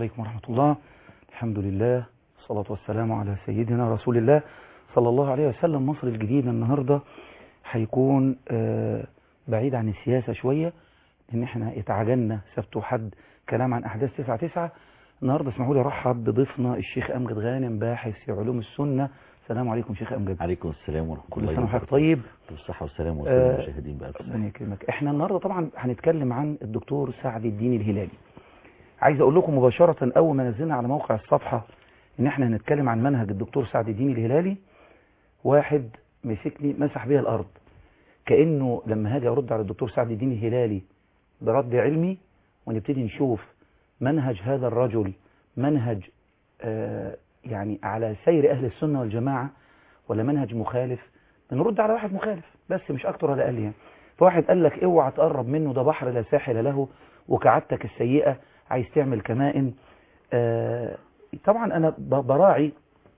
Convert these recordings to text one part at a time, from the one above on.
عليكم ورحمة الله الحمد لله والصلاة والسلام على سيدنا رسول الله صلى الله عليه وسلم مصر الجديدة النهاردة هيكون آه، بعيد عن السياسة شوية ان احنا اتعجلنا سبت وحد كلام عن احداث 9 9 النهاردة اسمحوا لي ارحب بضيفنا الشيخ امجد غانم باحث في علوم السنة السلام عليكم شيخ امجد عليكم السلام ورحمة كل الله سنة وحضرتك وبركاته. طيب بالصحة والسلام آه، والسلام المشاهدين بقى ربنا يكرمك احنا النهارده طبعا هنتكلم عن الدكتور سعد الدين الهلالي عايز اقول لكم مباشرة اول ما نزلنا على موقع الصفحة ان احنا هنتكلم عن منهج الدكتور سعد الدين الهلالي واحد مسكني مسح بيها الارض كانه لما هاجي ارد على الدكتور سعد الدين الهلالي برد علمي ونبتدي نشوف منهج هذا الرجل منهج آه يعني على سير اهل السنة والجماعة ولا منهج مخالف بنرد على واحد مخالف بس مش اكتر ولا اقل يعني فواحد قال لك اوعى تقرب منه ده بحر لا ساحل له وكعادتك السيئة عايز تعمل كمائن آه طبعا انا ب- براعي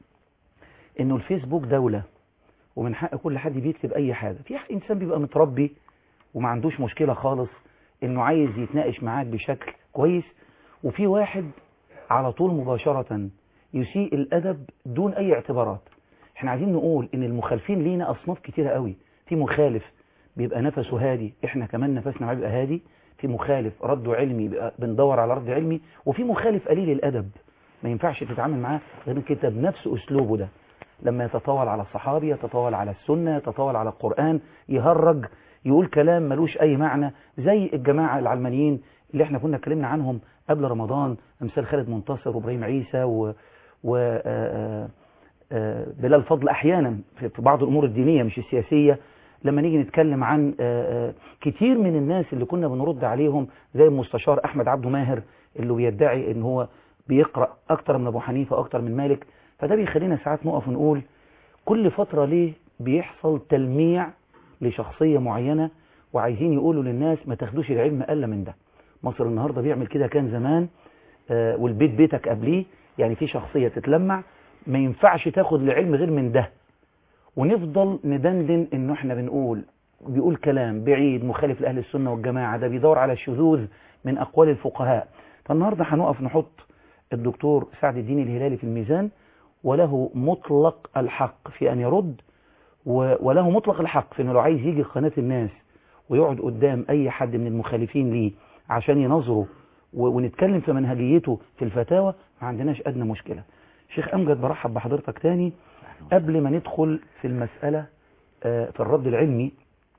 انه الفيسبوك دولة ومن حق كل حد بيكتب اي حاجة في انسان بيبقى متربي وما عندوش مشكلة خالص انه عايز يتناقش معاك بشكل كويس وفي واحد على طول مباشرة يسيء الادب دون اي اعتبارات احنا عايزين نقول ان المخالفين لينا اصناف كتيرة قوي في مخالف بيبقى نفسه هادي احنا كمان نفسنا معاه بيبقى هادي في مخالف رده علمي بيبقى بندور على رد علمي وفي مخالف قليل الادب ما ينفعش تتعامل معاه غير انك انت بنفس اسلوبه ده لما يتطاول على الصحابي يتطاول على السنة يتطاول على القرآن يهرج يقول كلام ملوش أي معنى زي الجماعة العلمانيين اللي احنا كنا اتكلمنا عنهم قبل رمضان أمثال خالد منتصر وإبراهيم عيسى و, و... آه، آه، بلال فضل أحيانا في في بعض الأمور الدينية مش السياسية لما نيجي نتكلم عن آه، آه، كتير من الناس اللي كنا بنرد عليهم زي المستشار أحمد عبده ماهر اللي بيدعي ان هو بيقرأ أكتر من أبو حنيفة أكتر من مالك فده بيخلينا ساعات نقف ونقول كل فترة ليه بيحصل تلميع لشخصية معينة وعايزين يقولوا للناس ما تاخدوش العلم أقل من ده مصر النهاردة بيعمل كده كان زمان آه، والبيت بيتك قبليه يعني في شخصية تتلمع ما ينفعش تاخد العلم غير من ده ونفضل ندندن انه احنا بنقول بيقول كلام بعيد مخالف لأهل السنة والجماعة ده بيدور على الشذوذ من أقوال الفقهاء فالنهاردة هنقف نحط الدكتور سعد الدين الهلالي في الميزان وله مطلق الحق في أن يرد و- وله مطلق الحق في أنه لو عايز يجي قناة الناس ويقعد قدام أي حد من المخالفين ليه عشان ينظره و- ونتكلم في منهجيته في الفتاوى ما عندناش أدنى مشكلة شيخ أمجد برحب بحضرتك تاني قبل ما ندخل في المسألة آه، في الرد العلمي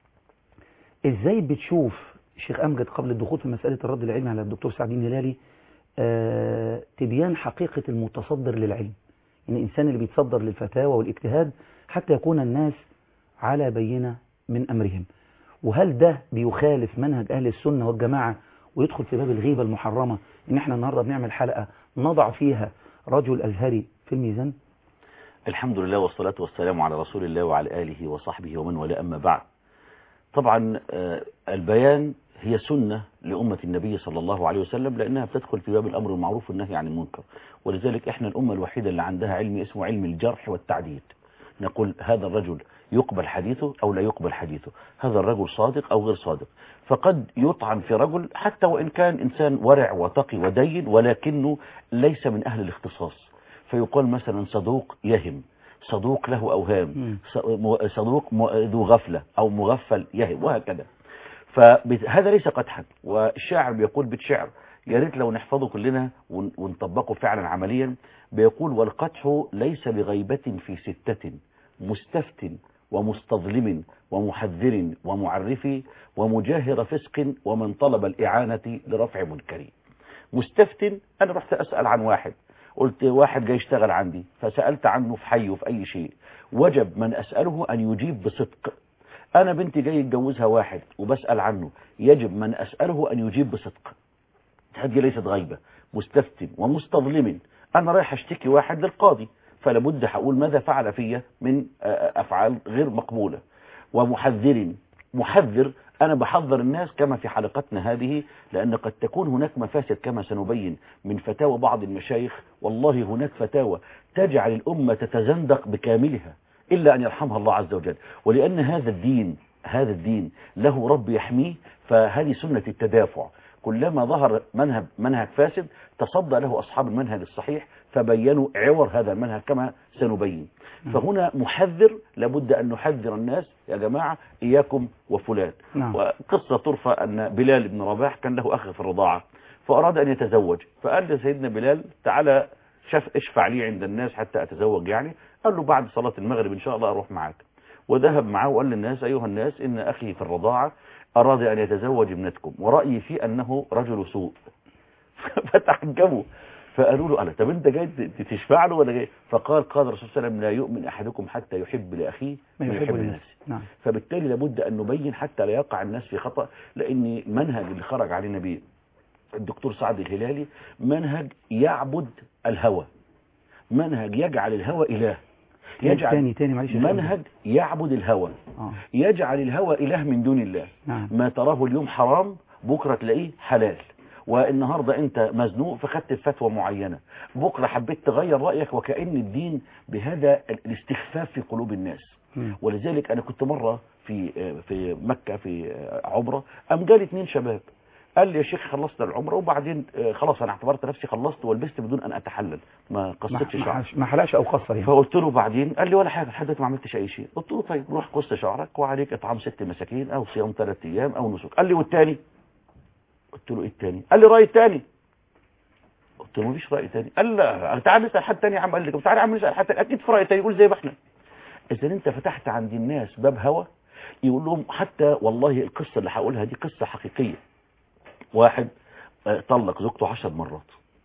ازاي بتشوف شيخ أمجد قبل الدخول في مسألة الرد العلمي على الدكتور سعد الدين هلالي آه، تبيان حقيقة المتصدر للعلم ان الإنسان اللي بيتصدر للفتاوى والاجتهاد حتى يكون الناس على بينة من أمرهم وهل ده بيخالف منهج أهل السنة والجماعة ويدخل في باب الغيبة المحرمة ان احنا النهاردة بنعمل حلقة نضع فيها رجل أزهري في الميزان الحمد لله والصلاة والسلام على رسول الله وعلى آله وصحبه ومن والاه أما بعد طبعا آه، البيان هي سنة لأمة النبي صلى الله عليه وسلم لأنها بتدخل في باب الأمر المعروف والنهي عن المنكر ولذلك إحنا الأمة الوحيدة اللي عندها علم اسمه علم الجرح والتعديل نقول هذا الرجل يقبل حديثه أو لا يقبل حديثه هذا الرجل صادق أو غير صادق فقد يطعن في رجل حتى وإن كان إنسان ورع وتقي ودين ولكنه ليس من أهل الاختصاص فيقال مثلا صدوق يهم صدوق له أوهام مم. ص- م- صدوق م- ذو غفلة أو مغفل يهم وهكذا فهذا ليس قدحا والشاعر بيقول بالشعر يا ريت لو نحفظه كلنا ون- ونطبقه فعلا عمليا بيقول والقدح ليس بغيبة في ستة مستفت ومستظلم ومحذر ومعرف ومجاهر فسق ومن طلب الإعانة لرفع منكر مستفتن أنا رحت أسأل عن واحد قلت واحد جاي يشتغل عندي فسألت عنه في حي وفي أي شيء وجب من أسأله أن يجيب بصدق أنا بنتي جاي يتجوزها واحد وبسأل عنه يجب من أسأله أن يجيب بصدق هذه ليست غيبة مستفتن ومستظلم أنا رايح أشتكي واحد للقاضي فلا بد هقول ماذا فعل فيا من آه، أفعال غير مقبولة ومحذر محذر أنا بحذر الناس كما في حلقتنا هذه لأن قد تكون هناك مفاسد كما سنبين من فتاوى بعض المشايخ والله هناك فتاوى تجعل الأمة تتزندق بكاملها إلا أن يرحمها الله عز وجل ولأن هذا الدين هذا الدين له رب يحميه فهذه سنة التدافع كلما ظهر منهج منهج فاسد تصدى له أصحاب المنهج الصحيح فبينوا عور هذا المنهج كما سنبين فهنا محذر لابد أن نحذر الناس يا جماعة إياكم وفلان نعم. وقصة ترفى أن بلال بن رباح كان له أخ في الرضاعة فأراد أن يتزوج فقال لسيدنا بلال تعالى شف اشفع لي عند الناس حتى أتزوج يعني قال له بعد صلاة المغرب إن شاء الله أروح معاك وذهب معه وقال للناس أيها الناس إن أخي في الرضاعة أراد أن يتزوج ابنتكم ورأيي فيه أنه رجل سوء فتعجبوا فقالوا له ألا طب أنت جاي تشفع له ولا جاي فقال قال الرسول صلى الله عليه وسلم لا يؤمن أحدكم حتى يحب لأخيه ما يحب لنفسه نعم فبالتالي لابد أن نبين حتى لا يقع الناس في خطأ لأن المنهج اللي خرج علينا بيه الدكتور سعد الهلالي منهج يعبد الهوى منهج يجعل الهوى إله يجعل تاني تاني معلش يا شيخ. منهج يعبد الهوى آه. يجعل الهوى إله من دون الله نعم. ما تراه اليوم حرام بكرة تلاقيه حلال والنهاردة انت مزنوق فخدت فتوى معينة بكرة حبيت تغير رأيك وكأن الدين بهذا الاستخفاف في قلوب الناس مم. ولذلك انا كنت مرة في في مكة في عمرة قام جالي اتنين شباب قال لي يا شيخ خلصت العمرة وبعدين آه، خلاص انا اعتبرت نفسي خلصت ولبست بدون ان اتحلل ما ما قصتش ما شعري حش- ما حلقش او قصر يعني فقلت له بعدين قال لي ولا حاجه لحد دلوقتي ما عملتش اي شيء قلت له طيب روح قص شعرك وعليك اطعام ست مساكين او صيام ثلاث ايام او نسك قال لي والتاني قلت له ايه التاني قال لي راي تاني قلت له مفيش راي تاني قال لا تعال نسال حد تاني يا عم قال لي طب تعال يا عم نسال حد تاني اكيد في راي تاني يقول زي ما احنا اذا انت فتحت عند الناس باب هوى يقول لهم حتى والله القصه اللي هقولها دي قصه حقيقيه واحد آه، طلق زوجته عشر مرات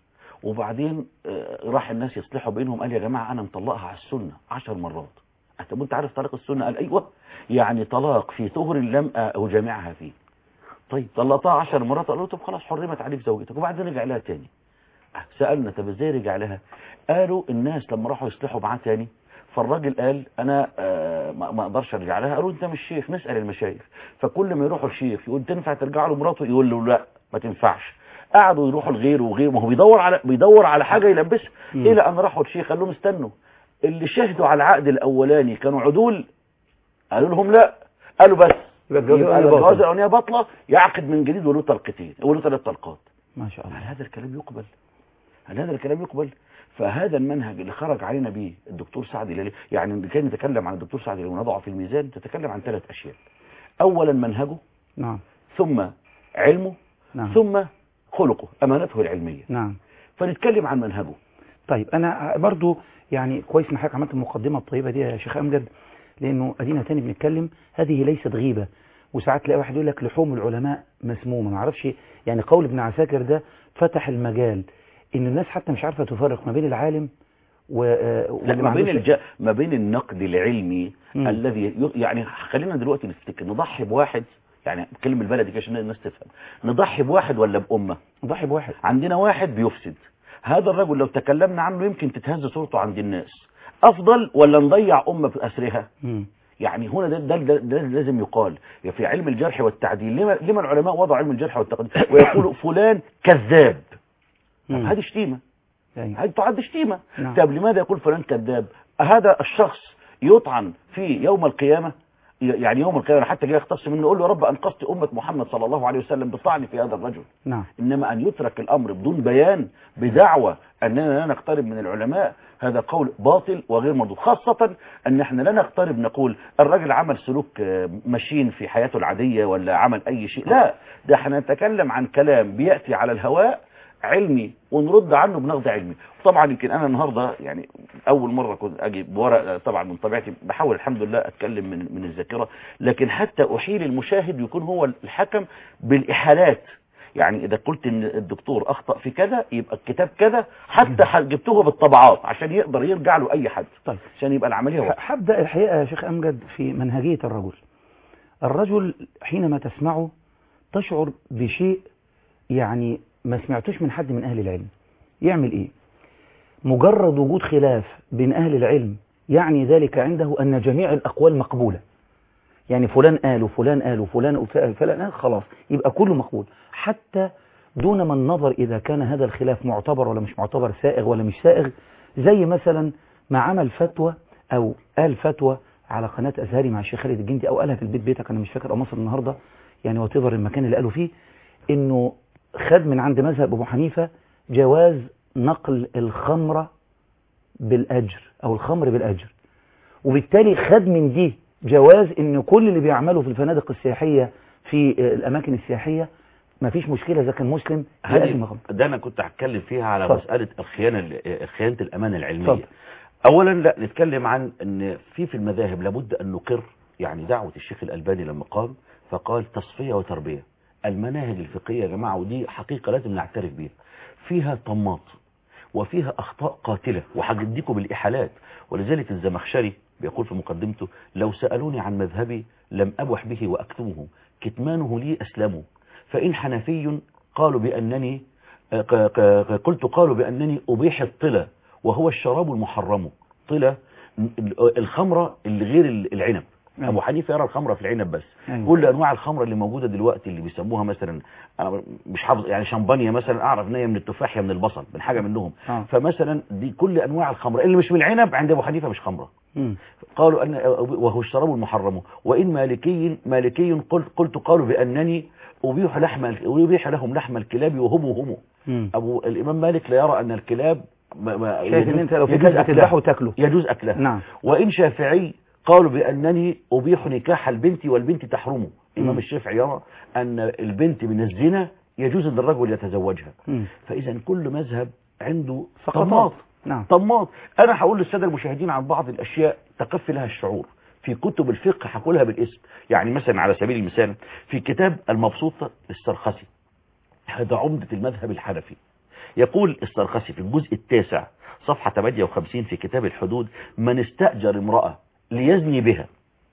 وبعدين آه، راح الناس يصلحوا بينهم قال يا جماعة أنا مطلقها على السنة عشر مرات طب أنت عارف طلاق السنة قال أيوة يعني طلاق في طهر لم أجامعها فيه طيب طلقتها عشر مرات قالوا طب خلاص حرمت عليك زوجتك وبعدين رجع لها تاني سألنا طب ازاي رجع لها قالوا الناس لما راحوا يصلحوا معاه تاني فالراجل قال انا آه، ما ما اقدرش ارجع لها قالوا انت مش شيخ نسال المشايخ فكل ما يروحوا الشيخ يقول تنفع ترجع له مراته يقول له لا ما تنفعش قعدوا يروحوا لغيره وغيره ما هو بيدور على بيدور على حاجه يلبسها مم. الى ان راحوا الشيخ قال لهم استنوا اللي شهدوا على العقد الاولاني كانوا عدول قالوا لهم لا قالوا بس يبقى الجواز يبقى الأولاني الجواز باطل. الاولانيه باطله يعقد من جديد وله طلقتين وله ثلاث طلقات ما شاء هل الله هذا الكلام يقبل هل هذا الكلام يقبل فهذا المنهج اللي خرج علينا به الدكتور سعد الهلالي يعني اللي كان يتكلم عن الدكتور سعد الهلالي ونضعه في الميزان تتكلم عن ثلاث اشياء اولا منهجه نعم ثم علمه نعم ثم خلقه امانته العلميه نعم فنتكلم عن منهجه طيب انا برضو يعني كويس ان حضرتك عملت المقدمه الطيبه دي يا شيخ امجد لانه ادينا تاني بنتكلم هذه ليست غيبه وساعات تلاقي واحد يقول لك لحوم العلماء مسمومه ما اعرفش يعني قول ابن عساكر ده فتح المجال ان الناس حتى مش عارفه تفرق ما بين العالم و آه، لا واللي ما ما بين عندوش- الج... ما بين النقد العلمي مم. الذي ي- يعني خلينا دلوقتي نفتكر نضحي بواحد يعني كلمه البلدي كده عشان الناس تفهم نضحي بواحد ولا بامه ضحي بواحد عندنا واحد بيفسد هذا الرجل لو تكلمنا عنه يمكن تتهز صورته عند الناس افضل ولا نضيع امه في اسرها مم. يعني هنا ده, ده, ده, ده لازم يقال في علم الجرح والتعديل لما, لما العلماء وضعوا علم الجرح والتعديل ويقولوا فلان كذاب طب مم. هذه شتيمه يعني هذه تعد شتيمه نعم. طب لماذا يقول فلان كذاب هذا الشخص يطعن في يوم القيامه يعني يوم القيامه حتى جاي يختص منه يقول له يا رب انقذت امه محمد صلى الله عليه وسلم بالطعن في هذا الرجل نعم إنما أن يترك الأمر بدون بيان بدعوة أننا لا نقترب من العلماء هذا قول باطل وغير مردود خاصة أن احنا لا نقترب نقول الرجل عمل سلوك آه، مشين في حياته العادية ولا عمل أي شيء لا ده احنا نتكلم عن كلام بيأتي على الهواء علمي ونرد عنه بنقد علمي طبعا يمكن انا النهارده يعني اول مره كنت اجي بورق آه، طبعا من طبيعتي بحاول الحمد لله اتكلم من من الذاكره لكن حتى احيل المشاهد يكون هو الحكم بالاحالات يعني اذا قلت ان الدكتور اخطا في كذا يبقى الكتاب كذا حتى ح- جبته بالطبعات عشان يقدر يرجع له اي حد طيب عشان يبقى العمليه واضحه ح- هبدأ الحقيقة يا شيخ أمجد في منهجية الرجل الرجل حينما تسمعه تشعر بشيء يعني ما سمعتوش من حد من أهل العلم يعمل إيه مجرد وجود خلاف بين أهل العلم يعني ذلك عنده أن جميع الأقوال مقبولة يعني فلان قال وفلان قال وفلان وفلان قال خلاص يبقى كله مقبول حتى دون ما النظر إذا كان هذا الخلاف معتبر ولا مش معتبر سائغ ولا مش سائغ زي مثلا ما عمل فتوى أو قال فتوى على قناة أزهري مع الشيخ خالد الجندي أو قالها في البيت بيتك أنا مش فاكر أو مصر النهاردة يعني وتظهر المكان اللي قالوا فيه إنه خد من عند مذهب ابو حنيفه جواز نقل الخمره بالاجر او الخمر بالاجر وبالتالي خد من دي جواز ان كل اللي بيعملوا في الفنادق السياحيه في الاماكن السياحيه ما فيش مشكله اذا كان مسلم يقدم هذه خمر ده انا كنت هتكلم فيها على اتفضل. مساله الخيانه ال- خيانه الامانه العلميه اتفضل. اولا لا نتكلم عن ان في في المذاهب لابد ان نقر يعني دعوه الشيخ الالباني لما قام فقال تصفيه وتربيه المناهج الفقهيه يا جماعه ودي حقيقه لازم نعترف بيها فيها طماط وفيها اخطاء قاتله وهجديكم بالاحالات ولذلك الزمخشري بيقول في مقدمته لو سالوني عن مذهبي لم ابح به واكتمه كتمانه لي اسلمه فان حنفي قالوا بانني ق- ق- قلت قالوا بانني ابيح الطلى وهو الشراب المحرم طلى ال- الخمره اللي غير ال- العنب نعم. ابو حنيفه يرى الخمره في العنب بس أيوة. كل انواع الخمره اللي موجوده دلوقتي اللي بيسموها مثلا أنا مش حافظ يعني شمبانيا مثلا اعرف ان هي من التفاح يا من البصل من حاجه منهم آه. فمثلا دي كل انواع الخمره اللي مش من العنب عند ابو حنيفه مش خمره مم. قالوا ان وهو الشراب المحرم وان مالكي مالكي قلت قلت قالوا بانني ابيح لحم ابيح لهم لحم الكلاب وهم هم مم. ابو الامام مالك لا يرى ان الكلاب ما ما شايف ان انت لو في يجوز جزء أكلها. تذبحه وتاكله يجوز اكلها نعم وإن شافعي قالوا بأنني أبيح نكاح البنت والبنت تحرمه الإمام مم. الشافعي يرى أن البنت من الزنا يجوز أن الرجل يتزوجها مم. فإذا كل مذهب عنده سقطات. طماط نعم طماط أنا هقول للسادة المشاهدين عن بعض الأشياء تقفي لها الشعور في كتب الفقه هقولها بالاسم يعني مثلا على سبيل المثال في كتاب المبسوطة للسرخسي هذا عمدة المذهب الحنفي يقول السرخسي في الجزء التاسع صفحة 58 في كتاب الحدود من استأجر امرأة ليزني بها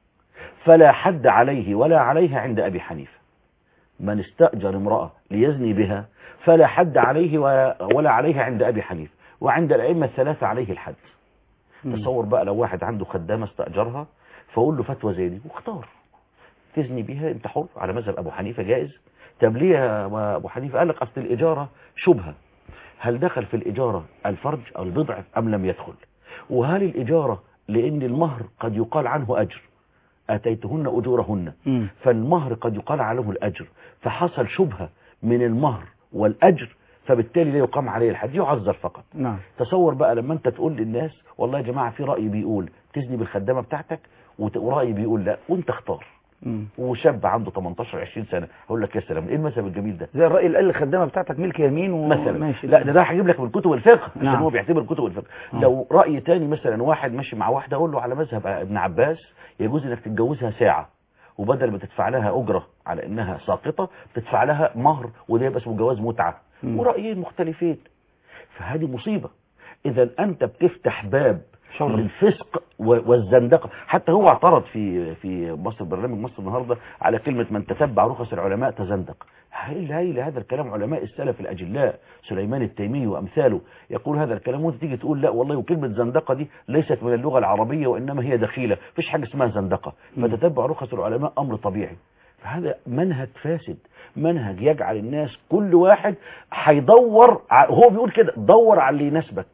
فلا حد عليه ولا عليها عند أبي حنيفة من استأجر امرأة ليزني بها فلا حد عليه ولا ولا عليها عند أبي حنيفة وعند الأئمة الثلاثة عليه الحد مم. تصور بقى لو واحد عنده خدامة استأجرها فأقول له فتوى زي دي واختار تزني بيها انت حر على مذهب أبو حنيفة جائز طب ليه يا أبو حنيفة قال لك أصل الإجارة شبهة هل دخل في الإجارة الفرج أو البضع أم لم يدخل وهل الإجارة لأن المهر قد يقال عنه أجر أتيتهن أجورهن مم. فالمهر قد يقال عنه الأجر فحصل شبهة من المهر والأجر فبالتالي لا يقام عليه الحد يعذر فقط نعم تصور بقى لما انت تقول للناس والله يا جماعة في رأي بيقول تزني بالخدامة بتاعتك وت- ورأي بيقول لا وانت اختار مم. وشاب عنده 18 20 سنة هقول لك يا سلام ايه المذهب الجميل ده زي الرأي اللي قال الخدامة بتاعتك ملك يمين مثلا وماشي لا ده ده هجيب لك من كتب الفقه عشان نعم. هو بيعتبر كتب الفقه آه. لو رأي تاني مثلا واحد ماشي مع واحدة اقول له على مذهب ابن عباس يجوز انك تتجوزها ساعة وبدل ما تدفع لها أجرة على انها ساقطة تدفع لها مهر وده يبقى اسمه جواز متعة مم. ورأيين مختلفين فهذه مصيبة اذا انت بتفتح باب شر. للفسق و- والزندقة حتى هو اعترض في في مصر برنامج مصر النهاردة على كلمة من تتبع رخص العلماء تزندق هايل هايل هذا الكلام علماء السلف الأجلاء سليمان التيمي وأمثاله يقول هذا الكلام وانت تيجي تقول لا والله وكلمة زندقة دي ليست من اللغة العربية وإنما هي دخيلة فيش حاجة اسمها زندقة مم. فتتبع رخص العلماء أمر طبيعي فهذا منهج فاسد منهج يجعل الناس كل واحد هيدور ع- هو بيقول كده دور على اللي يناسبك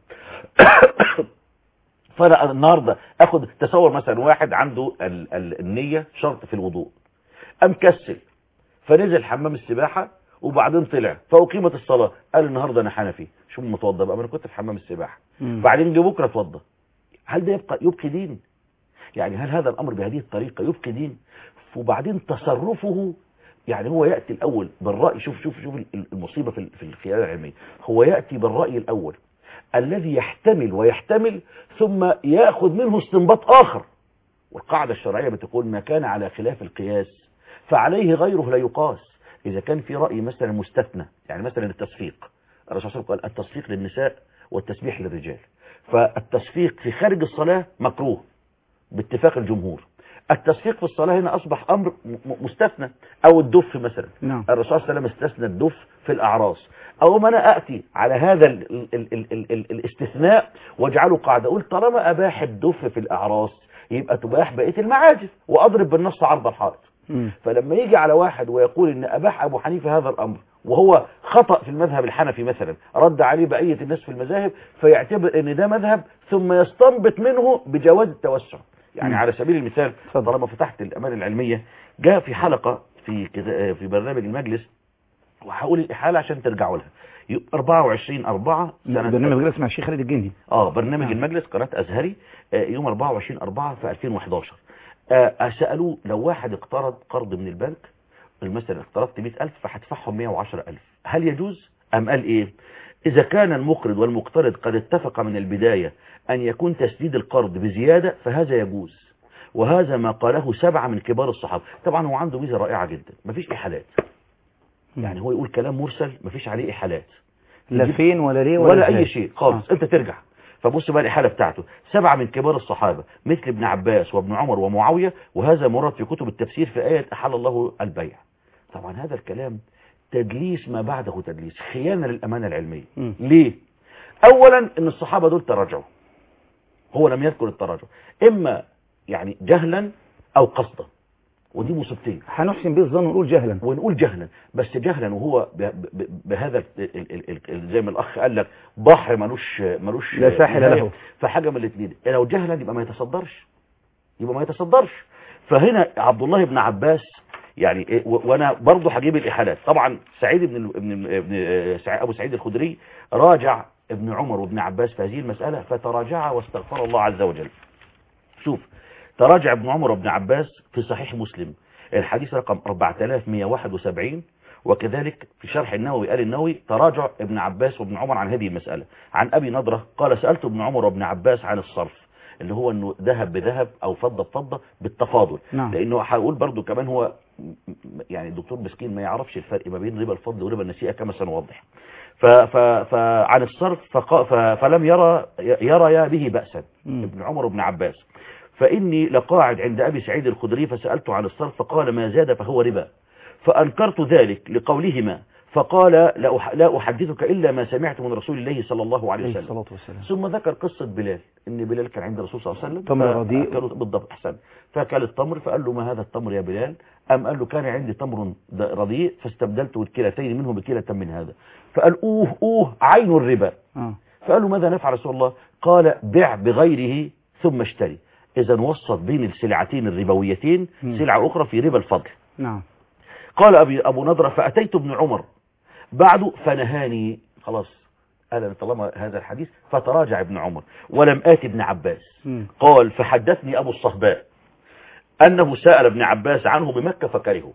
فانا النهارده اخد تصور مثلا واحد عنده ال ال النيه شرط في الوضوء قام كسل فنزل حمام السباحه وبعدين طلع فاقيمت الصلاه قال النهارده انا حنفي شو متوضى بقى ما انا كنت في حمام السباحه مم. بعدين جه بكره اتوضى هل ده يبقى يبقي دين يعني هل هذا الامر بهذه الطريقه يبقي دين وبعدين تصرفه يعني هو ياتي الاول بالراي شوف شوف شوف المصيبه في في الخيانه العلميه هو ياتي بالراي الاول الذي يحتمل ويحتمل ثم ياخذ منه استنباط اخر والقاعده الشرعيه بتقول ما كان على خلاف القياس فعليه غيره لا يقاس اذا كان في راي مثلا مستثنى يعني مثلا التصفيق الرسول صلى الله عليه وسلم قال التصفيق للنساء والتسبيح للرجال فالتصفيق في خارج الصلاه مكروه باتفاق الجمهور التصفيق في الصلاة هنا أصبح أمر م- م- مستثنى أو الدف مثلا نعم الرسول صلى الله عليه وسلم استثنى الدف في الأعراس أو ما أنا أتي على هذا ال ال ال ال ال ال الاستثناء واجعله قاعدة أقول طالما أباح الدف في الأعراس يبقى تباح بقية المعازف وأضرب بالنص عرض الحائط مم. فلما يجي على واحد ويقول ان اباح ابو حنيفه هذا الامر وهو خطأ في المذهب الحنفي مثلا رد عليه بقية الناس في المذاهب فيعتبر ان ده مذهب ثم يستنبط منه بجواز التوسع يعني مم. على سبيل المثال اتفضل. طالما فتحت الأمانة العلمية جاء في حلقة في كذا- في برنامج المجلس وهقول الإحالة عشان ترجعوا لها يبقى 24 4 سنة برنامج اسمه الشيخ خالد الجندي اه برنامج نعم. المجلس قناة أزهري آه، يوم 24 4 في 2011 آه، سألوه لو واحد اقترض قرض من البنك مثلا اقترضت 100000 فهدفعهم 110000 هل يجوز أم قال إيه إذا كان المقرض والمقترض قد اتفق من البداية أن يكون تسديد القرض بزيادة فهذا يجوز وهذا ما قاله سبعة من كبار الصحابة طبعا هو عنده ميزة رائعة جدا مفيش إحالات يعني هو يقول كلام مرسل مفيش عليه إحالات لا يجيب- فين ولا ليه ولا, ولا إزاي. اي شيء خالص آه. انت ترجع فبص بقى الإحالة بتاعته سبعة من كبار الصحابة مثل ابن عباس وابن عمر ومعاوية وهذا مراد في كتب التفسير في آية أحل الله البيع طبعا هذا الكلام تدليس ما بعده تدليس خيانة للأمانة العلمية مم. ليه أولا أن الصحابة دول تراجعوا هو لم يذكر التراجع إما يعني جهلا أو قصدا ودي مصيبتين هنحسن به الظن ونقول جهلا ونقول جهلا بس جهلا وهو ب- ب- ب- بهذا ال- ال- ال- ال- زي ما الاخ قال لك بحر ملوش ملوش لا ساحل نهاية. له. فحاجه من الاثنين لو جهلا يبقى ما يتصدرش يبقى ما يتصدرش فهنا عبد الله بن عباس يعني إيه، و- وانا برضه هجيب الاحالات طبعا سعيد بن ال- ابن ابن آه، سع- ابو سعيد الخدري راجع ابن عمر وابن عباس في هذه المساله فتراجع واستغفر الله عز وجل شوف تراجع ابن عمر وابن عباس في صحيح مسلم الحديث رقم 4171 وكذلك في شرح النووي قال النووي تراجع ابن عباس وابن عمر عن هذه المسألة عن أبي نضرة قال سألت ابن عمر وابن عباس عن الصرف اللي هو انه ذهب بذهب او فضة بفضة بالتفاضل نعم. لانه هقول برضو كمان هو م- م- يعني الدكتور مسكين ما يعرفش الفرق ما بين ربا الفضل وربا النسيئة كما سنوضح ف ف فعن الصرف فق ف فلم يرى يرى به بأسا مم. ابن عمر وابن عباس فإني لقاعد عند أبي سعيد الخدري فسألته عن الصرف فقال ما زاد فهو ربا فأنكرت ذلك لقولهما فقال لا أح- لا أحدثك إلا ما سمعت من رسول الله صلى الله عليه عليه وسلم الصلاة والسلام ثم ذكر قصة بلال ان بلال كان عند الرسول صلى الله عليه وسلم تمر رديء. فأكله- بالضبط احسن فاكل التمر فقال له ما هذا التمر يا بلال ام قال له كان عندي تمر د- رديء فاستبدلت الكلتين منه بكلة من هذا فقال اوه اوه عين الربا آه. فقال له ماذا نفعل رسول الله قال بع بغيره ثم اشتري اذا وسط بين السلعتين الربويتين مم. سلعة اخرى في ربا الفضل نعم قال أبي أبو نضرة فأتيت ابن عمر بعد فنهاني خلاص قال أنا طالما هذا الحديث فتراجع ابن عمر ولم آت ابن عباس مم. قال فحدثني أبو الصهباء أنه سأل ابن عباس عنه بمكة فكرهه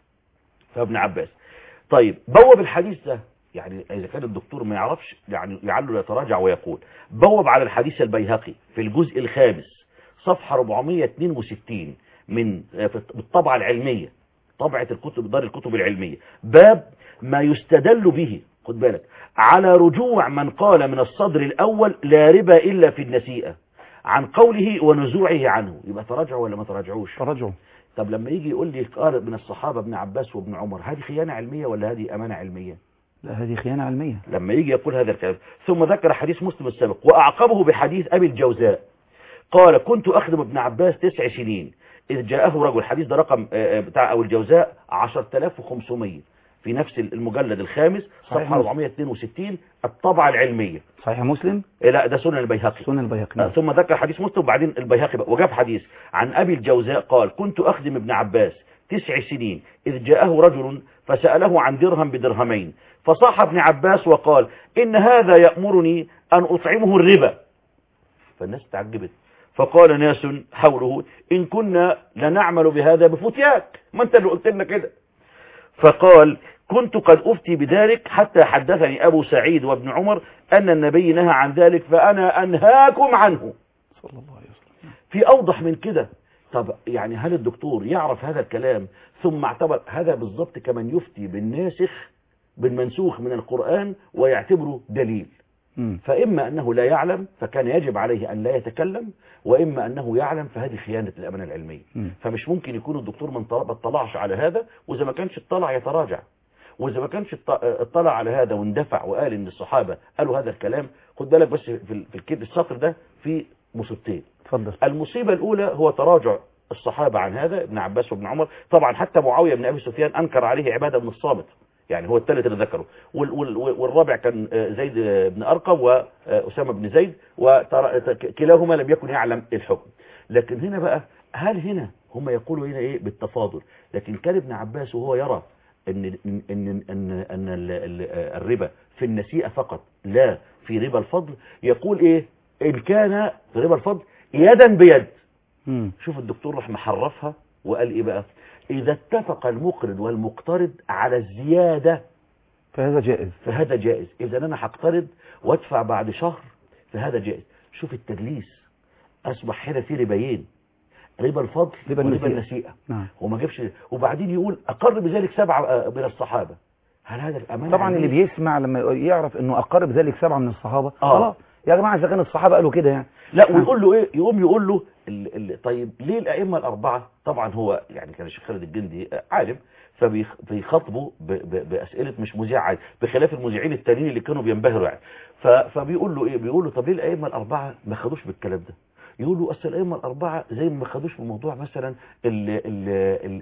فابن عباس طيب بوب الحديث ده يعني إذا كان الدكتور ما يعرفش يعني لعله يتراجع ويقول بوب على الحديث البيهقي في الجزء الخامس صفحة 462 من في بالطبعة العلمية طبعة الكتب دار الكتب العلمية باب ما يستدل به خد بالك على رجوع من قال من الصدر الأول لا ربا إلا في النسيئة عن قوله ونزوعه عنه يبقى تراجعوا ولا ما تراجعوش تراجعوا طب لما يجي يقول لي قال من الصحابة ابن عباس وابن عمر هذه خيانة علمية ولا هذه أمانة علمية لا هذه خيانة علمية لما يجي يقول هذا الكلام ثم ذكر حديث مسلم السابق وأعقبه بحديث أبي الجوزاء قال كنت أخدم ابن عباس تسع سنين إذ جاءه رجل الحديث ده رقم آه، آه، بتاع أبو الجوزاء 10500 في نفس المجلد الخامس صحيح صفحة مسلم. 462 الطبعة العلمية صحيح مسلم إيه لا ده سنن البيهقي سنن البيهقي آه، نعم. ثم ذكر حديث مسلم وبعدين البيهقي بقى وجاب حديث عن أبي الجوزاء قال كنت أخدم ابن عباس تسع سنين إذ جاءه رجل فسأله عن درهم بدرهمين فصاح ابن عباس وقال إن هذا يأمرني أن أطعمه الربا فالناس تعجبت فقال ناس حوله إن كنا لنعمل بهذا بفتياك ما أنت اللي قلت لنا كده فقال كنت قد أفتي بذلك حتى حدثني أبو سعيد وابن عمر أن النبي نهى عن ذلك فأنا أنهاكم عنه صلى الله عليه وسلم في أوضح من كده طب يعني هل الدكتور يعرف هذا الكلام ثم اعتبر هذا بالضبط كمن يفتي بالناسخ بالمنسوخ من القرآن ويعتبره دليل مم. فإما أنه لا يعلم فكان يجب عليه أن لا يتكلم وإما أنه يعلم فهذه خيانة الأمانة العلمية مم. فمش ممكن يكون الدكتور من طلع- ما اطلعش على هذا وإذا ما كانش اطلع يتراجع وإذا ما كانش اط- اطلع على هذا واندفع وقال إن الصحابة قالوا هذا الكلام خد بالك بس في ال- في الكتاب السطر ده في مصيبتين اتفضل المصيبة الأولى هو تراجع الصحابة عن هذا ابن عباس وابن عمر طبعا حتى معاوية بن أبي سفيان أنكر عليه عبادة بن الصامت يعني هو الثالث اللي ذكره وال وال والرابع كان آه، زيد بن أرقم وأسامة بن زيد وكلاهما لم يكن يعلم الحكم لكن هنا بقى هل هنا هم يقولوا هنا إيه بالتفاضل لكن كان ابن عباس وهو يرى ان ان ان ان, إن ال- ال- الربا في النسيئه فقط لا في ربا الفضل يقول ايه ان كان في ربا الفضل يدا بيد مم. شوف الدكتور راح محرفها وقال ايه بقى اذا اتفق المقرض والمقترض على الزياده فهذا جائز فهذا جائز اذا انا هقترض وادفع بعد شهر فهذا جائز شوف التدليس اصبح هنا في ربايين ربا الفضل ربا وربا النسيئة. النسيئه نعم وما جابش وبعدين يقول اقر بذلك سبعه آه، من الصحابه هل هذا الامانه طبعا اللي عليه؟ بيسمع لما يعرف انه اقرب ذلك سبعه من الصحابه آه. خلاص يا جماعه اذا كان الصحابه قالوا كده يعني لا ويقول له ايه يقوم يقول له ال ال طيب ليه الائمه الاربعه طبعا هو يعني كان الشيخ خالد الجندي آه، عالم فبيخاطبوا ب- ب- باسئله مش مذيع عادي بخلاف المذيعين التانيين اللي كانوا بينبهروا يعني ف- فبيقول له ايه بيقول له طب ليه الائمه الاربعه ما خدوش بالكلام ده يقول له اصل الائمه الاربعه زي ما ما خدوش بموضوع مثلا ال ال ال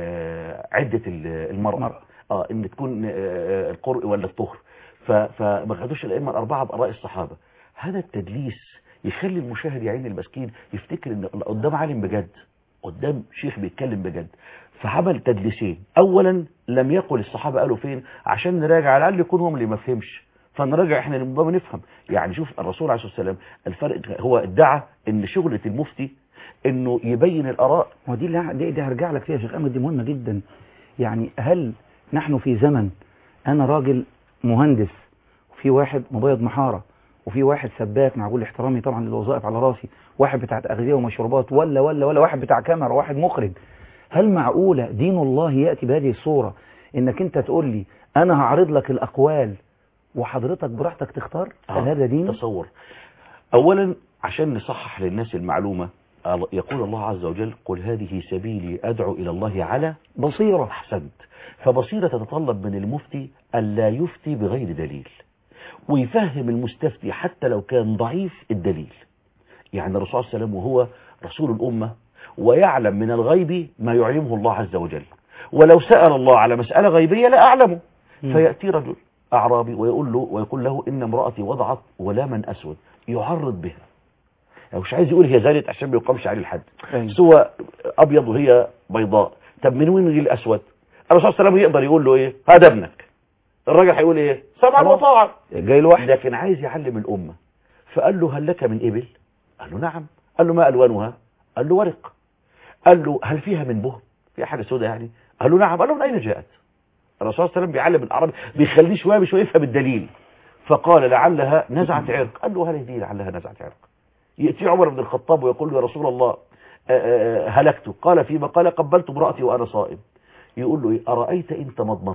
ال عده ال- المراه المرأة. اه ان تكون آه، القرء ولا الطهر ف- فما خدوش الائمه الاربعه باراء الصحابه هذا التدليس يخلي المشاهد يا عيني المسكين يفتكر ان قدام عالم بجد قدام شيخ بيتكلم بجد فعمل تدليسين اولا لم يقل الصحابه قالوا فين عشان نراجع على الاقل يكون هم اللي ما فهمش فنراجع احنا اللي نفهم يعني شوف الرسول عليه الصلاه والسلام الفرق هو ادعى ان شغله المفتي انه يبين الاراء ودي اللي دي, دي هرجع لك فيها يا شيخ احمد دي مهمه جدا يعني هل نحن في زمن انا راجل مهندس وفي واحد مبيض محاره وفي واحد سباك مع كل احترامي طبعا للوظائف على راسي واحد بتاع اغذيه ومشروبات ولا ولا ولا واحد بتاع كاميرا واحد مخرج هل معقوله دين الله ياتي بهذه الصوره انك انت تقول لي انا هعرض لك الاقوال وحضرتك براحتك تختار هل هذا دين تصور اولا عشان نصحح للناس المعلومه الله- يقول الله عز وجل قل هذه سبيلي ادعو الى الله على بصيره احسنت فبصيره تتطلب من المفتي الا يفتي بغير دليل ويفهم المستفتي حتى لو كان ضعيف الدليل يعني الرسول صلى الله عليه وسلم وهو رسول الامه ويعلم من الغيب ما يعلمه الله عز وجل ولو سأل الله على مسألة غيبية لا أعلمه مم. فيأتي رجل أعرابي ويقول له ويقول له إن امرأتي وضعت غلاما أسود يعرض بها يعني مش عايز يقول هي زالت عشان ما يقامش عليه الحد أيوة. بس هو أبيض وهي بيضاء طب من وين يجي الأسود الرسول صلى الله عليه وسلم يقدر يقول له إيه هذا ابنك الراجل هيقول إيه سمعا خلاص. وطاعا جاي لوحده لكن عايز يعلم الأمة فقال له هل لك من إبل قال له نعم قال له ما ألوانها قال له ورق قال له هل فيها من بهم فيها حاجة سوداء يعني قال له نعم قال له من أين جاءت الرسول صلى الله عليه وسلم بيعلم العرب بيخليه شوية بشوية يفهم الدليل فقال لعلها نزعت عرق قال له هل دي لعلها نزعت عرق يأتي عمر بن الخطاب ويقول له يا رسول الله آه، آه، هلكت قال فيما قال قبلت امرأتي وأنا صائم يقول له إيه أرأيت إن تمضمضت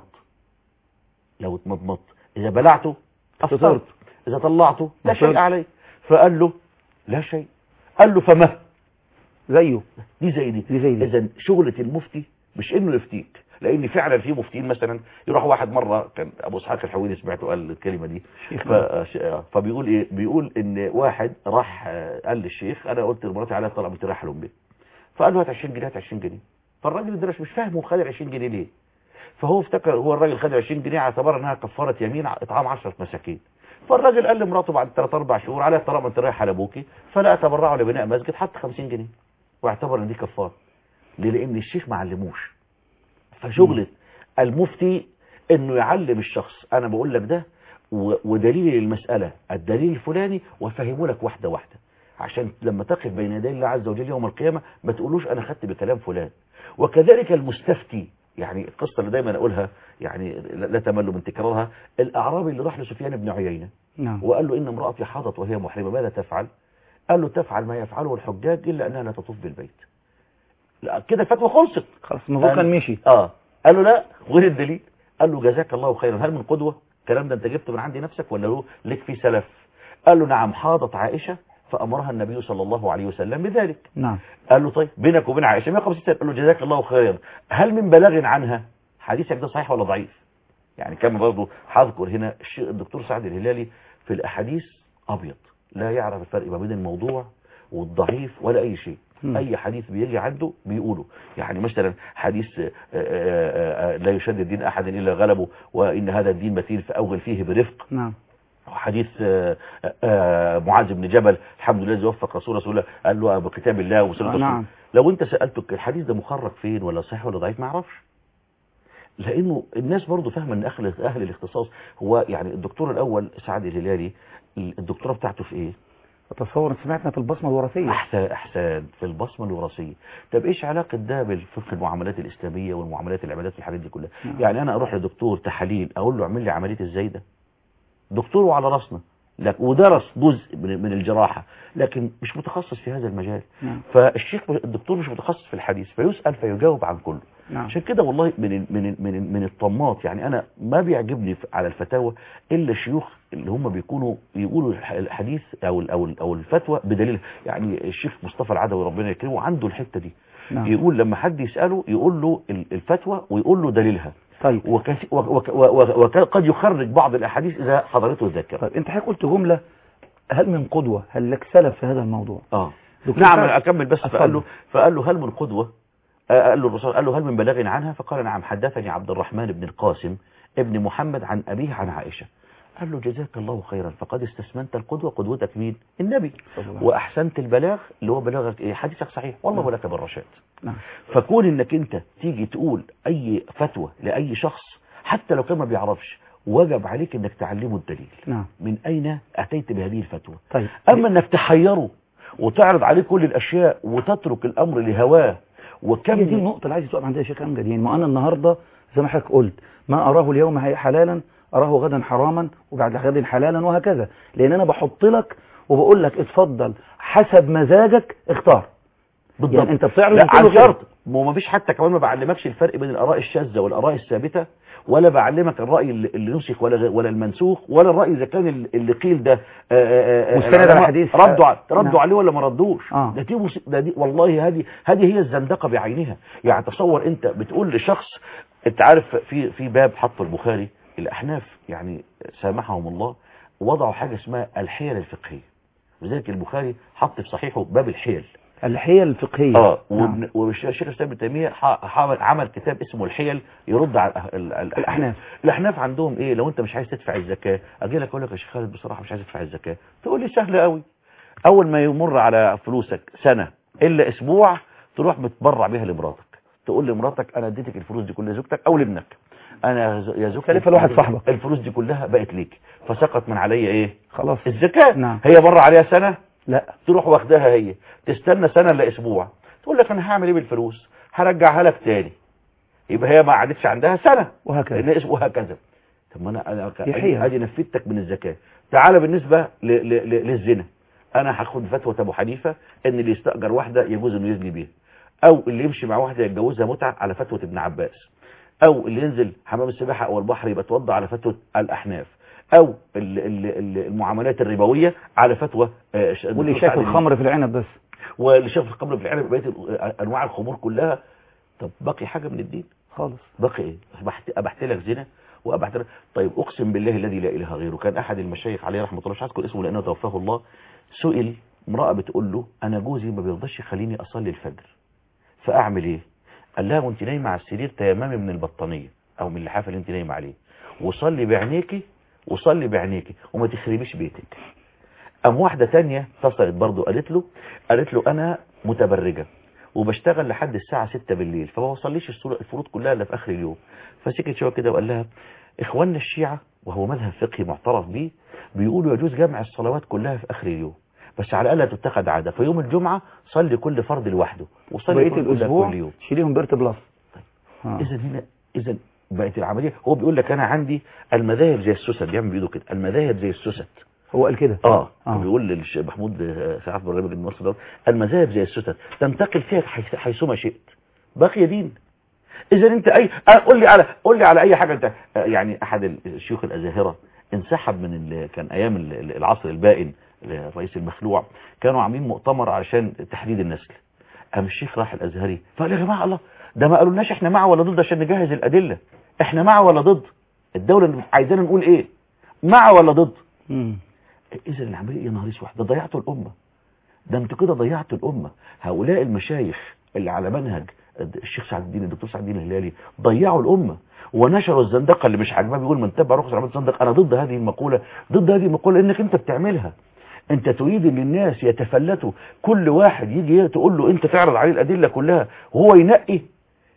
لو تمضمضت إذا بلعته أفطرت فطرت. إذا طلعته لا فطرت. شيء عليه فقال له لا شيء قال له فما زيه دي زي دي دي زي دي. اذا شغلة المفتي مش انه يفتيك لان فعلا في مفتين مثلا يروح واحد مرة كان ابو اسحاق الحويني سمعته قال الكلمة دي ف... فبيقول ايه بيقول ان واحد راح آه، قال للشيخ انا قلت لمراتي عليها طلع بنت رايحه لامي فقال له هات 20 جنيه هات 20 جنيه فالراجل ده مش مش فاهم هو خد ال 20 جنيه ليه فهو افتكر هو الراجل خد 20 جنيه اعتبر انها كفاره يمين اطعام 10 مساكين فالراجل قال لمراته بعد 3 4 شهور عليها طالما انت رايح على ابوكي فلا تبرعوا لبناء مسجد حط 50 جنيه واعتبر ان دي كفاره ليه لان الشيخ ما علموش فشغلة المفتي انه يعلم الشخص انا بقول لك ده و- ودليل المسألة الدليل الفلاني وافهمه لك واحدة واحدة عشان لما تقف بين يدي الله عز وجل يوم القيامة ما تقولوش انا خدت بكلام فلان وكذلك المستفتي يعني القصة اللي دايما اقولها يعني لا لا تملوا من تكرارها الاعرابي اللي راح لسفيان بن عيينة نعم وقال له ان امرأتي حاضت وهي محرمة ماذا تفعل قال له تفعل ما يفعله الحجاج الا انها لا تطوف بالبيت لا كده الفتوى خلصت خلاص الموضوع قال- كان مشي اه قال له لا غير الدليل قال له جزاك الله خيرا هل من قدوة الكلام ده انت جبته من عندي نفسك ولا له لك في سلف قال له نعم حاضت عائشة فأمرها النبي صلى الله عليه وسلم بذلك نعم قال له طيب بينك وبين عائشة 150 سنة قال له جزاك الله خيرا هل من بلاغ عنها حديثك ده صحيح ولا ضعيف يعني كان برضه هذكر هنا الشيخ الدكتور سعد الهلالي في الأحاديث أبيض لا يعرف الفرق ما بين الموضوع والضعيف ولا أي شيء مم. أي حديث بيجي عنده بيقوله يعني مثلا حديث آه، آه، آه، لا يشدد دين أحد إلا غلبه وإن هذا الدين متين فأوغل فيه برفق نعم حديث آه، آه، معاذ بن جبل الحمد لله الذي وفق رسول رسول الله قال له بكتاب الله وسنة آه، رسول نعم. لو انت سألتك الحديث ده مخرج فين ولا صحيح ولا ضعيف ما اعرفش لانه الناس برضو فاهمه ان اهل اهل الاختصاص هو يعني الدكتور الاول سعد الهلالي الدكتوراه بتاعته في ايه اتصور سمعتنا في البصمه الوراثيه احسن احسن في البصمه الوراثيه طب ايش علاقه ده بالفقه المعاملات الاسلاميه والمعاملات العبادات والحاجات دي كلها نعم. يعني انا اروح لدكتور تحاليل اقول له اعمل لي عمليه الزايده دكتور وعلى راسنا لك ودرس جزء من من الجراحه لكن مش متخصص في هذا المجال نعم. فالشيخ الدكتور مش متخصص في الحديث فيسال فيجاوب عن كله نعم عشان كده والله من ال من ال من ال من الطماط يعني انا ما بيعجبني ف- على الفتاوى الا الشيوخ اللي هم بيكونوا يقولوا الح- الحديث او ال او ال او الفتوى بدليل يعني الشيخ مصطفى العدوي ربنا يكرمه عنده الحته دي نعم يقول لما حد يساله يقول له ال- الفتوى ويقول له دليلها طيب وكث- وك- وك- و- وقد يخرج بعض الاحاديث اذا حضرته الذاكره طيب انت حضرتك قلت جمله هل من قدوه هل لك سلف في هذا الموضوع اه دكتور نعم سعد، اكمل بس اتفضل. فقال له فقال له هل من قدوه آه، قال له الرسول قال له هل من بلاغ عنها فقال نعم حدثني عبد الرحمن بن القاسم ابن محمد عن ابيه عن عائشه قال له جزاك الله خيرا فقد استسمنت القدوه قدوتك مين النبي صلى الله عليه واحسنت البلاغ اللي هو بلاغك إيه؟ حديثك صحيح والله نعم. ولك بالرشاد نعم فكون انك انت تيجي تقول اي فتوى لاي شخص حتى لو كان ما بيعرفش وجب عليك انك تعلمه الدليل نعم من اين اتيت بهذه الفتوى طيب اما انك تحيره وتعرض عليه كل الاشياء وتترك الامر لهواه وكم هي دي النقطة اللي عايز تقف عندها يا شيخ أمجد يعني ما أنا النهاردة زي ما حضرتك قلت ما أراه اليوم هي حلالا أراه غدا حراما وبعد غد حلالا وهكذا لأن أنا بحط لك وبقول لك اتفضل حسب مزاجك اختار بالضبط يعني أنت بتعرض لا وكله عن غير. شرط ما فيش حتى كمان ما بعلمكش الفرق بين الاراء الشاذه والاراء الثابته ولا بعلمك الراي اللي اللي نسخ ولا غ- ولا المنسوخ ولا الراي اذا كان ال- اللي قيل ده آه، آه، آه، مستند على العلماء حديث. ردوا ع- ردوا نعم. عليه ولا ما ردوش آه. ده دي مص- ده دي والله هذه هذه هي الزندقه بعينها يعني تصور انت بتقول لشخص انت عارف في في باب حط البخاري الاحناف يعني سامحهم الله وضعوا حاجه اسمها الحيل الفقهيه لذلك البخاري حط في صحيحه باب الحيل الحيل الفقهية اه نعم. وابن- والشيخ الاسلام ابن تيميه ح- حاول- عمل كتاب اسمه الحيل يرد على الأح- ال- ال- الأحناف. الاحناف عندهم ايه لو انت مش عايز تدفع الزكاه اجي لك اقول لك يا شيخ خالد بصراحه مش عايز ادفع الزكاه تقول لي سهل قوي اول ما يمر على فلوسك سنه الا اسبوع تروح بتبرع بيها لمراتك تقول لمراتك انا اديتك الفلوس دي كلها لزوجتك او لابنك انا يا ز- يا زوجتي سلفها لواحد صاحبك. الفلوس دي كلها بقت ليك فسقط من عليا ايه خلاص الزكاه نعم. هي بره عليها سنه لا تروح واخداها هي تستنى سنة الا اسبوع تقول لك انا هعمل ايه بالفلوس هرجعها لك تاني يبقى هي ما قعدتش عندها سنة وهكذا لأن- وهكذا طب ما انا انا دي حيلة. ادي نفدتك من الزكاة تعالى بالنسبة ل... ل... ل... للزنا انا هاخد فتوى ابو حنيفة ان اللي يستأجر واحدة يجوز انه يزني بيها او اللي يمشي مع واحدة يتجوزها متعة على فتوى ابن عباس او اللي ينزل حمام السباحة او البحر يبقى توضع على فتوى الاحناف او ال- ال- ال- المعاملات الربوية على فتوى آه، ش- واللي الدكتور شاف سعد الخمر في العنب بس واللي شاف الخمر في العنب بقيه ال- انواع الخمور كلها طب باقي حاجه من الدين خالص باقي ايه أبحت, ابحت لك زنا وابحت لك طيب اقسم بالله الذي لا اله غيره كان احد المشايخ عليه رحمه الله مش هذكر اسمه لانه توفاه الله سئل امراه بتقول له انا جوزي ما بيرضاش يخليني اصلي الفجر فاعمل ايه قال لها وانت نايمه على السرير تيممي من البطانيه او من اللحاف اللي انت نايمه عليه وصلي بعينيكي وصلي بعينيكي وما تخربيش بيتك قام واحدة تانية اتصلت برضه قالت له قالت له انا متبرجة وبشتغل لحد الساعة 6 بالليل فما بوصليش الصورة- الفروض كلها الا في اخر اليوم فسكت شوية كده وقال لها اخواننا الشيعة وهو مذهب فقهي معترف به بيقولوا يجوز جمع الصلوات كلها في اخر اليوم بس على الاقل تتخذ عادة في يوم الجمعة صلي كل فرض لوحده وصلي بقية الفروض كلها الأسبوع كل يوم شيليهم بيرت بلس آه. اذا هنا اذا بقت العملية هو بيقول لك انا عندي المذاهب زي السوسد بيعمل بايده كده المذاهب زي السوسد هو قال كده اه, آه. آه. بيقول للشيخ محمود آه، ساعات برنامج المصري ده المذاهب زي السوسد تنتقل فيها حيث- حيثما شئت باقي دين اذا انت اي آه، قول لي على قول لي على اي حاجه انت آه، يعني احد الشيوخ الازاهره انسحب من ال... كان ايام ال- العصر البائن الرئيس المخلوع كانوا عاملين مؤتمر عشان تحديد النسل قام الشيخ راح الازهري فقال يا جماعه الله ده ما قالولناش احنا مع ولا ضد عشان نجهز الادله احنا مع ولا ضد الدوله عايزانا نقول ايه مع ولا ضد مم. اذا العمليه يا نهار اسود ده ضيعتوا الامه ده انتوا كده ضيعتوا الامه هؤلاء المشايخ اللي على منهج الشيخ سعد الدين الدكتور سعد الدين الهلالي ضيعوا الامه ونشروا الزندقه اللي مش عاجباه بيقول من تبع رخص عمل زندق انا ضد هذه المقوله ضد هذه المقوله انك انت بتعملها انت تريد ان الناس يتفلتوا كل واحد يجي تقول له انت تعرض عليه الادله كلها وهو ينقي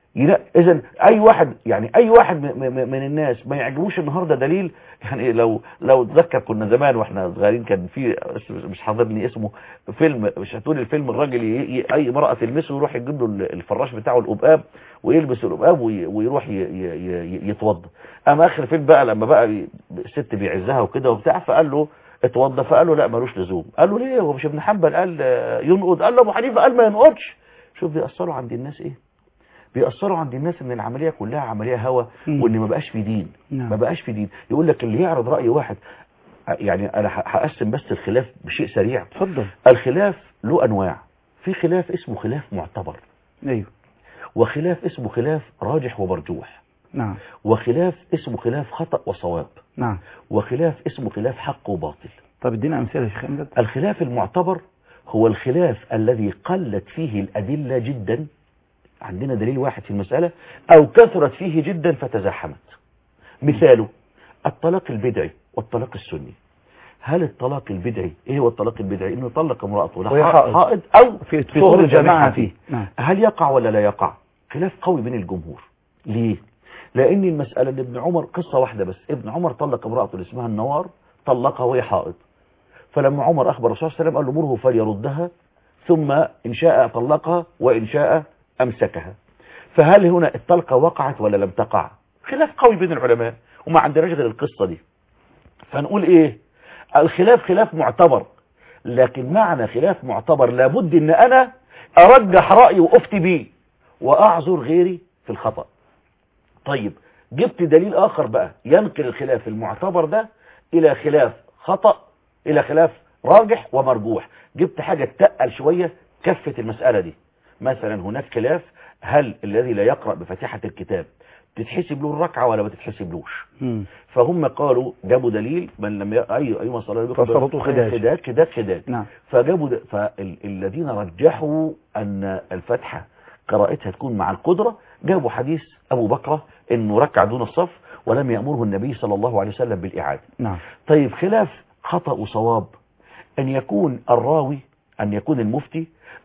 اذا اي واحد يعني اي واحد م- م- من الناس ما يعجبوش النهارده دليل يعني لو لو تذكر كنا زمان واحنا صغيرين كان في اسم- مش حاضرني اسمه فيلم مش هتقول الفيلم الراجل ي- ي- اي امراه تلمسه يروح يجيب له ال- الفراش بتاعه القباب ويلبس القباب وي- ويروح ي- ي- ي- يتوضى اما اخر الفيلم بقى لما بقى بي- الست بيعزها وكده وبتاع فقال له اتوضى فقال له لا ملوش لزوم قال له ليه هو مش ابن حنبل قال آه، ينقض قال له ابو حنيفه قال ما ينقضش شوف بيأثروا عند الناس ايه بيأثروا عند الناس ان العملية كلها عملية هوى مم. وان ما بقاش في دين نعم. ما بقاش في دين يقول لك اللي يعرض رأي واحد يعني انا ه- هقسم بس الخلاف بشيء سريع اتفضل الخلاف له انواع في خلاف اسمه خلاف معتبر ايوه وخلاف اسمه خلاف راجح ومرجوح نعم وخلاف اسمه خلاف خطأ وصواب نعم وخلاف اسمه خلاف حق وباطل طب ادينا امثله يا شيخ امجد الخلاف المعتبر هو الخلاف الذي قلت فيه الأدلة جدا عندنا دليل واحد في المسألة أو كثرت فيه جدا فتزاحمت مثاله الطلاق البدعي والطلاق السني هل الطلاق البدعي ايه هو الطلاق البدعي انه يطلق امرأته وهي لا حائض. حائض او في في طهر طهر الجماعة جماعة فيه فيه نعم هل يقع ولا لا يقع خلاف قوي بين الجمهور ليه لان المسألة ان ابن عمر قصة واحدة بس ابن عمر طلق امرأته اللي اسمها النوار طلقها وهي حائض فلما عمر اخبر الرسول صلى الله عليه وسلم قال له مره فليردها ثم ان شاء طلقها وان شاء امسكها فهل هنا الطلقة وقعت ولا لم تقع خلاف قوي بين العلماء وما عندناش غير القصة دي فنقول ايه الخلاف خلاف معتبر لكن معنى خلاف معتبر لابد ان انا ارجح رأيي وافتي بيه واعذر غيري في الخطأ طيب جبت دليل اخر بقى ينقل الخلاف المعتبر ده الى خلاف خطأ الى خلاف راجح ومرجوح جبت حاجة تقل شوية كفة المسألة دي مثلا هناك خلاف هل الذي لا يقرأ بفاتحة الكتاب تتحسب له الركعة ولا ما تتحسبلوش مم. فهم قالوا جابوا دليل من لم ي... أي أيما صلى الله فصلاته خداج. خداج خداج خداج نعم فجابوا د... فالذين رجحوا أن الفتحة قراءتها تكون مع القدرة جابوا حديث أبو بكر أنه ركع دون الصف ولم يأمره النبي صلى الله عليه وسلم بالإعادة نعم طيب خلاف خطأ وصواب أن يكون الراوي أن يكون المفتي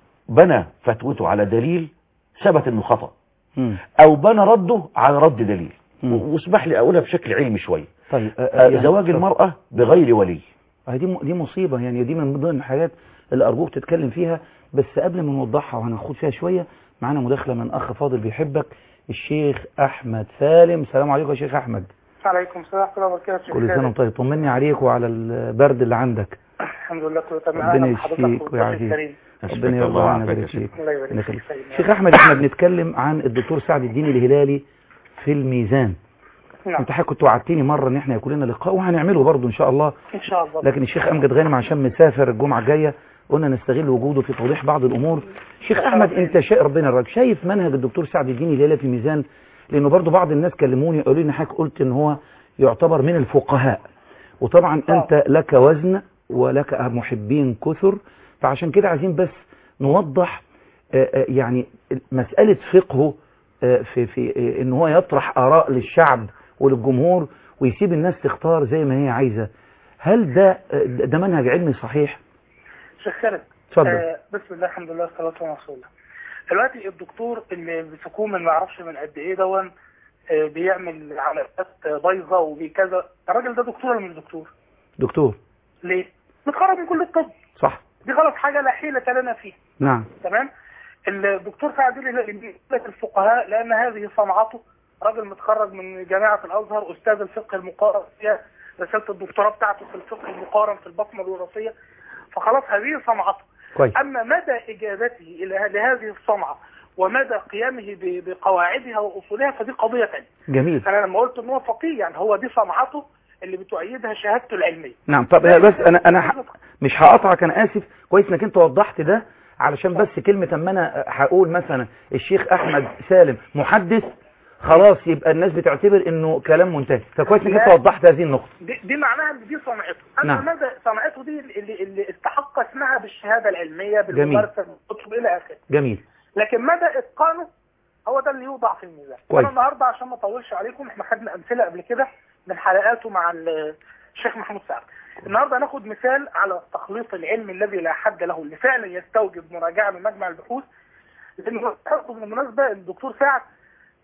بنى فتوته على دليل ثبت أنه خطأ مم. أو بنى رده على رد دليل مم. و- واسمح لي أقولها بشكل علمي شوية طيب آه، آه، يعني- زواج المرأة بغير ولي آه، دي م- دي مصيبة يعني دي من ضمن الحاجات اللي أرجوك تتكلم فيها بس قبل ما نوضحها وهناخد فيها شوية معانا مداخلة من أخ فاضل بيحبك الشيخ أحمد سالم السلام عليكم يا شيخ أحمد عليكم السلام ورحمة الله وبركاته كل سنة وانت طيب طمني عليك وعلى البرد اللي عندك الحمد لله كله تمام ربنا أهلا بحضرتك يشفيك والضيف ويعافيك. الكريم. ربنا يرضى الله عنك ويعافيك ويبارك يا فيك الله يبارك ربنا فيك يخليك. سيدنا. شيخ أحمد احنا بنتكلم عن الدكتور سعد الدين الهلالي في الميزان نعم انت حضرتك كنت وعدتني مرة ان احنا يكون لنا لقاء وهنعمله برضه ان شاء الله إن شاء الله لكن الشيخ امجد غانم عشان مسافر الجمعة الجاية قلنا نستغل وجوده في توضيح بعض الامور شيخ احمد انت شا... ربنا يرضى شايف منهج الدكتور سعد الدين الهلالي في ميزان لانه برضو بعض الناس كلموني قالوا لي ان حضرتك قلت ان هو يعتبر من الفقهاء وطبعا آه. انت لك وزن ولك محبين كثر فعشان كده عايزين بس نوضح آه، آه، يعني مسألة فقهه آه، في في آه، ان هو يطرح اراء للشعب وللجمهور ويسيب الناس تختار زي ما هي عايزة هل ده آه، ده منهج علمي صحيح شيخ خالد اتفضل آه بسم الله الحمد لله والصلاة والسلام على رسول الله دلوقتي الدكتور اللي بسكون من ما يعرفش من قد ايه دون آه بيعمل عمليات بايظه وبكذا الراجل ده دكتور ولا مش دكتور؟ دكتور ليه؟ متخرج من كل الطب صح دي غلط حاجه لا حيله لنا فيها نعم تمام الدكتور سعد الهلالي لك الفقهاء لان هذه صنعته راجل متخرج من جامعة الازهر استاذ الفقه المقارن فيها رسالة الدكتوراه بتاعته في الفقه المقارن في البصمة الوراثية فخلاص هذه صنعته كويس اما مدى اجابته الى لهذه الصنعة ومدى قيامه ب- بقواعدها واصولها فدي قضية ثانيه جميل انا لما قلت ان هو فقيه يعني هو دي صنعته اللي بتؤيدها شهادته العلمية نعم طب بس انا انا ح- مش هقطعك انا اسف كويس انك انت وضحت ده علشان بس كلمة اما انا هقول مثلا الشيخ احمد سالم محدث خلاص يبقى الناس بتعتبر انه كلام منتهي فكويس انك انت لا. وضحت هذه النقطة دي, دي معناها ان دي صنعته اما نعم. مدى صنعته دي اللي, اللي استحق اسمها بالشهاده العلميه جميل. بالممارسه بالكتب الى اخره جميل لكن مدى اتقانه هو ده اللي يوضع في الميزان كويس. انا النهارده عشان ما اطولش عليكم احنا خدنا امثله قبل كده من حلقاته مع ال- الشيخ محمود سعد النهارده هناخد مثال على التخليط العلمي الذي لا حد له اللي فعلا يستوجب مراجعه من مجمع البحوث لانه برضه بالمناسبه الدكتور سعد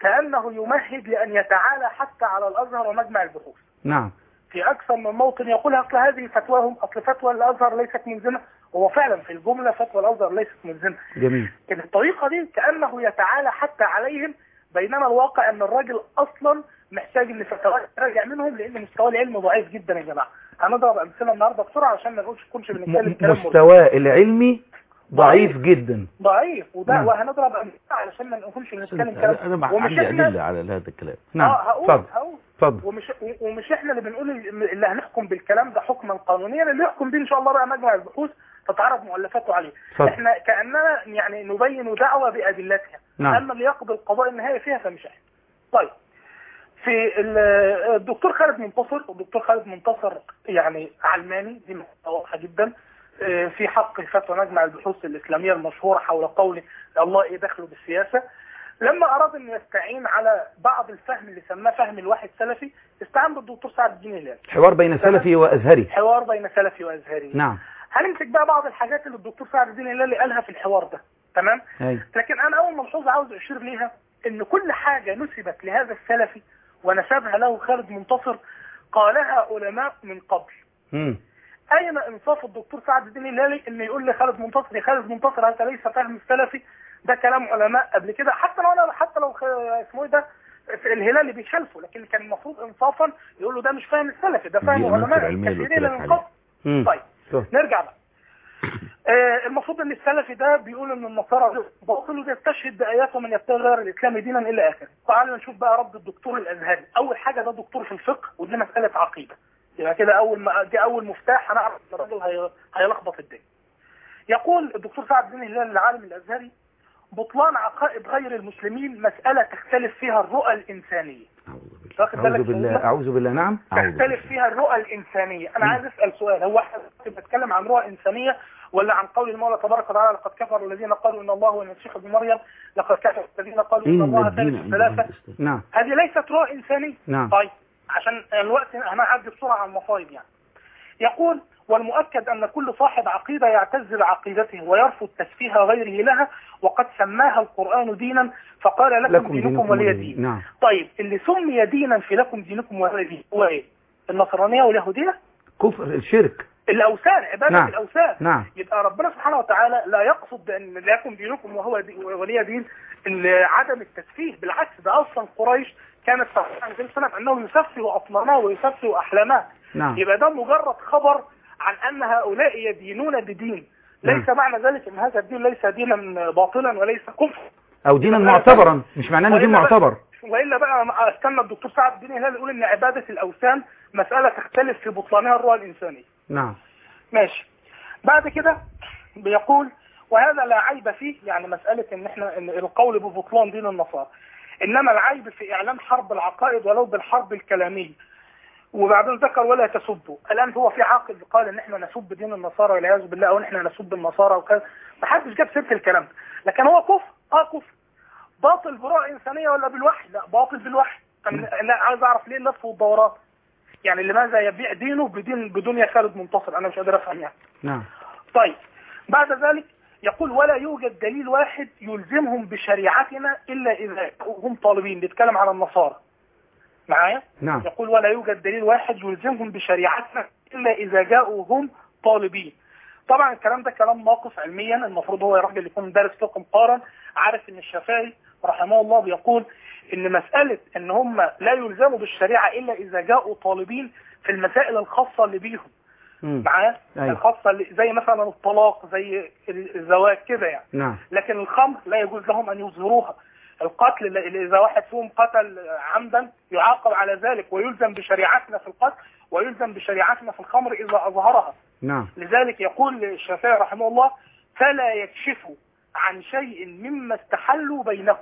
كأنه يمهد لأن يتعالى حتى على الأزهر ومجمع البحوث نعم في أكثر من موطن يقول أصل هذه فتواهم أصل فتوى الأزهر ليست ملزمة هو فعلا في الجملة فتوى الأزهر ليست ملزمة جميل لكن الطريقة دي كأنه يتعالى حتى عليهم بينما الواقع أن الراجل أصلا محتاج ان فتواه تراجع منهم لان مستواه العلمي ضعيف جدا يا جماعه هنضرب امثله النهارده بسرعه عشان ما نقولش نكونش بنتكلم م- كلام مرتب. مستواه العلمي ضعيف جدا ضعيف وده نعم. وهنضرب امثله علشان ما نكونش بنتكلم انا كلام أنا مع- ومش عندي احنا ادله على هذا الكلام نعم اه هقول اتفضل هقول اتفضل ومش ومش احنا اللي بنقول اللي هنحكم بالكلام ده حكما قانونيا اللي يحكم بيه ان شاء الله بقى مجمع البحوث تتعرض مؤلفاته عليه اتفضل. احنا كاننا يعني نبين دعوه بادلتها نعم. اما اللي يقضي القضاء النهائي فيها فمش احنا طيب في ال- الدكتور خالد منتصر والدكتور خالد منتصر يعني علماني دي مسألة واضحه جدا اه، في حق فتوى مجمع البحوث الاسلاميه المشهوره حول قول الله ايه دخله بالسياسه لما اراد ان يستعين على بعض الفهم اللي سماه فهم الواحد سلفي استعان بالدكتور سعد الدين الهلالي حوار بين سلفي وازهري حوار بين سلفي وازهري نعم هنمسك بقى بعض الحاجات اللي الدكتور سعد الدين الهلالي قالها في الحوار ده تمام اي لكن انا اول ملحوظه عاوز اشير ليها ان كل حاجه نسبت لهذا السلفي ونسبها له خالد منتصر قالها علماء من قبل امم اين انصاف الدكتور سعد الدين الهلالي ان يقول لي خالد منتصر يا خالد منتصر هذا ليس فهم السلفي ده كلام علماء قبل كده حتى لو انا حتى لو خ- اسمه ايه ده الهلالي بيخالفه لكن كان المفروض انصافا يقول له ده مش فاهم السلفي ده دي فهم العناصر علماء العلمية اللي كثيرين قلت لك من عليها. قبل امم طيب اتفضل. نرجع بقى آه المفروض ان السلفي ده بيقول ان النصارى باطل وبيستشهد بايات ومن يبتغي غير الاسلام دينا الى اخره تعالوا نشوف بقى رد الدكتور الازهري اول حاجه ده دكتور في الفقه ودي مساله عقيده يبقى كده اول ما دي اول مفتاح هنعرف ان الراجل هي- هيلخبط الدنيا يقول الدكتور سعد الدين الهلال العالم الازهري بطلان عقائد غير المسلمين مساله تختلف فيها الرؤى الانسانيه واخد بالك اعوذ من بالله الموضوع؟ اعوذ بالله نعم أعوذ تختلف بالله. فيها الرؤى الإنسانية أنا عايز أسأل سؤال هو احنا بنتكلم عن رؤى إنسانية ولا عن قول المولى تبارك وتعالى لقد كفر الذين قالوا إن الله هو المسيح ابن مريم لقد كفر الذين قالوا إن إن الله الدين ثالث عند الله ثلاثة الإسلام نعم هذه ليست رؤى إنسانية نعم. طيب عشان الوقت أنا أعدي بسرعة عن المصايب يعني يقول والمؤكد أن كل صاحب عقيدة يعتز بعقيدته ويرفض تسفيه غيره لها وقد سماها القرآن دينا فقال لكم, لكم دينكم ولي دين نعم طيب اللي سمي دينا في لكم دينكم ولي دين هو ايه النصرانية واليهودية كفر الشرك الاوثان عبادة نعم. الاوثان نعم يبقى ربنا سبحانه وتعالى لا يقصد بان لكم دينكم وهو دي ولي دين ال- عدم التسفيه بالعكس ده اصلا قريش كانت تعتقد عن سنة انه يسفه اطنانه ويسفه احلامه نعم يبقى ده مجرد خبر عن ان هؤلاء يدينون بدين ليس معنى ذلك ان هذا الدين ليس دينا باطلا وليس كفر او دينا معتبرا مش معناه انه دين وإلا بقى- معتبر والا بقى أنا استنى الدكتور سعد الدين هلال يقول ان عباده الاوثان مساله تختلف في بطلانها الرؤى الانسانيه نعم ماشي بعد كده بيقول وهذا لا عيب فيه يعني مساله ان احنا إن القول ببطلان دين النصارى انما العيب في اعلان حرب العقائد ولو بالحرب الكلاميه وبعدين ذكر ولا تسبوا الان هو في عاقل قال ان احنا نسب دين النصارى والعياذ بالله او ان احنا نسب النصارى وكذا ما حدش جاب سيره الكلام ده لكن هو كفر اه كفر باطل برؤى انسانيه ولا بالوحي لا باطل بالوحي أنا لا عايز اعرف ليه اللف والدورات يعني لماذا يبيع دينه بدين بدنيا خالد منتصر انا مش قادر افهم يعني نعم طيب بعد ذلك يقول ولا يوجد دليل واحد يلزمهم بشريعتنا الا اذا هم طالبين بيتكلم على النصارى معايا نعم يقول ولا يوجد دليل واحد يلزمهم بشريعتنا الا اذا جاءوا هم طالبين طبعا الكلام ده كلام ناقص علميا المفروض هو راجل يكون دارس فقه مقارن عارف ان الشافعي رحمه الله بيقول ان مسألة ان هم لا يلزموا بالشريعة الا اذا جاءوا طالبين في المسائل الخاصة اللي بيهم مم. معايا أيوة. الخاصة اللي زي مثلا الطلاق زي الزواج كده يعني نعم لكن الخمر لا يجوز لهم ان يظهروها القتل اللي اذا واحد فيهم قتل عمدا يعاقب على ذلك ويلزم بشريعتنا في القتل ويلزم بشريعتنا في الخمر اذا اظهرها نعم لذلك يقول الشافعي رحمه الله فلا يكشف عن شيء مما استحلوا بينهم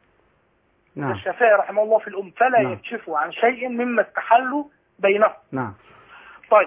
نعم الشافعي رحمه الله في الأم فلا نعم. يكشف عن شيء مما استحلوا بينهم نعم طيب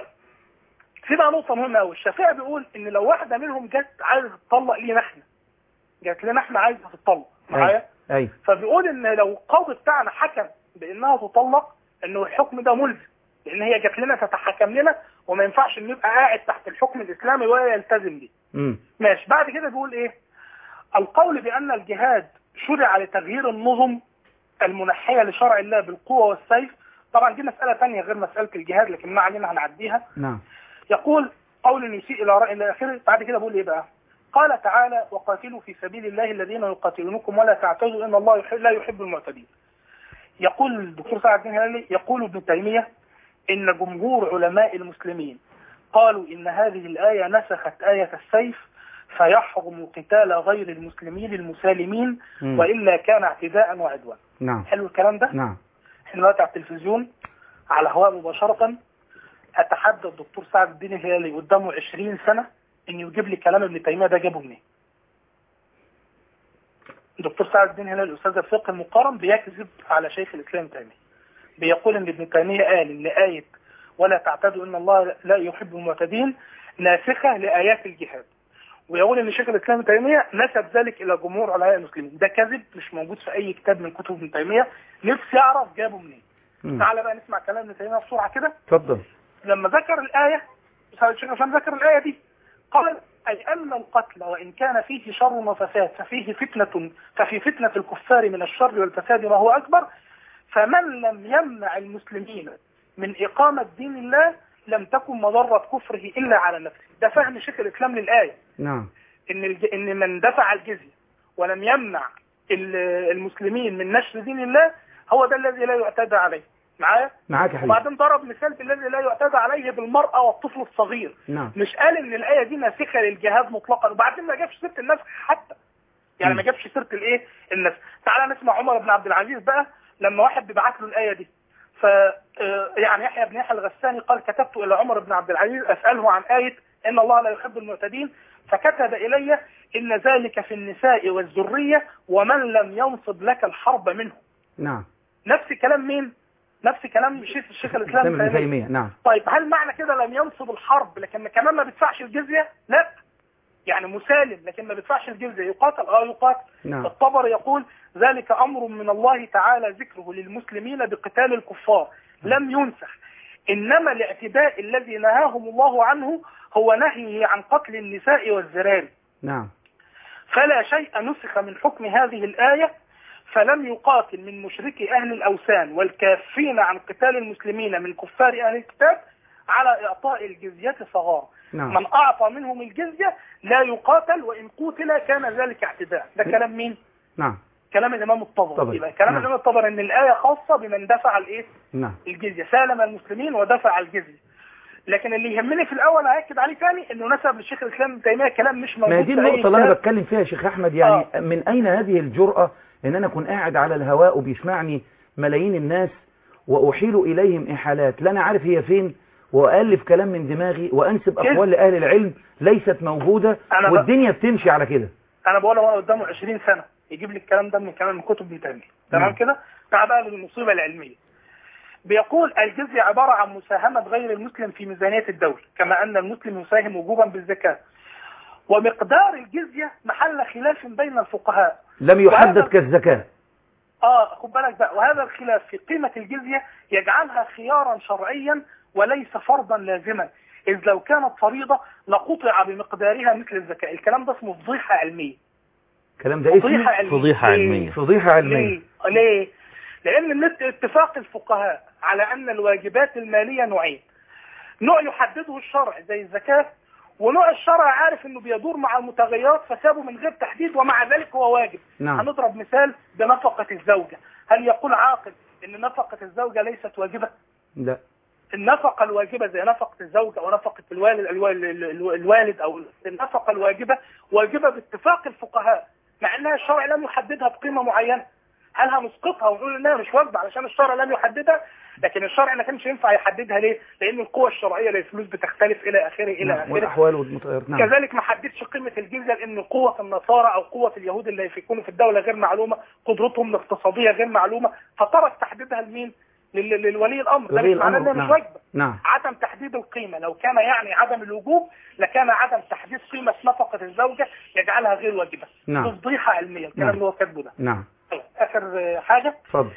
في بقى نقطة مهمة أوي الشافعي بيقول إن لو واحدة منهم جت عايزة تطلق لينا إحنا جت لنا إحنا عايزة تطلق معايا اي فبيقول إن لو القاضي بتاعنا حكم بإنها تطلق إنه الحكم ده ملزم لأن هي جت لنا تتحكم لنا وما ينفعش إنه يبقى قاعد تحت الحكم الإسلامي ولا يلتزم بيه امم ماشي بعد كده بيقول ايه القول بان الجهاد شرع لتغيير النظم المنحية لشرع الله بالقوة والسيف طبعا دي مسألة ثانية غير مسألة الجهاد لكن ما علينا هنعديها نعم يقول قول يسيء إلى رأي إلى آخره بعد كده بقول إيه بقى قال تعالى وقاتلوا في سبيل الله الذين يقاتلونكم ولا تعتدوا إن الله يحب لا يحب المعتدين يقول الدكتور سعد الدين هلالي يقول ابن تيمية إن جمهور علماء المسلمين قالوا إن هذه الآية نسخت آية السيف فيحرم قتال غير المسلمين المسالمين مم. وإلا كان اعتداء وعدوان نعم حلو الكلام ده نعم احنا دلوقتي على التلفزيون على الهواء مباشرة اتحدى الدكتور سعد الدين الهلالي قدامه 20 سنة ان يجيب لي كلام ابن تيمية ده جابه منين الدكتور سعد الدين الهلالي استاذ الفقه المقارن بيكذب على شيخ الاسلام ابن تيمية بيقول ان ابن تيمية قال ان آية ولا تعتدوا ان الله لا يحب المعتدين ناسخة لآيات الجهاد ويقول ان شيخ الاسلام ابن تيميه نسب ذلك الى جمهور علماء المسلمين ده كذب مش موجود في اي كتاب من كتب ابن تيميه نفسي اعرف جابه منين مم. تعالى بقى نسمع كلام ابن تيميه بسرعه كده اتفضل لما ذكر الايه الشيخ الاسلام ذكر الايه دي قال اي ان القتل وان كان فيه شر وفساد ففيه فتنه ففي فتنه الكفار من الشر والفساد ما هو اكبر فمن لم يمنع المسلمين من اقامه دين الله لم تكن مضره كفره الا على نفسه ده فهم شيخ الاسلام للايه نعم ان الج... ان من دفع الجزيه ولم يمنع ال- المسلمين من نشر دين الله هو ده الذي لا يعتدى عليه معايا معاك يا حبيبي وبعدين ضرب مثال بالذي لا يعتدى عليه بالمرأة والطفل الصغير نعم مش قال ان الآية دي ناسخة للجهاد مطلقا وبعدين ما جابش سيرة النسخ حتى يعني م. ما جابش سيرة الايه النسخ تعالى نسمع عمر بن عبد العزيز بقى لما واحد بيبعت له الآية دي ف آه، يعني يحيى بن يحيى الغساني قال كتبت إلى عمر بن عبد العزيز أسأله عن آية إن الله لا يحب المعتدين فكتب إلي إن ذلك في النساء والذرية ومن لم ينصب لك الحرب منه نعم نفس كلام مين؟ نفس كلام الشيخ الشيخ الإسلام اسلام ابن ابن تيمية. تيمية نعم طيب هل معنى كده لم ينصب الحرب لكن كمان ما بيدفعش الجزية؟ لا يعني مسالم لكن ما بيدفعش الجزية يقاتل اه يقاتل نعم الطبر يقول ذلك أمر من الله تعالى ذكره للمسلمين بقتال الكفار لم ينسخ إنما الاعتداء الذي نهاهم الله عنه هو نهيه عن قتل النساء والذراري نعم فلا شيء نسخ من حكم هذه الآية فلم يقاتل من مشركي أهل الأوثان والكافين عن قتال المسلمين من كفار أهل الكتاب على إعطاء الجزية صغار نعم من أعطى منهم الجزية لا يقاتل وإن قتل كان ذلك اعتداء ده كلام مين؟ نعم كلام الإمام الطبري طبري. يبقى كلام نعم. الإمام الطبري إن الآية خاصة بمن دفع الإيه؟ نعم الجزية سالم المسلمين ودفع الجزية لكن اللي يهمني في الأول هأكد عليه تاني إنه نسب للشيخ الإسلام ابن تيمية كلام مش موجود ما هي دي في أي النقطة اللي أنا كتاب. بتكلم فيها يا شيخ أحمد يعني من أين هذه الجرأة إن أنا أكون قاعد على الهواء وبيسمعني ملايين الناس وأحيل إليهم إحالات لا أنا عارف هي فين وألف كلام من دماغي وأنسب كده. أقوال لأهل العلم ليست موجودة أنا ب- والدنيا بتمشي على كده انا بقول هو قدامه 20 سنه يجيب لي الكلام ده من كمان من كتب ابن تيميه تمام نعم. كده تعال بقى للمصيبه العلميه بيقول الجزية عبارة عن مساهمة غير المسلم في ميزانية الدولة كما أن المسلم يساهم وجوبا بالزكاة ومقدار الجزية محل خلاف بين الفقهاء لم يحدد وهذا- كالزكاة اه خد بالك بقى وهذا الخلاف في قيمة الجزية يجعلها خيارا شرعيا وليس فرضا لازما إذ لو كانت فريضة لقطع بمقدارها مثل الزكاة الكلام ده اسمه فضيحة علمية الكلام ده فضيحة اسمه علمية فضيحة ليه؟ علمية. فضيحة علمية ليه؟ ليه؟ لأن من اتفاق الفقهاء على أن الواجبات المالية نوعين نوع يحدده الشرع زي الزكاة ونوع الشرع عارف انه بيدور مع المتغيرات فسابه من غير تحديد ومع ذلك هو واجب نعم هنضرب مثال بنفقة الزوجة هل يقول عاقل ان نفقة الزوجة ليست واجبة لا النفقة الواجبة زي نفقة الزوجة أو نفقة الوالد الوالد, الوالد أو النفقة الواجبة واجبة باتفاق الفقهاء مع أنها الشرع لم يحددها بقيمة معينة هل هنسقطها ونقول انها مش واجبه علشان الشرع لم يحددها لكن الشرع ما كانش ينفع يحددها ليه؟ لان القوى الشرعيه للفلوس بتختلف الى اخره الى نعم. اخره والأحوال والمتغيرات نعم كذلك ما حددش قيمة الجزية لأن قوة النصارى أو قوة اليهود اللي يكونوا في الدولة غير معلومة قدرتهم الاقتصادية غير معلومة فترك تحديدها لمين؟ لل- للولي الأمر ده ولي مش معناه الأمر إنها مش نعم واجبة نعم عدم تحديد القيمة لو كان يعني عدم الوجوب لكان عدم تحديد قيمة نفقة الزوجة يجعلها غير واجبة نعم. دي فضيحة علمية الكلام نعم. اللي هو كاتبه ده نعم طيب، آخر آه، حاجة اتفضل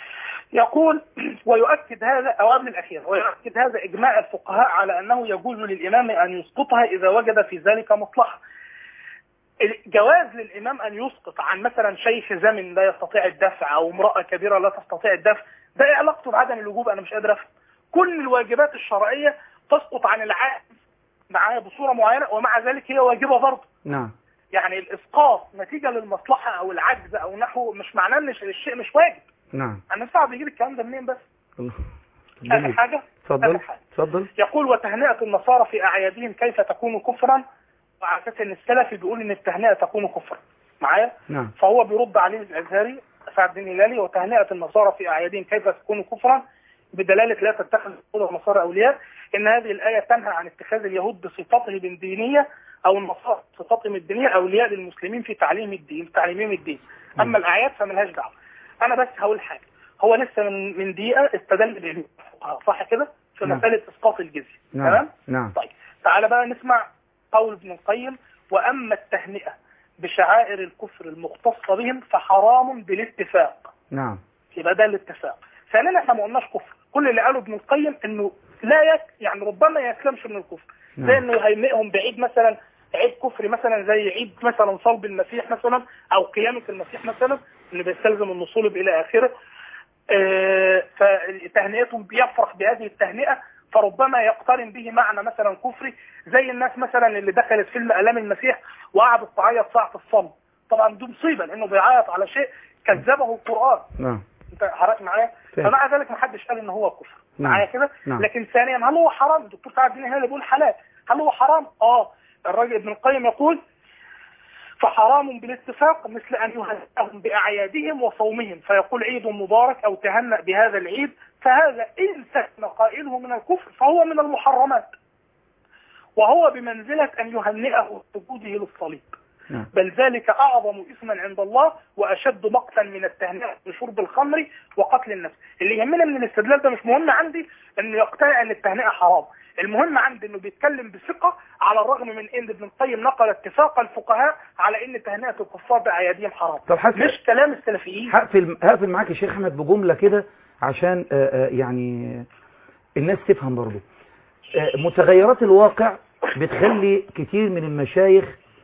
يقول ويؤكد هذا أو قبل الأخير ويؤكد هذا إجماع الفقهاء على أنه يجوز للإمام أن يسقطها إذا وجد في ذلك مصلحة جواز للامام ان يسقط عن مثلا شيخ زمن لا يستطيع الدفع او امراه كبيره لا تستطيع الدفع ده ايه علاقته بعدم الوجوب انا مش قادر افهم كل الواجبات الشرعيه تسقط عن العاجز معايا بصوره معينه ومع ذلك هي واجبه برضه نعم يعني الاسقاط نتيجه للمصلحه او العجز او نحو مش معناه ان الشيء مش واجب نعم انا صعب يجيب الكلام ده منين بس الله. اخر جميل. حاجه اتفضل آخر حاجة. اتفضل يقول وتهنئه النصارى في اعيادهم كيف تكون كفرا وعلى اساس ان السلفي بيقول ان التهنئه تكون كفرا معايا نعم فهو بيرد عليه الازهري سعد الدين الهلالي وتهنئه النصارى في اعيادهم كيف تكون كفرا بدلاله لا تتخذ اليهود النصارى اولياء ان هذه الايه تنهى عن اتخاذ اليهود بصفتهم الدينيه او النصارى بصفتهم الدينيه اولياء للمسلمين في تعليم الدين تعليمهم الدين اما الاعياد فملهاش دعوه انا بس هقول حاجه هو لسه من من دقيقه استدل بالفقهاء صح كده في نعم. مساله اسقاط الجزيه نعم تمام نعم طيب تعالى بقى نسمع قول ابن القيم واما التهنئه بشعائر الكفر المختصه بهم فحرام بالاتفاق نعم يبقى ده الاتفاق ثانيا احنا ما قلناش كفر كل اللي قاله ابن القيم انه لا يك يعني ربما يسلمش من الكفر زي نعم انه يهيئهم بعيد مثلا عيد كفري مثلا زي عيد مثلا صلب المسيح مثلا او قيامه المسيح مثلا اللي بيستلزم انه صلب الى اخره آه، فتهنئتهم بيفرح بهذه التهنئه فربما يقترن به معنى مثلا كفري زي الناس مثلا اللي دخلت فيلم الام المسيح وقعدت تعيط ساعه الصلب طبعا دي مصيبه لانه بيعيط على شيء كذبه القران نعم انت حضرتك معايا فاهم. فمع ذلك ما حدش قال ان هو كفر نعم. معايا كده نعم. لكن ثانيا هل هو حرام الدكتور سعد الدين هنا اللي بيقول حلال هل هو حرام اه الراجل ابن القيم يقول فحرام بالاتفاق مثل ان يهنئهم باعيادهم وصومهم فيقول عيد مبارك او تهنأ بهذا العيد فهذا ان سكن قائله من الكفر فهو من المحرمات وهو بمنزله ان يهنئه بسجوده للصليب نعم بل ذلك أعظم إثما عند الله وأشد مقتا من التهنئة بشرب الخمر وقتل النفس اللي يهمنا من الاستدلال ده مش مهم عندي انه يقتنع ان التهنئة حرام المهم عندي انه بيتكلم بثقة على الرغم من ان ابن القيم نقل اتفاق الفقهاء على ان تهنئة الكفار بأعيادهم حرام طب حسن مش كلام السلفيين هقفل هقفل معاك يا شيخ احمد بجمله كده عشان آه، آه، يعني الناس تفهم برضه آه، متغيرات الواقع بتخلي كتير من المشايخ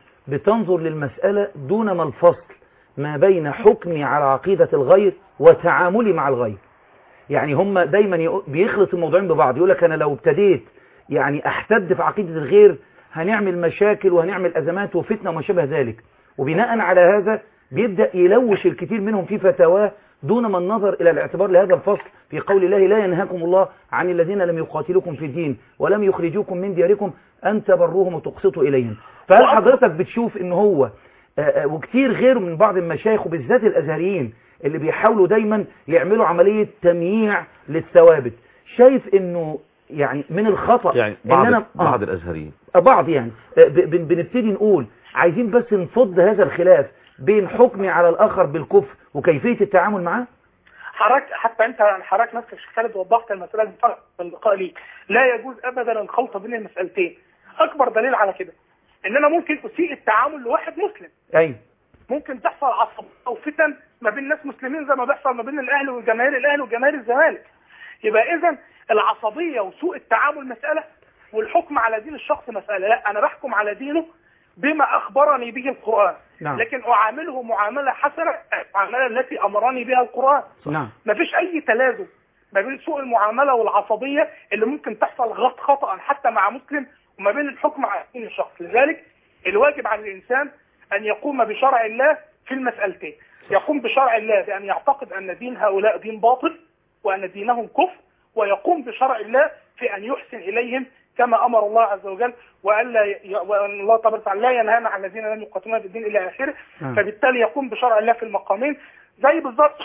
بتنظر للمسألة دون ما الفصل ما بين حكمي على عقيدة الغير وتعاملي مع الغير يعني هم دايما يقو- بيخلط الموضوعين ببعض يقول لك انا لو ابتديت يعني احتد في عقيدة الغير هنعمل مشاكل وهنعمل ازمات وفتنة وما شابه ذلك وبناء على هذا بيبدأ يلوش الكثير منهم في فتاواه دون ما النظر إلى الاعتبار لهذا الفصل في قول الله لا ينهاكم الله عن الذين لم يقاتلوكم في الدين ولم يخرجوكم من دياركم أن تبروهم وتقسطوا إليهم فهل حضرتك بتشوف إن هو آه، آه، وكتير غيره من بعض المشايخ وبالذات الأزهريين اللي بيحاولوا دايما يعملوا عملية تمييع للثوابت شايف إنه يعني من الخطأ يعني إن بعض أنا آه. بعض الازهريين بعض يعني ب- بن- بنبتدي نقول عايزين بس نفض هذا الخلاف بين حكمي على الآخر بالكفر وكيفية التعامل معاه حضرتك حتى انت يعني حضرتك نفسك شيخ خالد وضحت المساله دي في اللقاء ليك لا يجوز ابدا الخلط بين المسالتين اكبر دليل على كده ان انا ممكن اسيء التعامل لواحد مسلم أيوة ممكن تحصل عصب او فتن ما بين ناس مسلمين زي ما بيحصل ما بين الاهلي وجماهير الاهلي وجماهير الزمالك يبقى اذا العصبيه وسوء التعامل مساله والحكم على دين الشخص مساله لا انا بحكم على دينه بما اخبرني به القران نعم. لكن اعامله معامله حسنه المعامله التي امرني بها القران نعم ما فيش اي تلازم ما بين سوء المعامله والعصبيه اللي ممكن تحصل غلط خطا حتى مع مسلم وما بين الحكم على دين الشخص لذلك الواجب على الانسان ان يقوم بشرع الله في المسالتين يقوم بشرع الله بان يعتقد ان دين هؤلاء دين باطل وان دينهم كفر ويقوم بشرع الله في ان يحسن اليهم كما امر الله عز وجل والا ي... وان الله تبارك وتعالى لا ينهانا عن الذين لم يقاتلونا في الدين الى اخره نعم. فبالتالي يقوم بشرع الله في المقامين زي بالظبط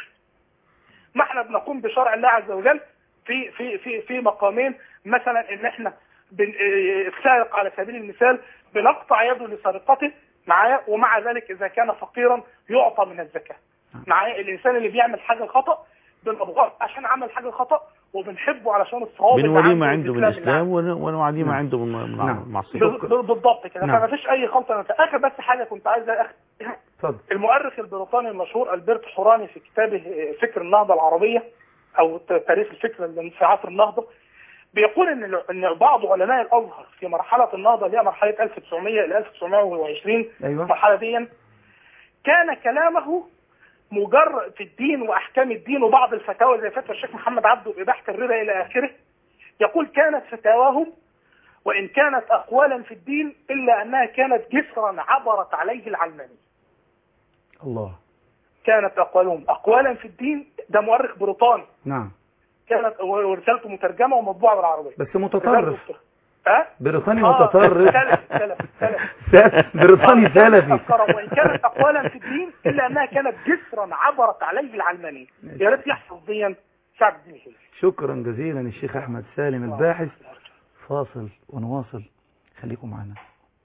ما احنا بنقوم بشرع الله عز وجل في في في في مقامين مثلا ان احنا بن- اه، السارق على سبيل المثال بنقطع يده لسرقته معايا ومع ذلك اذا كان فقيرا يعطى من الزكاه معايا الانسان اللي بيعمل حاجه خطا بنبغضه عشان عمل حاجه خطا وبنحبه علشان الصواب اللي بنوريه ما عنده عنده من والإسلام اللي الاسلام ون- ونعاديه ما نعم. عنده من من نعم. المعصيه ب- ب- بالضبط كده نعم. فما فيش اي خلطه اخر بس حاجه كنت عايز اخد اتفضل المؤرخ البريطاني المشهور البرت حوراني في كتابه فكر النهضة العربية أو ت- تاريخ الفكر اللي في عصر النهضة بيقول ان ان بعض علماء الازهر في مرحله النهضه اللي هي مرحله 1900 الى 1920 ايوه المرحله دي كان كلامه مجرد في الدين واحكام الدين وبعض الفتاوى زي فتوى الشيخ محمد عبده باباحه الربا الى اخره يقول كانت فتاواهم وان كانت اقوالا في الدين الا انها كانت جسرا عبرت عليه العلماني الله كانت اقوالهم اقوالا في الدين ده مؤرخ بريطاني نعم كانت ورسالته مترجمه ومطبوعه بالعربيه بس متطرف ها بريطاني آه، متطرف سلف سلف سلف بريطاني سلفي أفكار وإن كانت أقوالا في الدين إلا أنها كانت جسرا عبرت عليه العلماني يا ريت يحفظ ديا سعد الدين الهلالي شكرا جزيلا الشيخ احمد سالم الباحث فاصل ونواصل خليكم معنا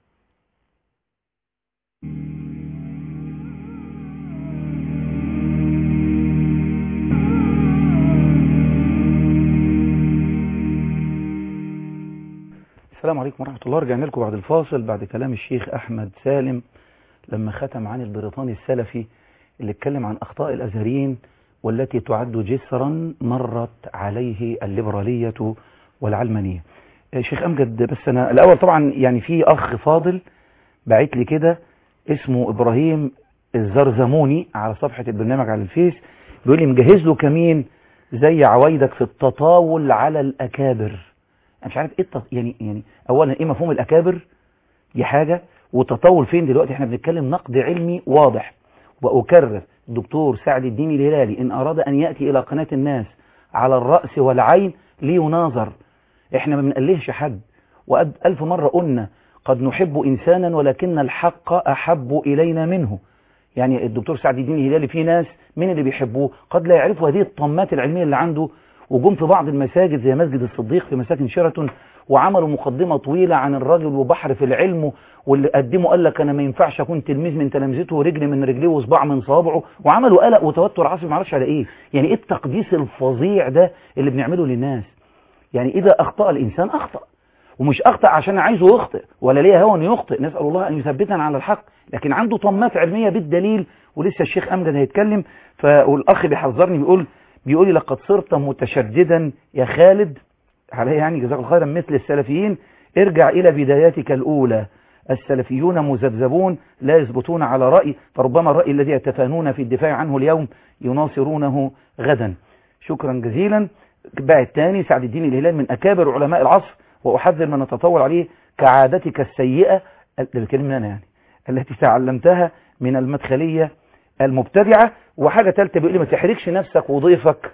السلام عليكم ورحمة الله رجعنا لكم بعد الفاصل بعد كلام الشيخ أحمد سالم لما ختم عن البريطاني السلفي اللي اتكلم عن أخطاء الأزهريين والتي تعد جسرا مرت عليه الليبرالية والعلمانية آه، شيخ أمجد بس أنا الأول طبعا يعني في أخ فاضل بعت لي كده اسمه إبراهيم الزرزموني على صفحة البرنامج على الفيس بيقول لي مجهز له كمين زي عوايدك في التطاول على الأكابر انا مش عارف ايه التط... يعني يعني اولا ايه مفهوم الاكابر دي حاجه والتطاول فين دلوقتي احنا بنتكلم نقد علمي واضح واكرر الدكتور سعد الدين الهلالي ان اراد ان ياتي الى قناه الناس على الراس والعين ليناظر احنا ما بنقلهش حد وقد الف مره قلنا قد نحب انسانا ولكن الحق احب الينا منه يعني الدكتور سعد الدين الهلالي في ناس من اللي بيحبوه قد لا يعرفوا هذه الطمات العلميه اللي عنده وجم في بعض المساجد زي مسجد الصديق في مساكن شيراتون وعملوا مقدمة طويلة عن الراجل وبحر في العلم واللي قدمه قال لك انا ما ينفعش اكون تلميذ من تلامذته ورجل من رجليه وصباع من صوابعه وعملوا قلق وتوتر عصبي ما اعرفش على ايه يعني ايه التقديس الفظيع ده اللي بنعمله للناس يعني اذا اخطأ الانسان اخطأ ومش اخطأ عشان عايزه يخطئ ولا ليه هوى انه يخطئ نسأل الله ان يثبتنا على الحق لكن عنده طمات علمية بالدليل ولسه الشيخ امجد هيتكلم فالاخ بيحذرني بيقول بيقول لي لقد صرت متشددا يا خالد عليه يعني جزاك الله خيرا مثل السلفيين ارجع إلى بداياتك الأولى السلفيون مذبذبون لا يثبتون على رأي فربما الرأي الذي يتفانون في الدفاع عنه اليوم يناصرونه غدا شكرا جزيلا بقى الثاني سعد الدين الهلال من أكابر علماء العصر وأحذر من نتطور عليه كعادتك السيئة ده بكلمنا أنا يعني التي تعلمتها من المدخلية المبتدعة وحاجة ثالثة بيقول لي ما تحركش نفسك وضيفك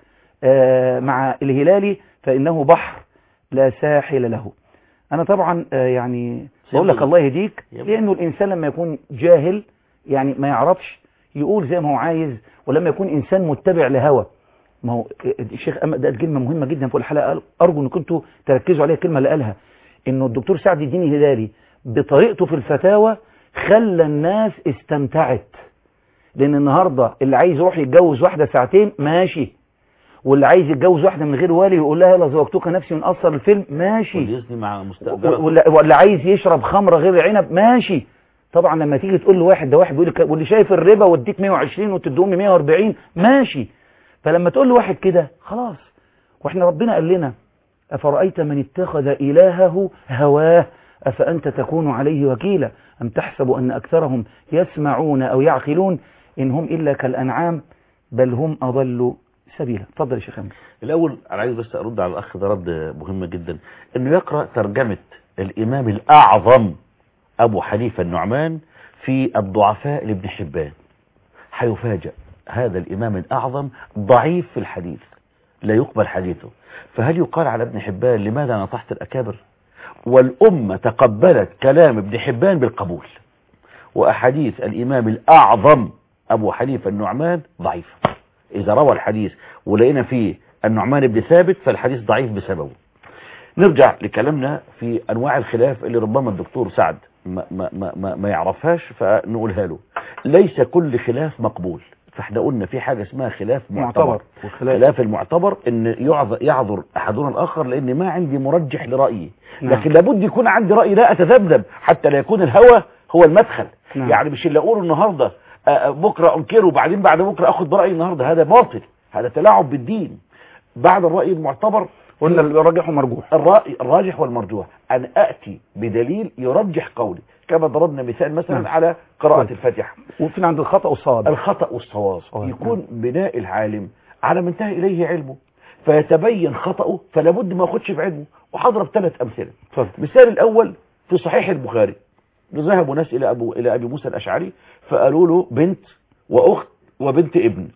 آه مع الهلالي فإنه بحر لا ساحل له أنا طبعا آه يعني بقول لك الله يهديك لأنه الإنسان لما يكون جاهل يعني ما يعرفش يقول زي ما هو عايز ولما يكون إنسان متبع لهوى ما هو الشيخ أمل ده كلمة مهمة جدا في الحلقة أرجو أن كنتوا تركزوا عليها الكلمة اللي قالها إنه الدكتور سعد الدين الهلالي بطريقته في الفتاوى خلى الناس استمتعت لان النهاردة اللي عايز يروح يتجوز واحدة ساعتين ماشي واللي عايز يتجوز واحدة من غير والي يقول لها يلا زوجتك نفسي من أثر الفيلم ماشي واليزني مع مستقبل واللي عايز يشرب خمرة غير عنب ماشي طبعا لما تيجي تقول لواحد ده واحد بيقول لك واللي شايف الربا واديك 120 وتدوم 140 ماشي فلما تقول لواحد كده خلاص واحنا ربنا قال لنا أفرأيت من اتخذ إلهه هواه أفأنت تكون عليه وكيلا أم تحسب أن أكثرهم يسمعون أو يعقلون إن هم إلا كالأنعام بل هم أضلوا سبيلا تفضل يا شيخ أمين الأول أنا عايز بس أرد على الأخ ده رد مهم جدا إنه يقرأ ترجمة الإمام الأعظم أبو حنيفة النعمان في الضعفاء لابن حبان هيفاجأ هذا الإمام الأعظم ضعيف في الحديث لا يقبل حديثه فهل يقال على ابن حبان لماذا نصحت الأكابر والأمة تقبلت كلام ابن حبان بالقبول وأحاديث الإمام الأعظم أبو حنيفة النعمان ضعيف إذا روى الحديث ولقينا فيه النعمان بن ثابت فالحديث ضعيف بسببه نرجع لكلامنا في أنواع الخلاف اللي ربما الدكتور سعد ما, ما, ما, ما يعرفهاش فنقولها له ليس كل خلاف مقبول فاحنا قلنا في حاجة اسمها خلاف معتبر, معتبر. خلاف المعتبر ان يعذر احدنا الاخر لان ما عندي مرجح لرأيي نعم. لكن لابد يكون عندي رأي لا اتذبذب حتى لا يكون الهوى هو المدخل نعم. يعني مش اللي اقوله النهاردة بكرة انكره وبعدين بعد بكرة اخد برأيي النهاردة هذا باطل هذا تلاعب بالدين بعد الرأي المعتبر قلنا الراجح ومرجوح الرأي الراجح والمرجوح أن أأتي بدليل يرجح قولي كما ضربنا مثال مثلا نعم. على قراءة طيب. الفاتحة وفي عند الخطأ والصواب الخطأ والصواب صواب، يكون بناء العالم على ما انتهى إليه علمه فيتبين خطأه فلا بد ما ياخدش بعلمه وهضرب ثلاث أمثلة اتفضل مثال الأول في صحيح البخاري ذهبوا ناس إلى أبو إلى أبي موسى الأشعري فقالوا له بنت وأخت وبنت ابن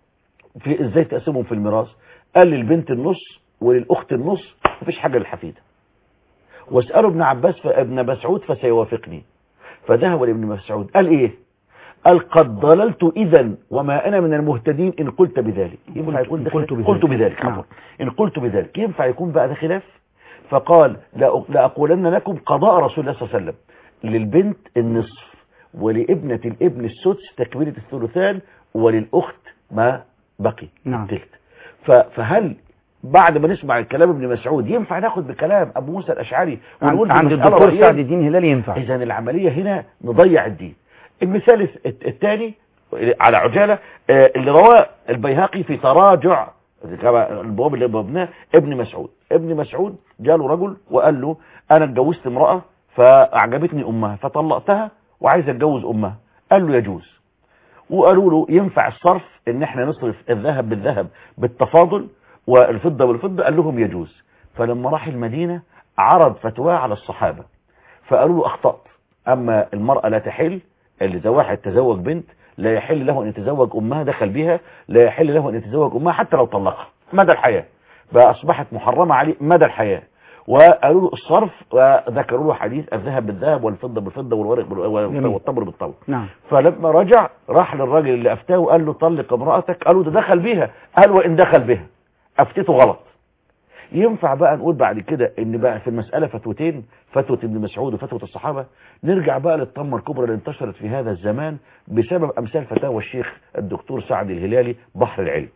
في إزاي تقسمهم في الميراث قال للبنت النص وللأخت النص مفيش حاجة للحفيدة واسألوا ابن عباس فابن مسعود فسيوافقني فذهب لابن مسعود قال إيه قال قد ضللت إذا وما أنا من المهتدين إن قلت بذلك ينفع يكون ده قلت خلاف؟ بذلك. قلت بذلك نعم. عفوا إن قلت بذلك ينفع يكون بقى ده خلاف فقال لا- لأقولن لكم قضاء رسول الله صلى الله عليه وسلم للبنت النصف ولابنة الابن السدس تكملة الثلثان وللأخت ما بقي نعم. التلت ف- فهل بعد ما نسمع الكلام ابن مسعود ينفع ناخد بكلام أبو موسى الأشعري ونقول عند في المسألة الدكتور رأيين؟ سعد الدين هلال ينفع إذا العملية هنا نضيع الدين المثال الثاني على عجالة آه، اللي رواه البيهقي في تراجع كما البواب اللي بابناه ابن مسعود ابن مسعود جاله رجل وقال له انا اتجوزت امرأة فاعجبتني امها فطلقتها وعايز اتجوز امها قال له يجوز وقالوا له ينفع الصرف ان احنا نصرف الذهب بالذهب بالتفاضل والفضة بالفضة قال لهم يجوز فلما راح المدينة عرض فتواه على الصحابة فقالوا له اخطأت اما المرأة لا تحل اللي ده واحد تزوج بنت لا يحل له ان يتزوج امها دخل بها لا يحل له ان يتزوج امها حتى لو طلقها مدى الحياة بقى اصبحت محرمة عليه مدى الحياة وقالوا له الصرف وذكروا له حديث الذهب بالذهب والفضة بالفضة والورق بال- جميل. والتمر بالتمر نعم فلما رجع راح للراجل اللي افتاه وقال له طلق امرأتك قالوا ده دخل بيها قال وان دخل بها افتته غلط ينفع بقى نقول بعد كده ان بقى في المسألة فتوتين فتوة ابن مسعود وفتوة الصحابة نرجع بقى للطمة الكبرى اللي انتشرت في هذا الزمان بسبب امثال فتاوى الشيخ الدكتور سعد الهلالي بحر العلم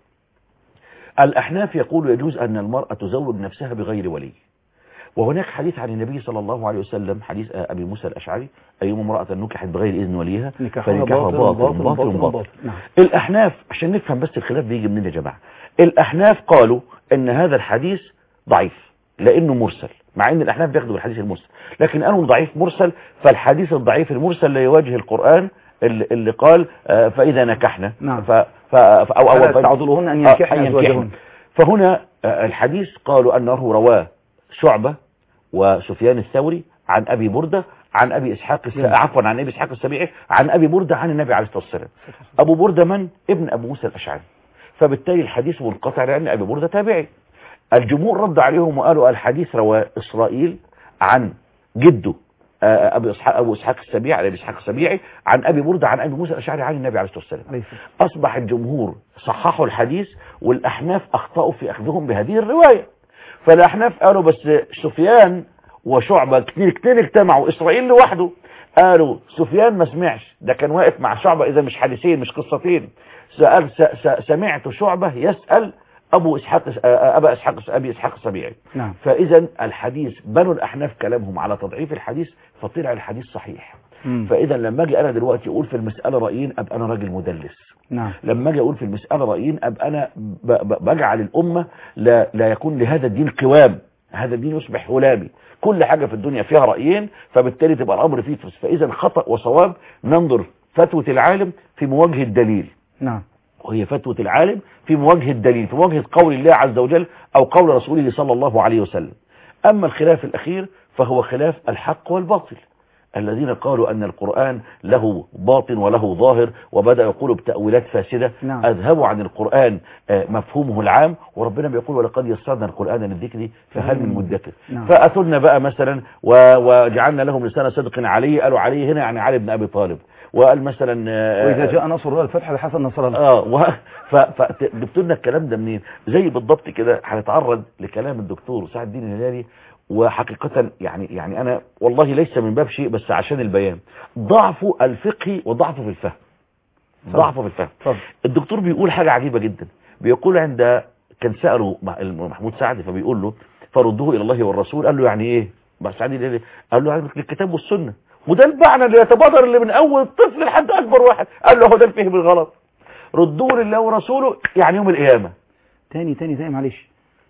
الاحناف يقول يجوز ان المرأة تزوج نفسها بغير ولي وهناك حديث عن النبي صلى الله عليه وسلم حديث ابي موسى الاشعري ايما امرأة نكحت بغير اذن وليها نكاحها فنكاحها باطل باطل باطل باطل, باطل. نعم الأحناف عشان نفهم بس الخلاف بيجي منين يا جماعة الأحناف قالوا ان هذا الحديث ضعيف لأنه مرسل مع ان الأحناف بياخدوا الحديث المرسل لكن قالوا ضعيف مرسل فالحديث الضعيف المرسل لا يواجه القرآن اللي, اللي قال آه، فإذا نكحنا نعم. ف ف ف- أو فلا أو تعضلهن أن آه، ينكحن أن أزواجهن فهنا آه، الحديث قالوا أنه رواه شعبة وسفيان الثوري عن أبي بردة عن أبي إسحاق الس... جميل. عفوا عن أبي إسحاق السبيعي عن أبي بردة عن النبي عليه الصلاة والسلام أبو بردة من؟ ابن أبو موسى الأشعري فبالتالي الحديث منقطع لأن أبي بردة تابعي الجمهور رد عليهم وقالوا الحديث رواه إسرائيل عن جده آه، أبو إسحاق أبو إسحاق السبيعي عن أبي إسحاق السبيعي عن أبي بردة عن أبي موسى الأشعري عن النبي عليه الصلاة والسلام عليه الصلاة أصبح الجمهور صححوا الحديث والأحناف أخطأوا في أخذهم بهذه الرواية فالأحناف قالوا بس سفيان وشعبة كتير كتير اجتمعوا إسرائيل لوحده قالوا سفيان ما سمعش ده كان واقف مع شعبة إذا مش حديثين مش قصتين سأل س س سمعت شعبة يسأل أبو إسحاق آه، أبا إسحاق أبي إسحاق السبيعي نعم فإذا الحديث بنوا الأحناف كلامهم على تضعيف الحديث فطلع الحديث صحيح مم. فإذا لما أجي أنا دلوقتي أقول في المسألة رأيين أبقى أنا راجل مدلس نعم لما اجي اقول في المسألة رأيين ابقى انا ب- ب- بجعل الامة لا, لا يكون لهذا الدين قوام هذا الدين يصبح هلامي كل حاجة في الدنيا فيها رأيين فبالتالي تبقى الامر فيه فس- فاذا خطأ وصواب ننظر فتوى العالم في مواجهة الدليل نعم وهي فتوى العالم في مواجهة الدليل في مواجهة قول الله عز وجل او قول رسوله صلى الله عليه وسلم اما الخلاف الاخير فهو خلاف الحق والباطل الذين قالوا أن القرآن له باطن وله ظاهر وبدأ يقولوا بتأويلات فاسدة نعم. أذهبوا عن القرآن آه، مفهومه العام وربنا بيقول ولقد يسرنا القرآن للذكر فهل من مدكر نعم. فأتلنا بقى مثلا و- وجعلنا لهم لسان صدق علي قالوا علي هنا يعني علي بن أبي طالب وقال مثلا آه، وإذا جاء نصر الله الفتح لحسن نصر الله اه و... ف... فجبت لنا الكلام ده منين زي بالضبط كده هنتعرض لكلام الدكتور سعد الدين الهلالي وحقيقة يعني يعني انا والله ليس من باب شيء بس عشان البيان ضعفه الفقهي وضعفه في الفهم ضعفه في الفهم اتفضل الدكتور بيقول حاجة عجيبة جدا بيقول عند كان سأله مع- محمود سعد فبيقول له فردوه إلى الله والرسول قال له يعني إيه بس سعد قال له- قال له يعني الكتاب والسنة وده المعنى اللي يتبادر اللي من أول طفل لحد أكبر واحد قال له هو ده الفهم الغلط ردوه لله ورسوله يعني يوم القيامة تاني تاني تاني معلش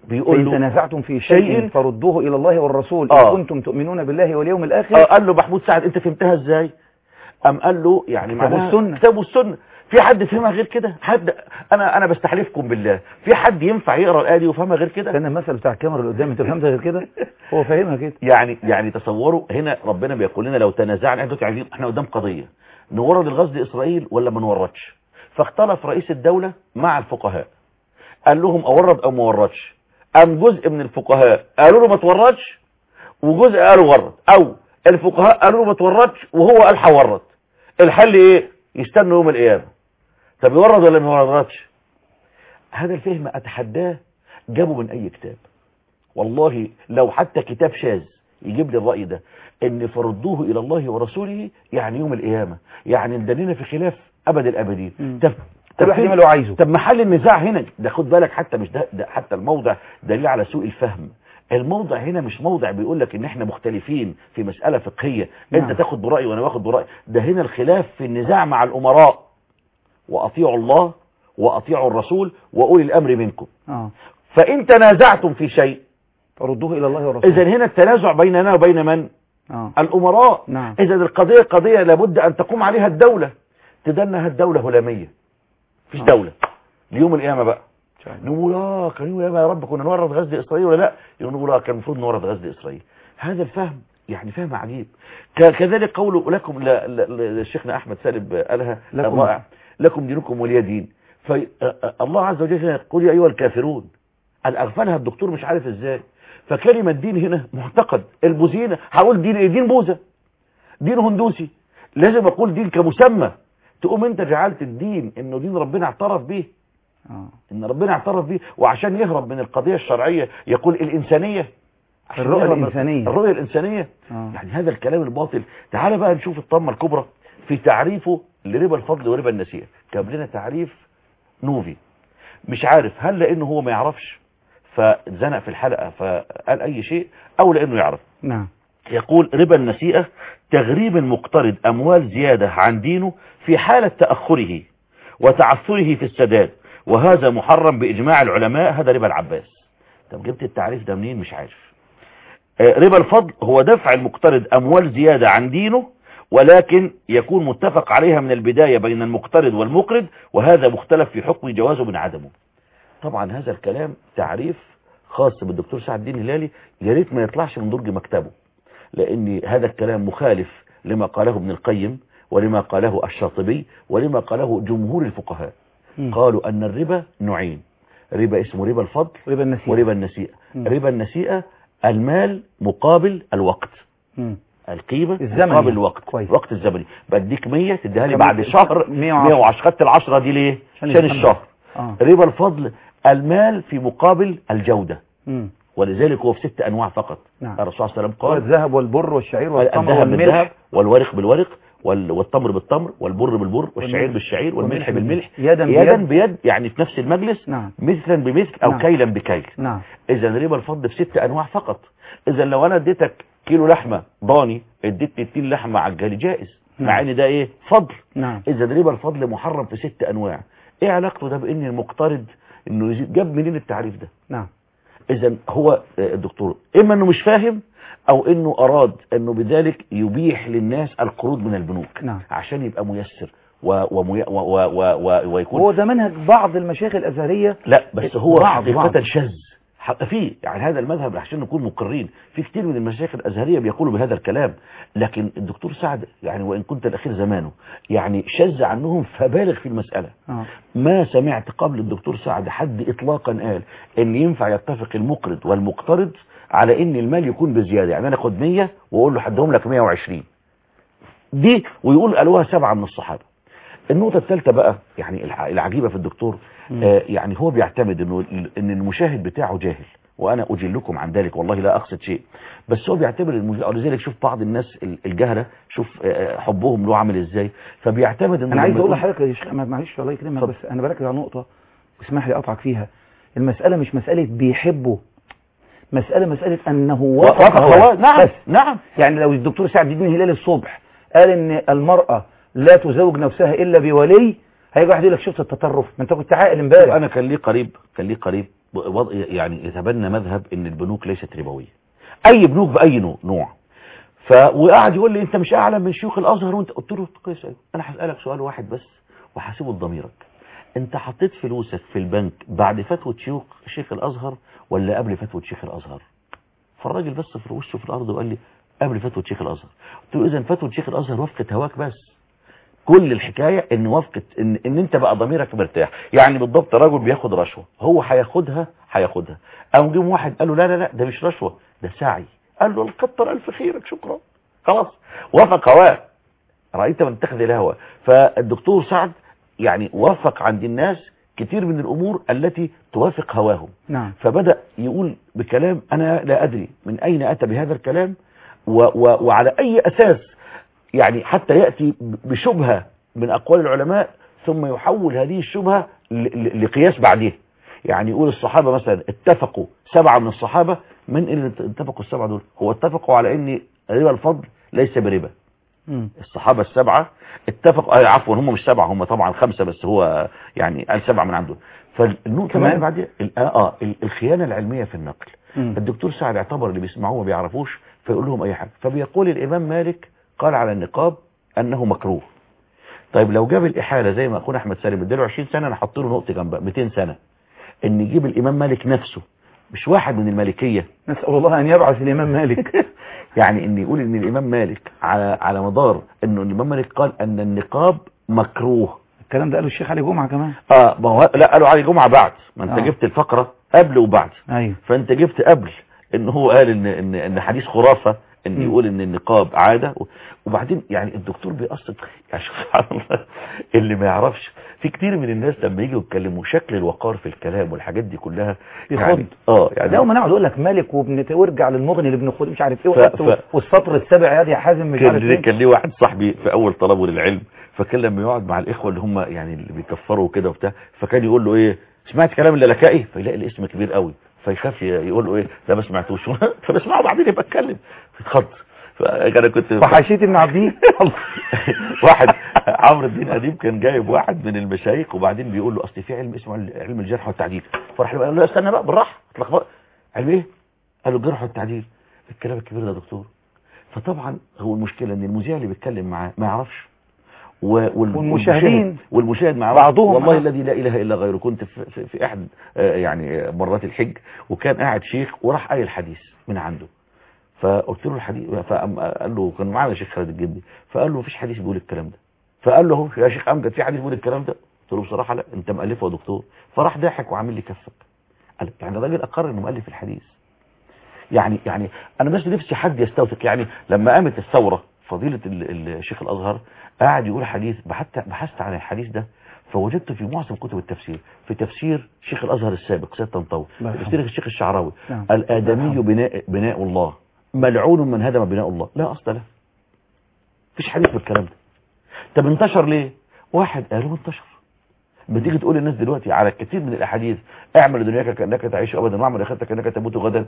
بيقول فإن له تنازعتم في شيء شيء فردوه إلى الله والرسول آه. إن كنتم تؤمنون بالله واليوم آه الآخر قال له محمود سعد انت فهمتها ازاي ام قال له يعني كتاب معناها والسنة. كتاب والسنه في حد فهمها غير كده حد انا انا بستحلفكم بالله في حد ينفع يقرا الايه دي ويفهمها غير كده كان المثل بتاع الكاميرا اللي قدامي أنت فهمتها غير كده هو فاهمها كده يعني يعني تصوروا هنا ربنا بيقول لنا لو تنازعنا احنا دلوقتي عايزين احنا قدام قضيه نورد الغزو لاسرائيل ولا ما نوردش فاختلف رئيس الدوله مع الفقهاء قال لهم اورد او ما اوردش ام جزء من الفقهاء قالوا له ما توردش وجزء قالوا ورد او الفقهاء قالوا له ما توردش وهو قال هورد الحل ايه يستنوا يوم القيامه طب يورد ولا ما يوردش هذا الفهم اتحداه جابه من اي كتاب والله لو حتى كتاب شاذ يجيب لي الرأي ده ان فردوه الى الله ورسوله يعني يوم القيامة يعني ندلنا في خلاف ابد الابدين مم. طب كل واحد فين- يعمل اللي هو عايزه طب محل النزاع هنا ده خد بالك حتى مش ده, ده حتى الموضع دليل على سوء الفهم الموضع هنا مش موضع بيقول لك ان احنا مختلفين في مسألة فقهية نعم. انت تاخد برأي وانا باخد برأي ده هنا الخلاف في النزاع مع الامراء واطيعوا الله واطيعوا الرسول واولي الامر منكم اه فان تنازعتم في شيء فردوه إلى الله والرسول اذا هنا التنازع بيننا وبين من اه الامراء نعم اذا القضية قضية لابد ان تقوم عليها الدولة تدنها الدولة هلامية مفيش آه. دولة ليوم القيامة بقى إن شاء الله. نقول اه كان يوم القيامة يا رب كنا نورد غزل اسرائيل ولا لا يقول نقول اه كان المفروض نورد غزل اسرائيل هذا الفهم يعني فهم عجيب ك- كذلك قوله لكم ل- ل- ل- لشيخنا احمد سالب قالها لكم. رائع لكم دينكم ولي دين فالله عز وجل يقول يا ايها الكافرون قال اغفلها الدكتور مش عارف ازاي فكلمة دين هنا معتقد البوذيين هقول دين ايه دين بوذا دين هندوسي لازم اقول دين كمسمى تقوم انت جعلت الدين انه دين ربنا اعترف به اه ان ربنا اعترف به وعشان يهرب من القضية الشرعية يقول الانسانية عشان الرؤية يهرب من- الإنسانية. الرؤية الانسانية اه يعني هذا الكلام الباطل تعال بقى نشوف الطامة الكبرى في تعريفه لربا الفضل وربا النسيئة جاب لنا تعريف نوفي مش عارف هل لانه هو ما يعرفش فزنق في الحلقة فقال اي شيء او لانه يعرف نعم يقول ربا النسيئة تغريب المقترض أموال زيادة عن دينه في حالة تأخره وتعثره في السداد وهذا محرم بإجماع العلماء هذا ربا العباس طب جبت التعريف ده منين مش عارف آه، ربا الفضل هو دفع المقترض أموال زيادة عن دينه ولكن يكون متفق عليها من البداية بين المقترض والمقرض وهذا مختلف في حكم جوازه من عدمه طبعا هذا الكلام تعريف خاص بالدكتور سعد الدين الهلالي يا ريت ما يطلعش من درج مكتبه لأن هذا الكلام مخالف لما قاله ابن القيم ولما قاله الشاطبي ولما قاله جمهور الفقهاء مم. قالوا أن الربا نوعين ربا اسمه ربا الفضل ربا النسيئة وربا النسيئة مم. ربا النسيئة المال مقابل الوقت مم. القيمة الزمني. مقابل الوقت كويس. الوقت الزمني بديك 100 تديها لي كم- بعد شهر 110. 110 خدت العشرة دي ليه عشان عشان الزمن. الشهر اه ربا الفضل المال في مقابل الجودة مم. ولذلك هو في ست أنواع فقط نعم. الرسول صلى الله عليه وسلم قال والذهب والبر والشعير والتمر الذهب بالذهب والملح والورق بالورق وال- والتمر بالتمر والبر بالبر والشعير والملح. بالشعير والملح والملح بالملح يدا يدا بيد. بيد يعني في نفس المجلس نعم مثلا بمثل أو نعم. كيلا بكيل نعم اذا ربا الفضل بست انواع فقط اذا لو انا اديتك كيلو لحمه ضاني اديتني 2 لحمه عجالي جائز مع نعم. ان ده ايه فضل نعم اذا ربا الفضل محرم في ست انواع ايه علاقته ده بان المقترض انه يزيد جاب منين التعريف ده نعم اذا هو آه، الدكتور اما انه مش فاهم او انه اراد انه بذلك يبيح للناس القروض من البنوك نعم. عشان يبقى ميسر و ومي و و و و ويكون هو ده منهج بعض المشايخ الازهريه لا بس هو بعض- حقيقة بعض. شاذ حق فيه يعني هذا المذهب عشان نكون مقرين في كتير من المشايخ الازهريه بيقولوا بهذا الكلام لكن الدكتور سعد يعني وان كنت الاخير زمانه يعني شذ عنهم فبالغ في المساله اه ما سمعت قبل الدكتور سعد حد اطلاقا قال ان ينفع يتفق المقرض والمقترض على ان المال يكون بزياده يعني انا اخد 100 واقول له حدهم لك 120 دي ويقول قالوها سبعه من الصحابه النقطه الثالثه بقى يعني الع- العجيبه في الدكتور مم. آه يعني هو بيعتمد انه ان المشاهد بتاعه جاهل وانا اجلكم عن ذلك والله لا اقصد شيء بس هو بيعتبر المج... ولذلك شوف بعض الناس ال- الجهله شوف آه، حبهم له عامل ازاي فبيعتمد انه انا عايز لما اقول يقول- لحضرتك يا شيخ أحمد، معلش الله يكرمك اتفضل. بس انا بركز على نقطه اسمح لي اقطعك فيها المساله مش مساله بيحبه مساله مساله انه وافق وافق هواه. هواه. نعم بس نعم يعني لو الدكتور سعد الدين الهلالي الصبح قال ان المراه لا تزوج نفسها الا بولي هيجي واحد يقول لك شفت التطرف ما انت كنت عاقل امبارح انا كان لي قريب كان لي قريب وضع- يعني يتبنى مذهب ان البنوك ليست ربويه اي بنوك باي نوع- نوع ف وقعد يقول لي انت مش اعلم من شيوخ الازهر وانت قلت له كويس أوي. انا هسالك سؤال واحد بس وهسيبه لضميرك انت حطيت فلوسك في البنك بعد فتوى شيوخ شيخ الازهر ولا قبل فتوى شيخ الازهر فالراجل بس في وشه في الارض وقال لي قبل فتوى شيخ الازهر قلت له اذا فتوى شيخ الازهر وافقت هواك بس كل الحكاية ان وافقت ان, ان انت بقى ضميرك مرتاح يعني بالضبط رجل بياخد رشوة هو هياخدها هياخدها قام جه واحد قال له لا لا لا ده مش رشوة ده سعي قال له كتر الف خيرك شكرا خلاص وافق هواه رأيت من اتخذ الهوى فالدكتور سعد يعني وافق عند الناس كتير من الامور التي توافق هواهم نعم فبدأ يقول بكلام أنا لا أدري من أين أتى بهذا الكلام و و وعلى أي أساس يعني حتى يأتي بشبهة من أقوال العلماء ثم يحول هذه الشبهة ل- ل- لقياس بعدها يعني يقول الصحابة مثلا اتفقوا سبعة من الصحابة من اللي اتفقوا السبعة دول هو اتفقوا على ان ربا الفضل ليس بربا مم. الصحابة السبعة اتفقوا آه عفوا هم مش سبعة هم طبعا خمسة بس هو يعني قال سبعة من عنده فالنقطة كمان؟ اللي بعدها ال- اه ال- الخيانة العلمية في النقل مم. الدكتور سعد اعتبر اللي بيسمعوه ما بيعرفوش فيقول لهم اي حاجة فبيقول الامام مالك قال على النقاب انه مكروه طيب لو جاب الاحالة زي ما اخونا احمد سالم اداله 20 سنة انا احط له نقطة جنبها 200 سنة ان يجيب الامام مالك نفسه مش واحد من المالكية نسأل الله أن يبعث الإمام مالك يعني ان يقول ان الامام مالك على على مدار انه الامام مالك قال ان النقاب مكروه الكلام ده قاله الشيخ علي جمعة كمان اه ما هو لا قالوا علي جمعة بعد ما انت آه. جبت الفقرة قبل وبعد أيوه فانت جبت قبل ان هو قال ان ان ان حديث خرافة ان م. يقول ان النقاب عادة و- وبعدين يعني الدكتور بيقصد يعني سبحان الله اللي ما يعرفش في كتير من الناس لما يجوا يتكلموا شكل الوقار في الكلام والحاجات دي كلها بيخض. يعني اه يعني لا ما نقعد اقول لك مالك وابن وارجع للمغني لابن خلود مش عارف ايه ف- وحط ف- والسطر السابع يا دي يا حازم مش عارف كان ليه ايه كان ليه واحد صاحبي في اول طلبه للعلم فكان لما يقعد مع الاخوه اللي هم يعني اللي بيكفروا كده وبتاع فكان يقول له ايه سمعت كلام اللالكائي فيلاقي الاسم كبير قوي فيخاف ي- يقول له ايه ده ما سمعتوش فبسمعه بعدين يبقى اتكلم فيتخض فانا كنت وحاشيه ابن عبدين واحد عمرو الدين اديب كان جايب واحد من المشايخ وبعدين بيقول له اصل في علم اسمه علم الجرح والتعديل فراح له قال له استنى بقى بالراحه اتلخبط علم ايه قال له الجرح والتعديل الكلام الكبير ده يا دكتور فطبعا هو المشكله ان المذيع اللي بيتكلم معاه ما يعرفش و- وال- والمشاهدين والمشاهد ما يعرفش بعضهم والله آه. الذي لا اله الا غيره كنت في, في, في احد آه، يعني آه، مرات الحج وكان قاعد شيخ وراح قايل حديث من عنده فقلت له الحديث فقال له كان معانا الشيخ خالد الجندي فقال له مفيش حديث بيقول الكلام ده فقال له يا شيخ امجد في حديث بيقول الكلام ده قلت له بصراحه لا انت مؤلفه يا دكتور فراح ضاحك وعامل لي كفك قال يعني الراجل اقر انه مؤلف الحديث يعني يعني انا بس نفسي حد يستوثق يعني لما قامت الثوره فضيله ال- الشيخ الازهر قاعد يقول حديث بحثت بحثت عن الحديث ده فوجدت في معظم كتب التفسير في تفسير شيخ الازهر السابق سيد طنطاوي الله في يرحمه. تفسير الشيخ الشعراوي نعم. الادمي بناء بناء الله ملعون من هدم بناء الله لا اصل له مفيش حديث بالكلام ده طب انتشر ليه واحد قالوا انتشر بتيجي تقول للناس دلوقتي على كثير من الاحاديث اعمل دنياك كانك تعيش ابدا واعمل اخرتك كانك تموت غدا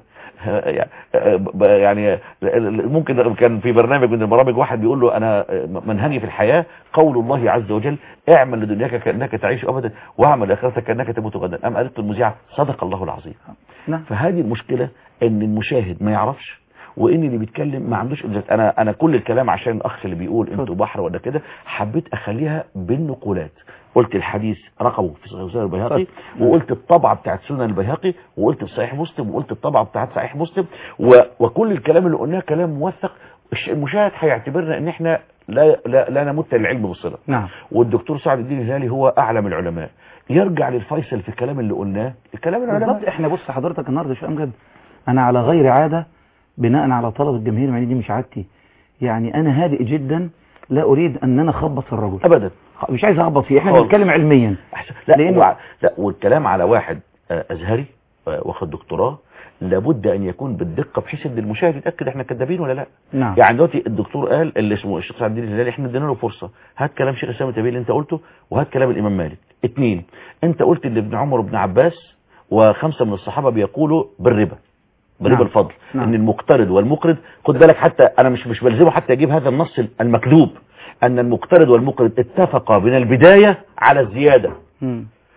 يعني ممكن كان في برنامج من البرامج واحد بيقول له انا منهجي في الحياه قول الله عز وجل اعمل لدنياك كانك تعيش ابدا واعمل اخرتك كانك تموت غدا ام قالت المذيعه صدق الله العظيم نعم فهذه المشكله ان المشاهد ما يعرفش وان اللي بيتكلم ما عندوش إدراك. انا انا كل الكلام عشان الاخ اللي بيقول انتوا بحر ولا كده حبيت اخليها بالنقولات قلت الحديث رقمه في صحيح البيهقي وقلت الطبعه بتاعت سنن البيهقي وقلت في صحيح مسلم وقلت الطبعه بتاعت صحيح مسلم و... وكل الكلام اللي قلناه كلام موثق الش- المشاهد هيعتبرنا ان احنا لا لا, لا نمت للعلم بصله نعم والدكتور سعد الدين الهلالي هو اعلم العلماء يرجع للفيصل في الكلام اللي قلناه الكلام العلماء بالظبط احنا بص حضرتك النهارده شو امجد انا على غير عاده بناء على طلب الجماهير مع إن دي مش عادتي يعني انا هادئ جدا لا اريد ان انا اخبط في الرجل ابدا خ- مش عايز اخبط فيه احنا خالص. بنتكلم علميا أحسن. لا لأنه- وع- لا والكلام على واحد آه، ازهري آه، واخد دكتوراه لابد ان يكون بالدقه بحيث ان المشاهد يتاكد احنا كذابين ولا لا نعم يعني دلوقتي الدكتور قال اللي اسمه الشيخ سعد الدين الهلالي احنا ادينا له فرصه هات كلام شيخ الاسلام التابعي اللي انت قلته وهات كلام الامام مالك اثنين انت قلت ان ابن عمر وابن عباس وخمسه من الصحابه بيقولوا بالربا بربا نعم. الفضل نعم. ان المقترض والمقرض خد بالك حتى انا مش مش بلزمه حتى يجيب هذا النص المكذوب ان المقترض والمقرض اتفقا من البدايه على الزياده مم.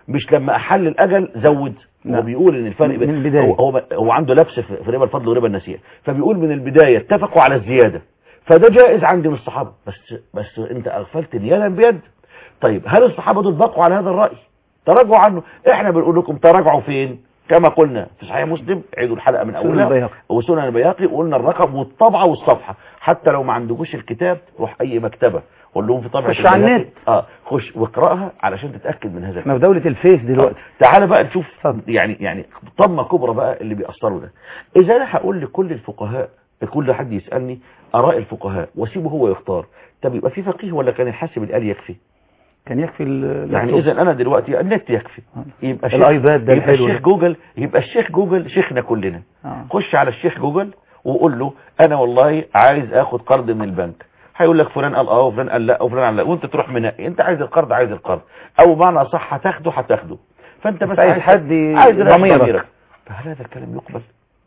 مش لما احل الاجل زود هو لا. بيقول ان الفرق من بين- البداية. هو, هو, هو عنده لبس في في ربا الفضل وربا النسيئه فبيقول من البدايه اتفقوا على الزياده فده جائز عندي من الصحابه بس بس انت اغفلت يدا بيد طيب هل الصحابه دول بقوا على هذا الراي تراجعوا عنه احنا بنقول لكم تراجعوا فين كما قلنا في صحيح مسلم عيدوا الحلقه من سنن اولها البيهقي. وسنن البياقي وقلنا الرقم والطبعه والصفحه حتى لو ما عندكوش الكتاب روح اي مكتبه قول لهم في طبعه خش على البيهقي. النت. اه خش واقراها علشان تتاكد من هذا احنا في دولة الفيس دلوقتي تعال بقى نشوف اتفضل. يعني يعني طمه كبرى بقى اللي بيأثروا ده اذا انا هقول لكل الفقهاء كل حد يسالني اراء الفقهاء واسيبه هو يختار طب يبقى في فقيه ولا كان الحاسب الآلي يكفي كان يكفي ال- يعني اللابتوب. اذا انا دلوقتي النت يكفي يبقى الشيخ الايباد ده يبقى الحلو الشيخ ده. جوجل يبقى الشيخ جوجل شيخنا كلنا آه. خش على الشيخ جوجل وقول له انا والله عايز اخد قرض من البنك هيقول لك فلان قال اه وفلان قال لا وفلان قال لا وانت تروح منقي انت عايز القرض عايز القرض او بمعنى صح هتاخده هتاخده فانت بس عايز حد عايز تريح ضميرك. فهل هذا الكلام يقبل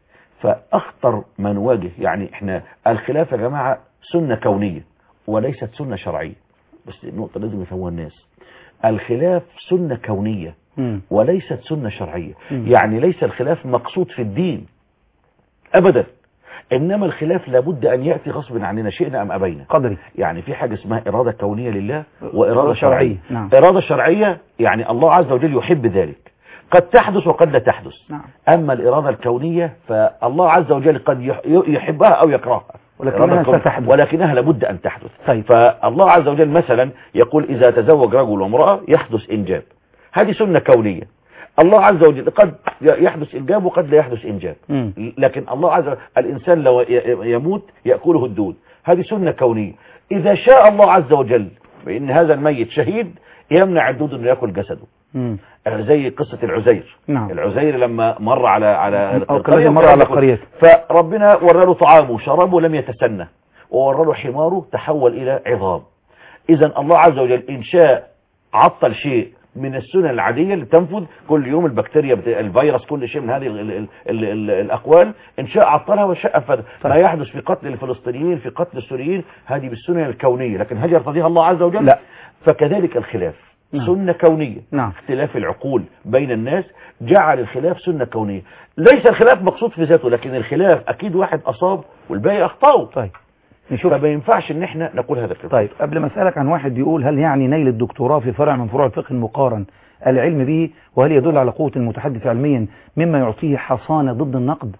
فاخطر ما نواجه يعني احنا الخلاف يا جماعه سنه كونيه وليست سنه شرعيه بس النقطه لازم يفهموها الناس الخلاف سنه كونيه مم. وليست سنة شرعية مم. يعني ليس الخلاف مقصود في الدين أبدا إنما الخلاف لابد أن يأتي غصب عننا شئنا أم أبينا قدري يعني في حاجة اسمها إرادة كونية لله وإرادة إرادة شرعية، شرعية نعم. إرادة شرعية يعني الله عز وجل يحب ذلك قد تحدث وقد لا تحدث نعم. أما الإرادة الكونية فالله عز وجل قد يح- يحبها أو يكرهها ولكنها الإرادة الكونية. ستحدث. ولكنها لابد أن تحدث طيب. فالله عز وجل مثلا يقول إذا تزوج رجل وامرأة يحدث إنجاب هذه سنة كونية الله عز وجل قد يحدث إنجاب وقد لا يحدث إنجاب مم. لكن الله عز وجل الإنسان لو ي- يموت يأكله الدود هذه سنة كونية إذا شاء الله عز وجل بأن هذا الميت شهيد يمنع الدود أنه يأكل جسده مم. آه، زي قصة العزير نعم. العزير لما مر على على أو كالذي مر على قريته. فربنا ورى له طعامه وشرابه لم يتسنى وورى له حماره تحول إلى عظام إذا الله عز وجل إن شاء عطل شيء من السنن العادية اللي تنفذ كل يوم البكتيريا بت... الفيروس كل شيء من هذه ال... ال... ال... ال... الأقوال إن شاء عطلها وشاء أنفذها ما يحدث في قتل الفلسطينيين في قتل السوريين هذه بالسنن الكونية لكن هل يرتضيها الله عز وجل لا. فكذلك الخلاف نعم. سنة كونية نعم. اختلاف العقول بين الناس جعل الخلاف سنة كونية ليس الخلاف مقصود في ذاته لكن الخلاف أكيد واحد أصاب والباقي أخطأوا طيب نشوف فما ينفعش ان احنا نقول هذا الكلام طيب قبل ما اسالك عن واحد بيقول هل يعني نيل الدكتوراه في فرع من فروع الفقه المقارن العلم به وهل يدل على قوة المتحدث علميا مما يعطيه حصانة ضد النقد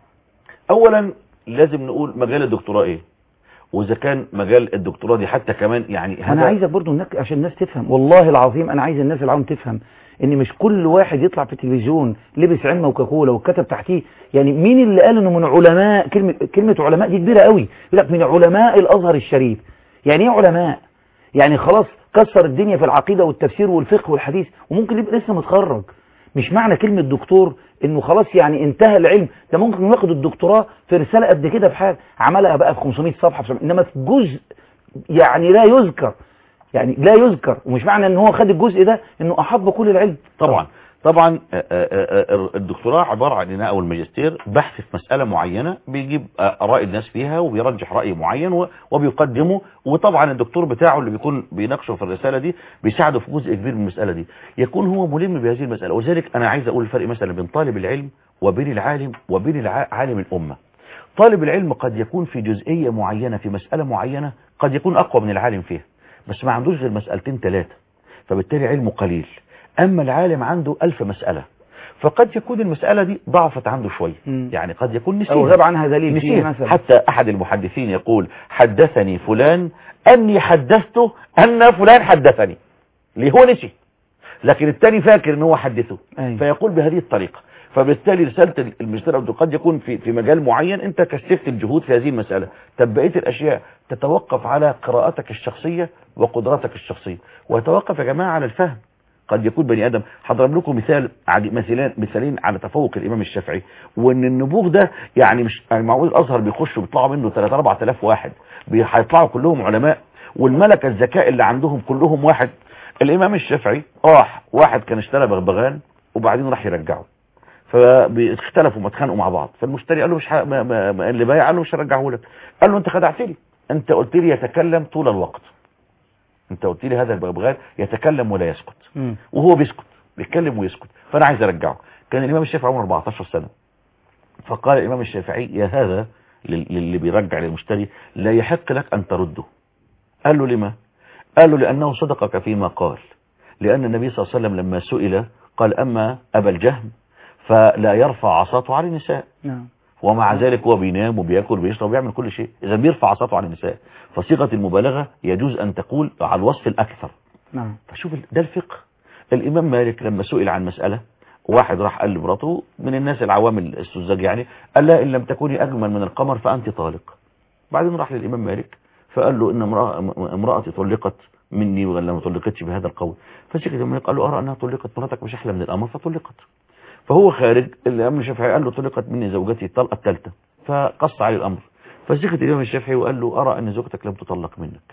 اولا لازم نقول مجال الدكتوراه ايه واذا كان مجال الدكتوراه دي حتى كمان يعني انا عايزك برضو انك عشان الناس تفهم والله العظيم انا عايز الناس العام تفهم ان مش كل واحد يطلع في التلفزيون لبس علم وكاكولا وكتب تحتيه يعني مين اللي قال انه من علماء كلمة كلمة علماء دي كبيرة قوي يقول لك من علماء الازهر الشريف يعني ايه علماء يعني خلاص كسر الدنيا في العقيدة والتفسير والفقه والحديث وممكن يبقى لسه متخرج مش معنى كلمة دكتور انه خلاص يعني انتهى العلم ده ممكن ياخد الدكتوراه في رسالة قد كده في حاجة عملها بقى في 500 صفحة في 700 انما في جزء يعني لا يذكر يعني لا يذكر ومش معنى ان هو خد الجزء ده انه احاط بكل العلم طبعا طبعا آه، آه، آه، الدكتوراه عبارة عن إنها او الماجستير بحث في مسألة معينة بيجيب آه، آراء الناس فيها وبيرجح رأي معين و- وبيقدمه وطبعا الدكتور بتاعه اللي بيكون بيناقشه في الرسالة دي بيساعده في جزء كبير من المسألة دي يكون هو ملم بهذه المسألة ولذلك أنا عايز أقول الفرق مثلا بين طالب العلم وبين العالم وبين الع- عالم الأمة طالب العلم قد يكون في جزئية معينة في مسألة معينة قد يكون أقوى من العالم فيها بس ما عندوش غير مسألتين ثلاثة فبالتالي علمه قليل أما العالم عنده ألف مسألة فقد يكون المسألة دي ضعفت عنده شوية مم. يعني قد يكون نسيها او غاب عنها دليل فيه نسيها مثلا حتى أحد المحدثين يقول حدثني فلان أني حدثته أن فلان حدثني ليه هو نسي لكن التاني فاكر ان هو حدثه أيوة. فيقول بهذه الطريقة فبالتالي رسالة الماجستير أو قد يكون في في مجال معين انت كثفت الجهود في هذه المسألة طب بقيه الاشياء تتوقف على قراءتك الشخصية وقدراتك الشخصية ويتوقف يا جماعة على الفهم قد يكون بني ادم هضرب لكم مثال عدي- مثالين مثالين على تفوق الامام الشافعي وان النبوغ ده يعني مش يعني معقول الازهر بيخشوا بيطلعوا منه 3 4000 واحد بي- هيطلعوا كلهم علماء والملكه الذكاء اللي عندهم كلهم واحد الامام الشافعي راح واحد كان اشترى بغبغان وبعدين راح يرجعه فاختلفوا ما اتخانقوا مع بعض فالمشتري قال له مش ح... ما... ما... ما... اللي بايع قال له مش هرجعه لك قال له انت خدعتني انت قلت لي يتكلم طول الوقت انت قلت لي هذا البغبغان يتكلم ولا يسكت مم. وهو بيسكت بيتكلم ويسكت فانا عايز ارجعه كان الامام الشافعي عمره 14 سنه فقال الامام الشافعي يا هذا لل- للي بيرجع للمشتري لا يحق لك ان ترده قال له لما قال له لانه صدقك فيما قال لان النبي صلى الله عليه وسلم لما سئل قال اما ابا الجهم فلا يرفع عصاته على النساء نعم ومع ذلك هو بينام وبياكل وبيشرب وبيعمل كل شيء اذا بيرفع عصاته على النساء فصيغه المبالغه يجوز ان تقول على الوصف الاكثر نعم فشوف ال- ده الفقه الامام مالك لما سئل عن مساله واحد راح قال لمراته من الناس العوام السذاج يعني قال لها ان لم تكوني اجمل من القمر فانت طالق بعدين راح للامام مالك فقال له ان امراه امراتي طلقت مني ولا ما طلقتش بهذا القول فسكت الامام مالك قال له ارى انها طلقت مراتك مش احلى من القمر فطلقت فهو خارج الامام الشافعي قال له طلقت مني زوجتي الطلقه الثالثه فقص عليه الامر فسكت الامام الشافعي وقال له ارى ان زوجتك لم تطلق منك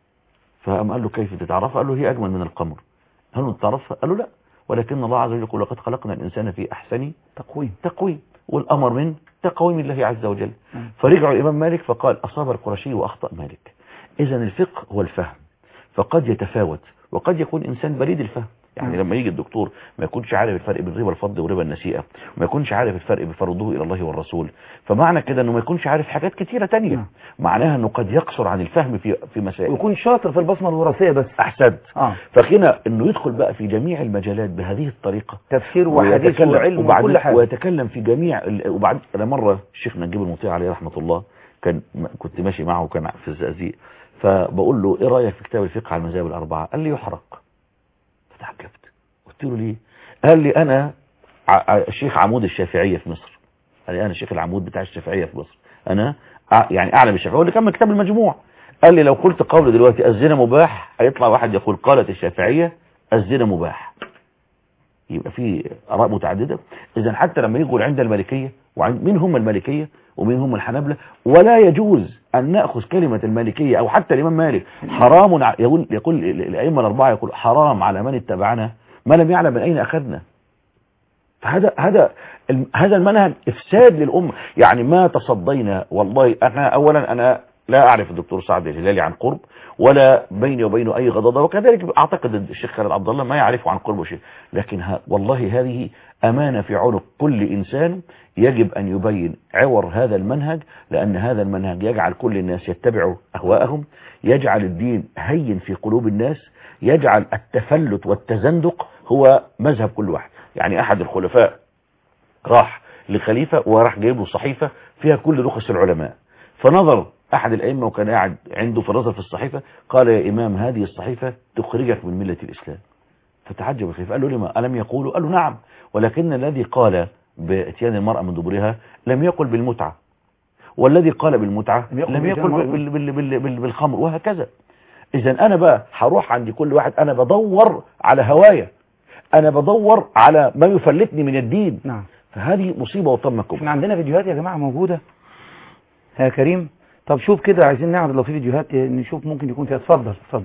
فقام قال له كيف تتعرف قال له هي اجمل من القمر هل انت تعرفها قال له لا ولكن الله عز وجل يقول لقد خلقنا الانسان في احسن تقويم تقويم والامر من تقويم الله عز وجل نعم. فرجعوا الامام مالك فقال اصاب القرشي واخطا مالك اذا الفقه هو الفهم فقد يتفاوت وقد يكون انسان بريد الفهم يعني نعم. لما يجي الدكتور ما يكونش عارف الفرق بين ربا الفضل وربا النسيئه وما يكونش عارف الفرق بين فرضه الى الله والرسول فمعنى كده انه ما يكونش عارف حاجات كتيره تانية نعم. معناها انه قد يقصر عن الفهم في في مسائل ويكون شاطر في البصمه الوراثيه بس احسنت اه فهنا انه يدخل بقى في جميع المجالات بهذه الطريقه تفسير وحديث ويتكلم- وعلم وبعدين- وكل حاجه ويتكلم في جميع ال- وبعد انا مره الشيخ نجيب المطيع عليه رحمه الله كان م- كنت ماشي معه وكان في الزقازيق فبقول له ايه رايك في كتاب الفقه على المذاهب الاربعه قال لي يحرق فتعجبت قلت له ليه قال لي انا ع- ع- الشيخ عمود الشافعيه في مصر قال لي انا الشيخ العمود بتاع الشافعيه في مصر انا أع- يعني اعلم الشافعيه هو اللي كان من كتاب المجموع قال لي لو قلت قول دلوقتي الزنا مباح هيطلع واحد يقول قالت الشافعيه الزنا مباح يبقى في اراء متعدده اذا حتى لما يجوا عند المالكيه وعند مين هم المالكيه ومين هم الحنابلة ولا يجوز ان ناخذ كلمه المالكيه او حتى الامام مالك حرام ع- يقول يقول الائمه الاربعه يقول حرام على من اتبعنا ما لم يعلم من اين اخذنا فهذا هذا الم- هذا المنهج افساد للامه يعني ما تصدينا والله احنا اولا انا لا اعرف الدكتور سعد الهلالي عن قرب ولا بيني وبينه اي غضاضه وكذلك اعتقد الشيخ خالد عبد الله ما يعرفه عن قرب شيء لكن ها والله هذه امانه في عنق كل انسان يجب ان يبين عور هذا المنهج لان هذا المنهج يجعل كل الناس يتبعوا اهواءهم يجعل الدين هين في قلوب الناس يجعل التفلت والتزندق هو مذهب كل واحد يعني احد الخلفاء راح لخليفة وراح جايب له صحيفة فيها كل رخص العلماء فنظر أحد الأئمة وكان قاعد عنده فنظر في الصحيفة قال يا إمام هذه الصحيفة تخرجك من ملة الإسلام فتعجب الخليفة قال له لما ألم يقولوا قال له نعم ولكن الذي قال باتيان المرأة من دبرها لم يقل بالمتعة والذي قال بالمتعة لم يقل لم بإتيان يقل المرأة. بال- بال- بال- بال- بالخمر وهكذا إذا أنا بقى هروح عند كل واحد أنا بدور على هوايا أنا بدور على ما يفلتني من الدين نعم فهذه مصيبة وطمة كبرى احنا عندنا فيديوهات يا جماعة موجودة يا كريم طب شوف كده عايزين نعرض لو في فيديوهات نشوف ممكن يكون فيها اتفضل اتفضل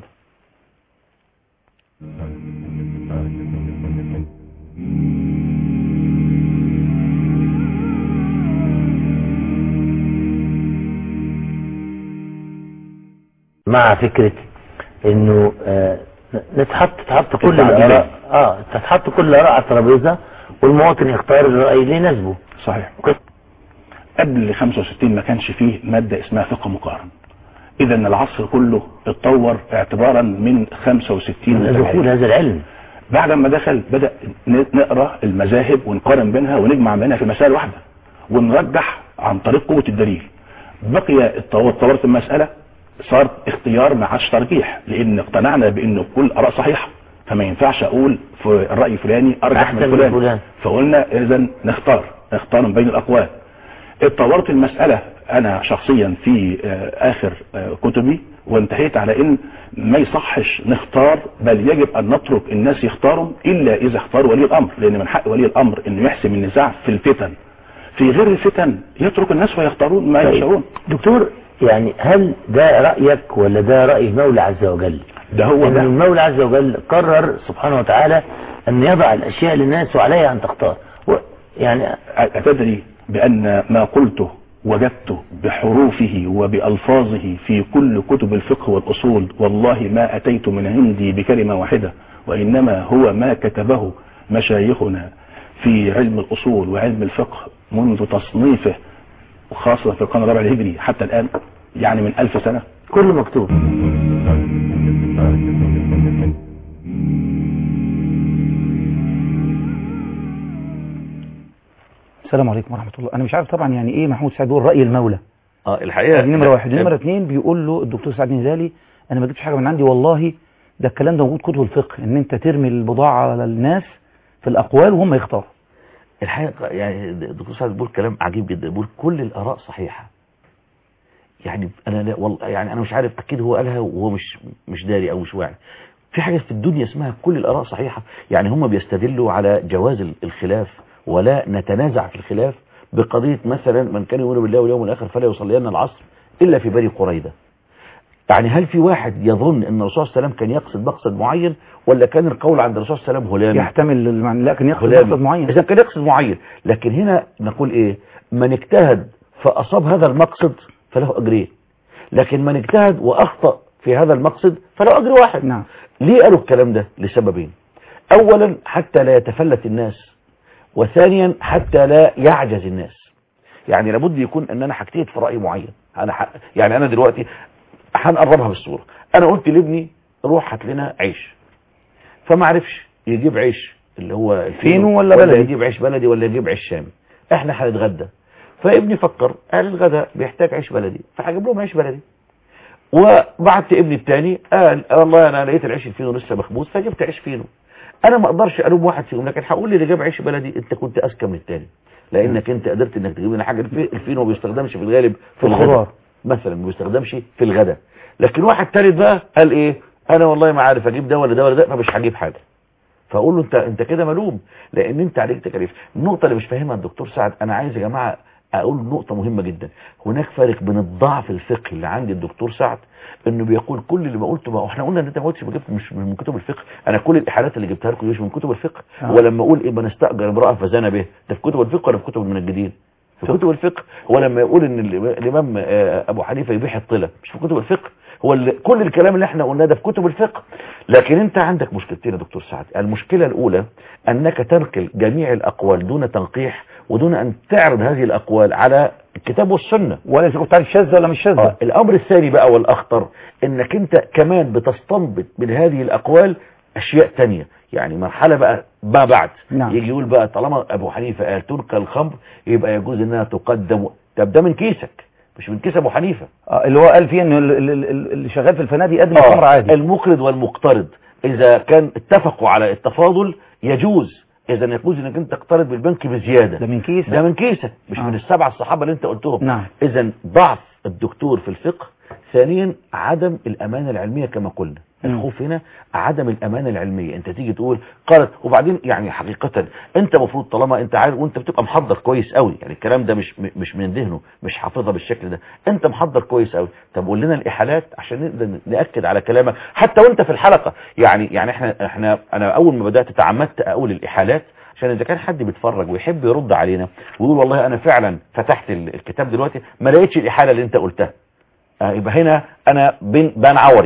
مع فكرة انه آه، نتحط تتحط كل التعديلات. الاراء اه تتحط كل الاراء على الترابيزه والمواطن يختار الراي اللي يناسبه صحيح قبل 65 ما كانش فيه مادة اسمها فقه مقارن اذا العصر كله اتطور اعتبارا من 65 من وتبعين. دخول هذا العلم بعد ما دخل بدأ ن- نقرا المذاهب ونقارن بينها ونجمع بينها في مسائل واحدة ونرجح عن طريق قوة الدليل بقي التطور طورت المسألة صار اختيار ما عادش ترجيح لان اقتنعنا بان كل اراء صحيحة فما ينفعش اقول في الرأي الفلاني ارجح أحسن من من فلان فلان. فقلنا اذا نختار نختار من بين الاقوال اتطورت المسألة انا شخصيا في آه، اخر آه، كتبي وانتهيت على ان ما يصحش نختار بل يجب ان نترك الناس يختاروا الا اذا اختار ولي الامر لان من حق ولي الامر انه يحسم النزاع في الفتن في غير الفتن يترك الناس ويختارون ما طيب. يشاءون دكتور يعني هل ده رأيك ولا ده رأي المولى عز وجل ده هو ان ده المولى عز وجل قرر سبحانه وتعالى ان يضع الاشياء للناس وعليها ان تختار و- يعني أتدري بأن ما قلته وجدته بحروفه وبألفاظه في كل كتب الفقه والأصول والله ما أتيت من عندي بكلمة واحدة وإنما هو ما كتبه مشايخنا في علم الأصول وعلم الفقه منذ تصنيفه وخاصة في القرن الرابع الهجري حتى الآن يعني من ألف سنة كله مكتوب السلام عليكم ورحمة الله أنا مش عارف طبعا يعني إيه محمود سعد بيقول رأي المولى اه الحقيقه دي نمرة واحد نمرة اتنين بيقول له الدكتور سعد الهلالي أنا ما جبتش حاجة من عندي والله ده الكلام ده موجود كتب الفقه إن أنت ترمي البضاعة على الناس في الأقوال وهم يختاروا الحقيقة يعني الدكتور سعد بيقول كلام عجيب جدا بيقول كل الآراء صحيحة يعني أنا لا والله يعني أنا مش عارف أكيد هو قالها وهو مش مش داري أو مش واعي في حاجة في الدنيا اسمها كل الآراء صحيحة يعني هم بيستدلوا على جواز ال- الخلاف ولا نتنازع في الخلاف بقضية مثلا من كان يؤمن بالله واليوم الآخر فلا يصلين العصر إلا في بني قريظة يعني هل في واحد يظن ان الرسول صلى الله عليه وسلم كان يقصد مقصد معين ولا كان القول عند الرسول صلى الله عليه وسلم هلامي يحتمل المعنى لكن يقصد هلامي. مقصد معين اذا كان يقصد معين لكن هنا نقول ايه من اجتهد فاصاب هذا المقصد فله اجرين لكن من اجتهد واخطا في هذا المقصد فله اجر واحد نعم ليه قالوا الكلام ده لسببين اولا حتى لا يتفلت الناس وثانيا حتى لا يعجز الناس يعني لابد يكون ان انا هجتهد في راي معين انا ح... يعني انا دلوقتي هنقربها بالصوره انا قلت لابني روح هات لنا عيش فما عرفش يجيب عيش اللي هو الفينو ولا بلدي؟ يجيب عيش بلدي ولا يجيب عيش شامي احنا هنتغدى فابني فكر قال الغداء بيحتاج عيش بلدي فهجيب لهم عيش بلدي وبعت ابني الثاني قال والله انا لقيت العيش الفينو لسه مخبوز فجبت عيش فينو انا ما اقدرش الوم واحد فيهم لكن هقول لي اللي جاب عيش بلدي انت كنت اذكى من الثاني لانك انت قدرت انك تجيب لنا حاجه الفي- الفينو ما بيستخدمش في الغالب في الخضار. الغداء. مثلا ما بيستخدمش في الغداء لكن واحد ثالث بقى قال ايه انا والله ما عارف اجيب ده ولا ده ولا ده فمش هجيب حاجه فاقول له انت انت كده ملوم لان انت عليك تكاليف النقطه اللي مش فاهمها الدكتور سعد انا عايز يا جماعه اقول نقطه مهمه جدا هناك فرق بين الضعف الفقهي اللي عند الدكتور سعد انه بيقول كل اللي ما قلته ما احنا قلنا ان انت ما قلتش جبت مش من كتب الفقه انا كل الاحالات اللي جبتها لكم مش من كتب الفقه آه. ولما اقول ايه بنستاجر امراه فزنا به ده في كتب الفقه ولا في كتب المنجدين في كتب الفقه ولما يقول ان الإمام- الامام آه، ابو حنيفه يبيح الطلة مش في كتب الفقه هو اللي كل الكلام اللي احنا قلناه ده في كتب الفقه لكن انت عندك مشكلتين يا دكتور سعد المشكله الاولى انك تنقل جميع الاقوال دون تنقيح ودون ان تعرض هذه الاقوال على الكتاب والسنه ولا اذا كنت عارف شاذ ولا مش شاذ آه، الامر الثاني بقى والاخطر انك انت كمان بتستنبط من هذه الاقوال اشياء تانية يعني مرحلة بقى ما بعد نعم. يجي يقول بقى طالما ابو حنيفة قال تنقى الخمر يبقى يجوز انها تقدم طب ده من كيسك مش من كيس ابو حنيفة آه، اللي هو قال فيه ان ال- ال- ال- اللي شغال في الفنادق يقدم الخمر عادي المقرض والمقترض اذا كان اتفقوا على التفاضل يجوز اذا يجوز انك انت تقترض بالبنك بزيادة ده من كيس ده من كيسك مش آه. من السبعة الصحابة اللي انت قلتهم نعم. اذا ضعف الدكتور في الفقه ثانيا عدم الامانة العلمية كما قلنا مم. الخوف هنا عدم الامانة العلمية انت تيجي تقول قالت وبعدين يعني حقيقة انت مفروض طالما انت عارف وانت بتبقى محضر كويس قوي يعني الكلام ده مش مش من ذهنه مش حافظها بالشكل ده انت محضر كويس قوي طب قول لنا الاحالات عشان نقدر ناكد على كلامك حتى وانت في الحلقة يعني يعني احنا احنا انا اول ما بدات تعمدت اقول الاحالات عشان اذا كان حد بيتفرج ويحب يرد علينا ويقول والله انا فعلا فتحت ال- الكتاب دلوقتي ما لقيتش الاحاله اللي انت قلتها آه، يبقى هنا انا بين بان عوري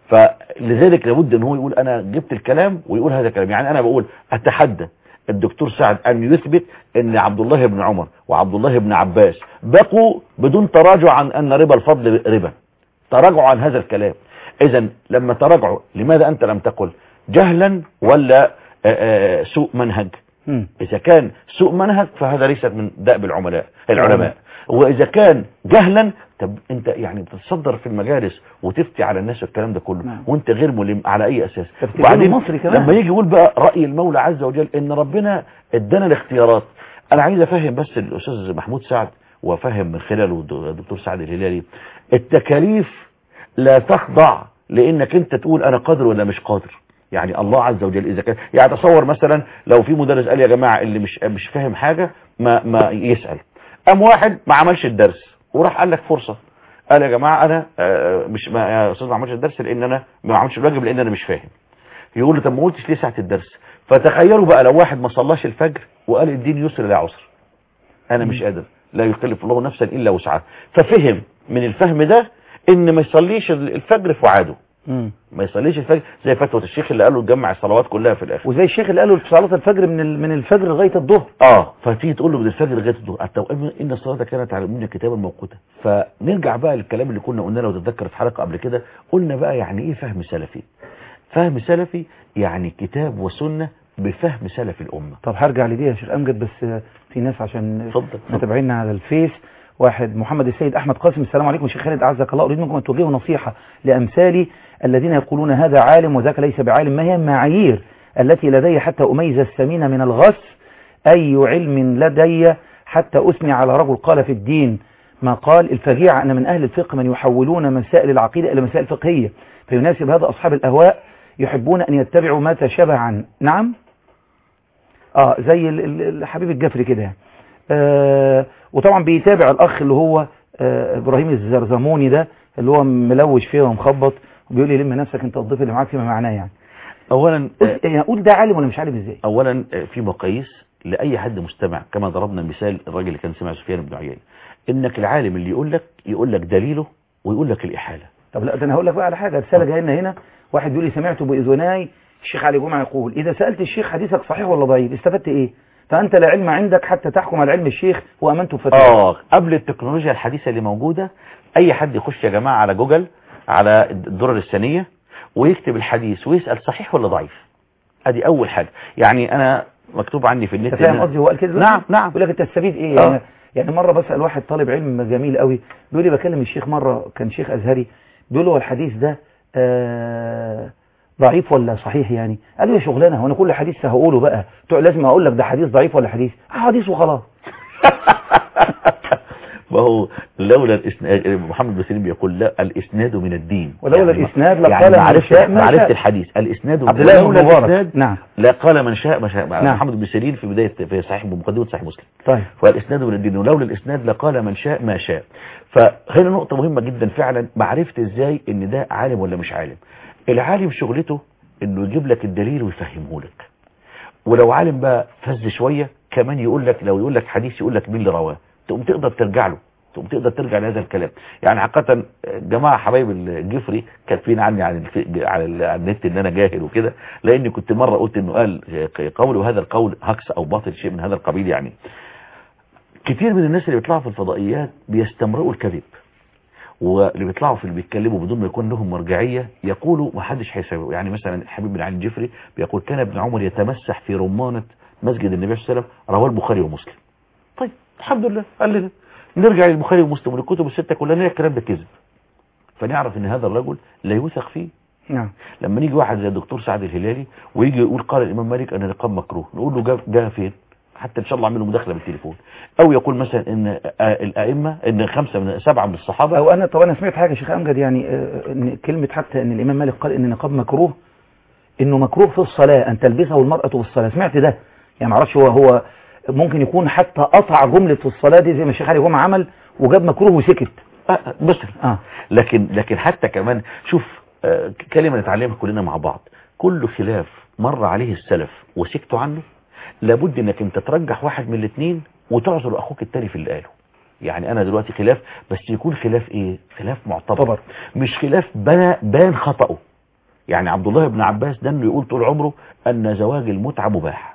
فلذلك لابد ان هو يقول انا جبت الكلام ويقول هذا الكلام يعني انا بقول اتحدى الدكتور سعد ان يثبت ان عبد الله بن عمر وعبد الله بن عباس بقوا بدون تراجع عن ان ربا الفضل ربا تراجعوا عن هذا الكلام اذا لما تراجعوا لماذا انت لم تقل جهلا ولا آه، آه، سوء منهج مم. إذا كان سوء منهج فهذا ليس من دأب العملاء العلماء وإذا كان جهلا طب أنت يعني بتتصدر في المجالس وتفتي على الناس الكلام ده كله نعم. وأنت غير ملم على أي أساس تفتي مصري كمان. لما يجي يقول بقى رأي المولى عز وجل إن ربنا ادانا الاختيارات أنا عايز أفهم بس الأستاذ محمود سعد وأفهم من خلاله الدكتور سعد الهلالي التكاليف لا تخضع لانك انت تقول انا قادر ولا مش قادر يعني الله عز وجل اذا كان يعني تصور مثلا لو في مدرس قال يا جماعه اللي مش مش فاهم حاجه ما ما يسال قام واحد ما عملش الدرس وراح قال لك فرصه قال يا جماعه انا آه، مش ما يا استاذ ما عملش الدرس لان انا ما عملش الواجب لان انا مش فاهم يقول له طب ما قلتش ليه ساعه الدرس فتخيلوا بقى لو واحد ما صلاش الفجر وقال الدين يسر لا عسر انا مش قادر لا يكلف الله نفسا الا وسعها ففهم من الفهم ده ان ما يصليش الفجر في وعاده مم. ما يصليش الفجر زي فتوى الشيخ اللي قال له تجمع الصلوات كلها في الاخر وزي الشيخ اللي قالوا في صلاه الفجر من ال- من الفجر لغايه الظهر اه فتيجي تقول له من الفجر لغايه الظهر التوأم ان الصلاه كانت على المؤمنين كتابا موقوتا فنرجع بقى للكلام اللي كنا قلنا لو تتذكر في حلقه قبل كده قلنا بقى يعني ايه فهم سلفي فهم سلفي يعني كتاب وسنه بفهم سلف الامه طب هرجع لدي يا شيخ امجد بس آه، في ناس عشان اتفضل اتفضل. متابعينا على الفيس واحد محمد السيد احمد قاسم السلام عليكم شيخ خالد اعزك الله اريد منكم ان توجهوا نصيحه لامثالي الذين يقولون هذا عالم وذاك ليس بعالم ما هي المعايير التي لدي حتى اميز السمين من الغث اي علم لدي حتى اثني على رجل قال في الدين ما قال الفجيعة أن من أهل الفقه من يحولون مسائل العقيدة إلى مسائل فقهية فيناسب هذا أصحاب الأهواء يحبون أن يتبعوا ما تشابه عن نعم اه زي ال- ال- الحبيب الجفري كده يعني آه وطبعا بيتابع الاخ اللي هو آه ابراهيم الزرزموني ده اللي هو ملوش فيها ومخبط وبيقول لي لم نفسك انت الضيف اللي معاك فيما معناه يعني اولا قول يعني قول ده عالم ولا مش عالم ازاي اولا في مقاييس لاي حد مستمع كما ضربنا مثال الراجل اللي كان سمع سفيان بن عيينه انك العالم اللي يقول لك يقول لك دليله ويقول لك الاحاله طب لا ده انا هقول لك بقى على حاجه رساله جايه لنا هنا واحد بيقول لي سمعت باذناي الشيخ علي جمعه يقول اذا سالت الشيخ حديثك صحيح ولا ضعيف استفدت ايه فانت لا علم عندك حتى تحكم على علم الشيخ وامنت بفتوى اه قبل التكنولوجيا الحديثه اللي موجوده اي حد يخش يا جماعه على جوجل على الدرر الثانيه ويكتب الحديث ويسال صحيح ولا ضعيف ادي اول حاجه يعني انا مكتوب عندي في النت انت فاهم إن- قصدي هو قال كده نعم نعم يقول لك انت تستفيد ايه آه. يعني يعني مره بسال واحد طالب علم جميل قوي بيقول لي بكلم الشيخ مره كان شيخ ازهري بيقول له هو الحديث ده آه ضعيف ولا صحيح يعني قال له يا شغلانه هو انا كل حديث هقوله بقى تقول لازم اقول لك ده حديث ضعيف ولا حديث آه حديث وخلاص ما هو لولا الاسناد محمد بن سليم بيقول لا الاسناد من الدين ولولا يعني الإسناد يعني لقال من معرفة شاء ما معرفة شاء. الحديث الاسناد من عبد الله بن ولولا مبارك. الإسناد نعم. لا قال من شاء ما شاء نعم. محمد بن سيرين في بداية في صحيح بمقدمة صحيح مسلم طيب فالاسناد من الدين ولولا الاسناد لقال من شاء ما شاء فهنا نقطة مهمة جدا فعلا معرفة ازاي ان ده عالم ولا مش عالم العالم شغلته انه يجيب لك الدليل ويفهمه لك ولو عالم بقى فز شوية كمان يقول لك لو يقول لك حديث يقول لك مين اللي رواه تقوم تقدر ترجع له تقوم تقدر ترجع لهذا الكلام يعني حقيقة جماعة حبايب الجفري كاتبين عني على الف- على ال- على النت ان انا جاهل وكده لاني كنت مرة قلت انه قال قول وهذا القول هكس او باطل شيء من هذا القبيل يعني كتير من الناس اللي بيطلعوا في الفضائيات بيستمرئوا الكذب واللي بيطلعوا في اللي بيتكلموا بدون ما يكون لهم مرجعية يقولوا ما حدش هيساويه يعني مثلا الحبيب بن علي الجفري بيقول كان ابن عمر يتمسح في رمانة مسجد النبي صلى الله عليه وسلم رواه البخاري ومسلم طيب الحمد لله قال لنا نرجع للبخاري ومسلم وللكتب الستة كلها نلاقي الكلام ده كذب فنعرف ان هذا الرجل لا يوثق فيه نعم لما نيجي واحد زي الدكتور سعد الهلالي ويجي يقول قال الامام مالك ان النقاب مكروه نقول له جاء جاء فين حتى ان شاء الله اعمل له مداخله بالتليفون او يقول مثلا ان آه، الائمه ان خمسه من سبعه من الصحابه او انا طب انا سمعت حاجه يا شيخ امجد يعني آه، ان كلمه حتى ان الامام مالك قال ان النقاب مكروه انه مكروه في الصلاه ان تلبسه المراه في الصلاه سمعت ده يعني معرفش هو هو ممكن يكون حتى قطع جمله في الصلاه دي زي ما الشيخ علي جمعه عمل وجاب مكروه وسكت آه، مثلا اه لكن لكن حتى كمان شوف آه، كلمه نتعلمها كلنا مع بعض كل خلاف مر عليه السلف وسكتوا عنه لابد انك انت ترجح واحد من الاثنين وتعذر اخوك التاني في اللي قاله يعني انا دلوقتي خلاف بس يكون خلاف ايه خلاف معتبر طبعا. مش خلاف بنا بان خطأه يعني عبد الله بن عباس ده انه يقول طول عمره ان زواج المتعة مباح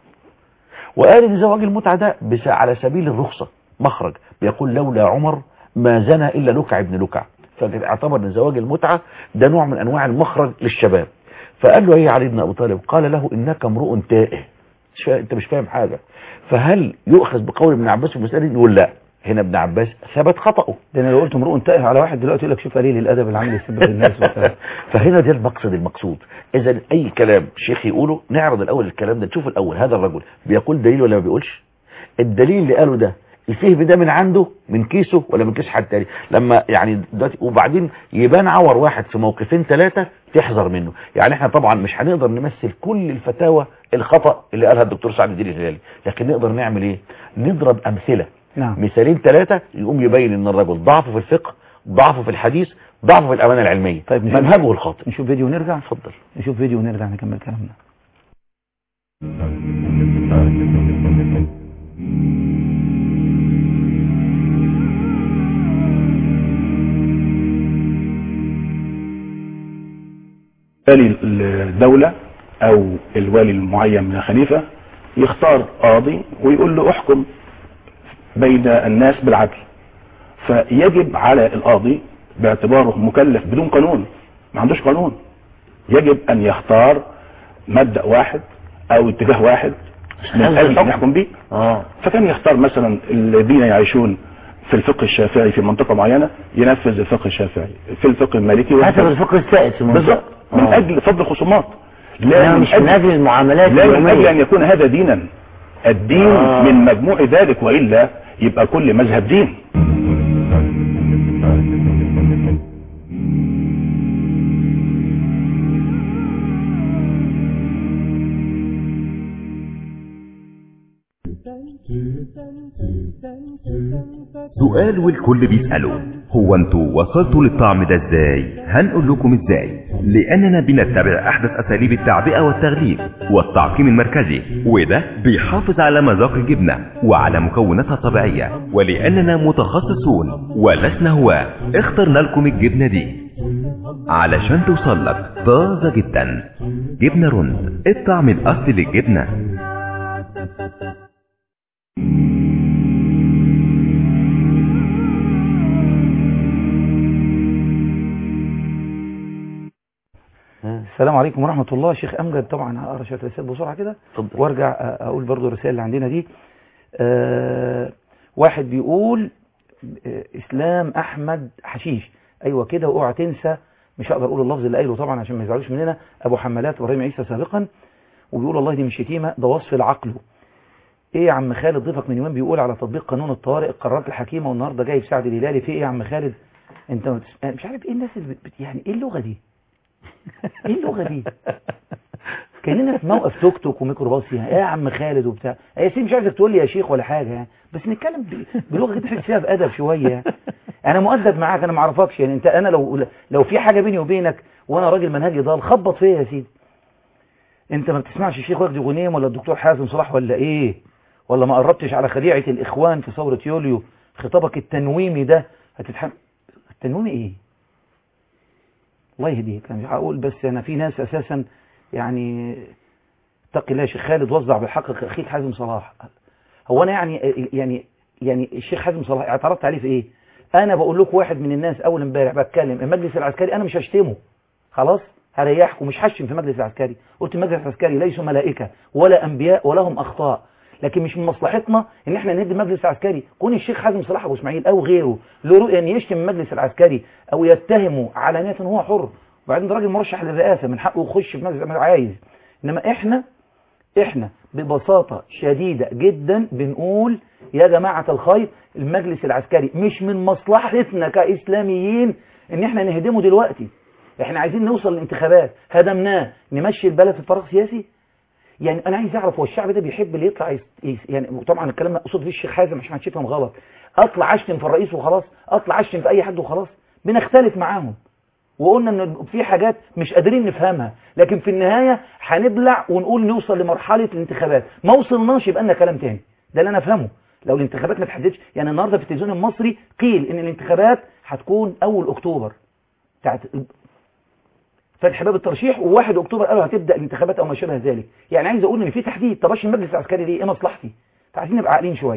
وقال ان زواج المتعة ده بس على سبيل الرخصة مخرج بيقول لولا عمر ما زنى الا لكع ابن لكع فاعتبر ان زواج المتعة ده نوع من انواع المخرج للشباب فقال له ايه علي بن ابي طالب قال له انك امرؤ تائه مش فا... انت مش فاهم حاجة فهل يؤخذ بقول ابن عباس في المسألة دي؟ يقول لا هنا ابن عباس ثبت خطأه ده انا لو قلت امرؤ تائه على واحد دلوقتي يقول لك شوف قليل الادب اللي عامل يسب في الناس وبتاع. فهنا ده المقصد المقصود اذا اي كلام شيخ يقوله نعرض الاول الكلام ده نشوف الاول هذا الرجل بيقول دليل ولا ما بيقولش الدليل اللي قاله ده الفهم ده من عنده من كيسه ولا من كيس حد تاني لما يعني دلوقتي وبعدين يبان عور واحد في موقفين ثلاثة تحذر منه يعني احنا طبعا مش هنقدر نمثل كل الفتاوى الخطأ اللي قالها الدكتور سعد الدين الهلالي لكن نقدر نعمل ايه نضرب امثلة نعم مثالين ثلاثة يقوم يبين ان الرجل ضعفه في الفقه ضعفه في الحديث ضعفه في الامانة العلمية طيب نشوف- منهجه الخاطئ نشوف فيديو ونرجع اتفضل نشوف فيديو ونرجع نكمل كلامنا فبالتالي الدولة او الوالي المعين من الخليفة يختار قاضي ويقول له احكم بين الناس بالعدل فيجب على القاضي باعتباره مكلف بدون قانون ما عندوش قانون يجب ان يختار مبدأ واحد او اتجاه واحد من حسب اجل ان الحكم. يحكم به اه فكان يختار مثلا الذين يعيشون في الفقه الشافعي في منطقة معينة ينفذ الفقه الشافعي في الفقه المالكي حسب ينفذ. الفقه السائد في المنطقة بالظبط من آه. اجل فضل الخصومات لا مش من اجل المعاملات لا من اجل اليومية ان يكون هذا دينا الدين آه. من مجموع ذلك والا يبقى كل مذهب دين سؤال والكل بيسأله هو انتوا وصلتوا للطعم ده ازاي هنقول لكم ازاي لاننا بنتبع احدث اساليب التعبئة والتغليف والتعقيم المركزي وده بيحافظ على مذاق الجبنة وعلى مكوناتها الطبيعية ولاننا متخصصون ولسنا هواة اخترنا لكم الجبنة دي علشان توصل لك طازة جدا جبنة رند الطعم الاصلي للجبنة السلام عليكم ورحمة الله شيخ أمجد طبعا هقرا شوية رسائل بسرعة كده اتفضل. وارجع أ- أقول برضو الرسائل اللي عندنا دي آه واحد بيقول آه، إسلام أحمد حشيش أيوة كده واوعى تنسى مش هقدر أقول اللفظ اللي قايله طبعا عشان ما يزعلوش مننا أبو حمالات إبراهيم عيسى سابقا وبيقول والله دي مش شتيمة ده وصف لعقله ايه يا عم خالد ضيفك من يومين بيقول على تطبيق قانون الطوارئ القرارات الحكيمه والنهارده جاي في سعد الهلالي في ايه يا عم خالد انت ما بتس- مش عارف ايه الناس اللي بت... بت- يعني ايه اللغه دي ايه اللغه دي كاننا في موقف توك توك وميكروباص يعني ايه يا عم خالد وبتاع يا سيدي مش عايزك تقول لي يا شيخ ولا حاجه يعني بس نتكلم ب- بلغه كده تحس فيها بادب شويه يعني. انا مؤدب معاك انا ما اعرفكش يعني انت انا لو لو في حاجه بيني وبينك وانا راجل منهجي ضال خبط فيا يا سيدي انت ما بتسمعش الشيخ وجدي غنيم ولا الدكتور حازم صلاح ولا ايه ولا ما قربتش على خديعه الاخوان في ثوره يوليو خطابك التنويمي ده هتتحمل التنويمي ايه الله يهديك انا مش هقول بس انا في ناس اساسا يعني اتقي الله يا شيخ خالد وزع بالحق اخيك حازم صلاح هو انا يعني يعني يعني الشيخ حازم صلاح اعترضت عليه في ايه انا بقول لكم واحد من الناس اول امبارح بتكلم المجلس العسكري انا مش هشتمه خلاص هريحكم مش هشتم في المجلس العسكري قلت المجلس العسكري ليسوا ملائكه ولا انبياء ولهم اخطاء لكن مش من مصلحتنا ان احنا ندي المجلس العسكري كون الشيخ حازم صلاح ابو اسماعيل او غيره له رؤيه ان يشتم المجلس العسكري او يتهمه علانيه هو حر وبعدين ده راجل مرشح للرئاسه من حقه يخش في مجلس العسكري عايز انما احنا احنا ببساطة شديدة جدا بنقول يا جماعة الخير المجلس العسكري مش من مصلحتنا كإسلاميين ان احنا نهدمه دلوقتي احنا عايزين نوصل للانتخابات هدمناه نمشي البلد في فراغ سياسي يعني انا عايز اعرف هو الشعب ده بيحب اللي يطلع يس... يس... يعني طبعا الكلام ده قصد فيه الشيخ حازم عشان ما حدش يفهم غلط اطلع اشتم في الرئيس وخلاص اطلع اشتم في اي حد وخلاص بنختلف معاهم وقلنا ان في حاجات مش قادرين نفهمها لكن في النهاية هنبلع ونقول نوصل لمرحلة الانتخابات ما وصلناش يبقى لنا كلام تاني ده اللي انا افهمه لو الانتخابات ما تحددش يعني النهارده في التلفزيون المصري قيل ان الانتخابات هتكون اول اكتوبر بتاعت فتح باب الترشيح و1 اكتوبر قالوا هتبدا الانتخابات او ما شابه ذلك يعني عايز اقول ان في تحديد طب ايش المجلس العسكري دي ايه مصلحتي فعايزين نبقى عاقلين شويه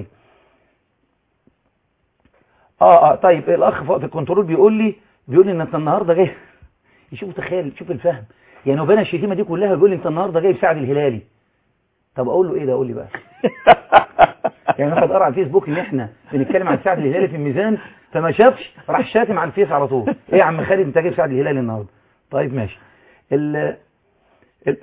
اه اه طيب الاخ فوق في الكنترول بيقول لي بيقول لي ان انت النهارده جاي يشوف تخيل شوف الفهم يعني وبين الشتيمه دي كلها بيقول لي انت النهارده جاي سعد الهلالي طب اقول له ايه ده اقول لي بقى يعني واحد قرا على الفيسبوك ان احنا بنتكلم عن سعد الهلالي في الميزان فما شافش راح شاتم على الفيس على طول ايه يا عم خالد انت جايب سعد الهلالي النهارده طيب ماشي ال ال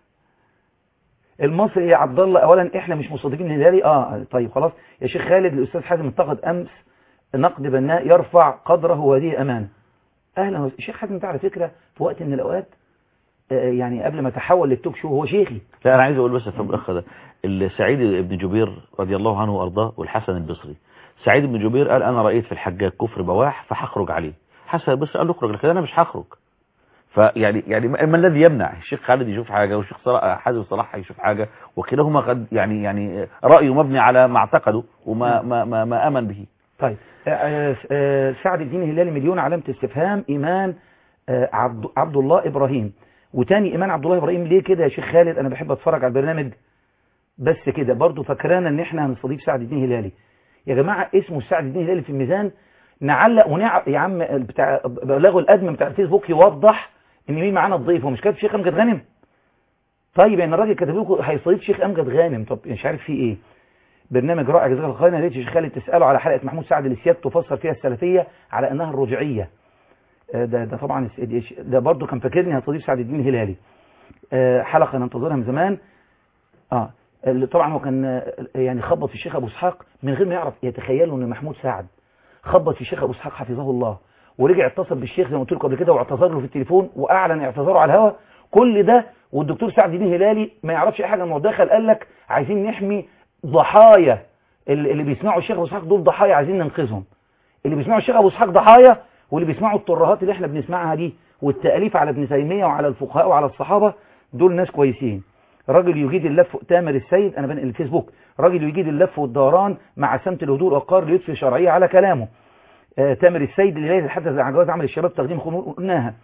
المصري يا عبد الله اولا احنا مش مصدقين الهلالي اه طيب خلاص يا شيخ خالد الاستاذ حازم انتقد امس نقد بناء يرفع قدره وهذه امانه اهلا وسهلا الشيخ حازم ده على فكره في وقت من الاوقات آه، يعني قبل ما تحول للتوك شو هو شيخي لا انا عايز اقول بس افهم الاخ ده السعيد بن جبير رضي الله عنه وارضاه والحسن البصري سعيد بن جبير قال انا رايت في الحجاج كفر بواح فهخرج عليه حسن البصري قال له اخرج لكن انا مش هخرج فيعني يعني ما ما الذي يمنع الشيخ خالد يشوف حاجه والشيخ صلاح حازم صلاح يشوف حاجه وكلاهما قد يعني يعني رايه مبني على ما اعتقده وما ما ما, ما امن به طيب آه، آه، آه، سعد الدين الهلالي مليون علامة استفهام إيمان آه، عبد, عبد الله إبراهيم وتاني ايمان عبد الله ابراهيم ليه كده يا شيخ خالد انا بحب اتفرج على البرنامج بس كده برضه فاكرانا ان احنا هنستضيف سعد الدين هلالي يا جماعه اسمه سعد الدين هلالي في الميزان نعلق ونع يا عم بتاع بلغوا الادمن بتاع الفيسبوك يوضح ان مين معانا الضيف هو مش كاتب شيخ امجد غانم طيب يعني الراجل كاتب لكم هيستضيف شيخ امجد غانم طب مش عارف فيه ايه برنامج رائع جزاك الله خيرا يا ريت يا شيخ خالد تساله على حلقه محمود سعد الاسياد تفسر فيها السلفيه على انها الرجعيه آه، ده ده طبعا الس- ده برضه كان فاكرني هستضيف سعد الدين الهلالي آه، حلقه ننتظرها من زمان اه اللي طبعا هو كان آه، يعني خبط في الشيخ ابو اسحاق من غير ما يعرف يتخيلوا ان محمود سعد خبط في الشيخ ابو اسحاق حفظه الله ورجع اتصل بالشيخ زي ما قلت لكم قبل كده واعتذر له في التليفون واعلن اعتذاره على الهواء كل ده والدكتور سعد الدين هلالي ما يعرفش اي حاجه عن الموضوع دخل قال لك عايزين نحمي ضحايا اللي اللي بيسمعوا الشيخ ابو اسحاق دول ضحايا عايزين ننقذهم اللي بيسمعوا الشيخ ابو اسحاق ضحايا واللي بيسمعوا الترهات اللي احنا بنسمعها دي والتاليف على ابن تيميه وعلى الفقهاء وعلى الصحابه دول ناس كويسين راجل يجيد اللف تامر السيد انا بنقل الفيسبوك راجل يجيد اللف والدوران مع سمت الهدوء والوقار ليضفي شرعيه على كلامه آه تامر السيد اللي لا يتحدث عن جواز عمل الشباب تقديم خمول قلناها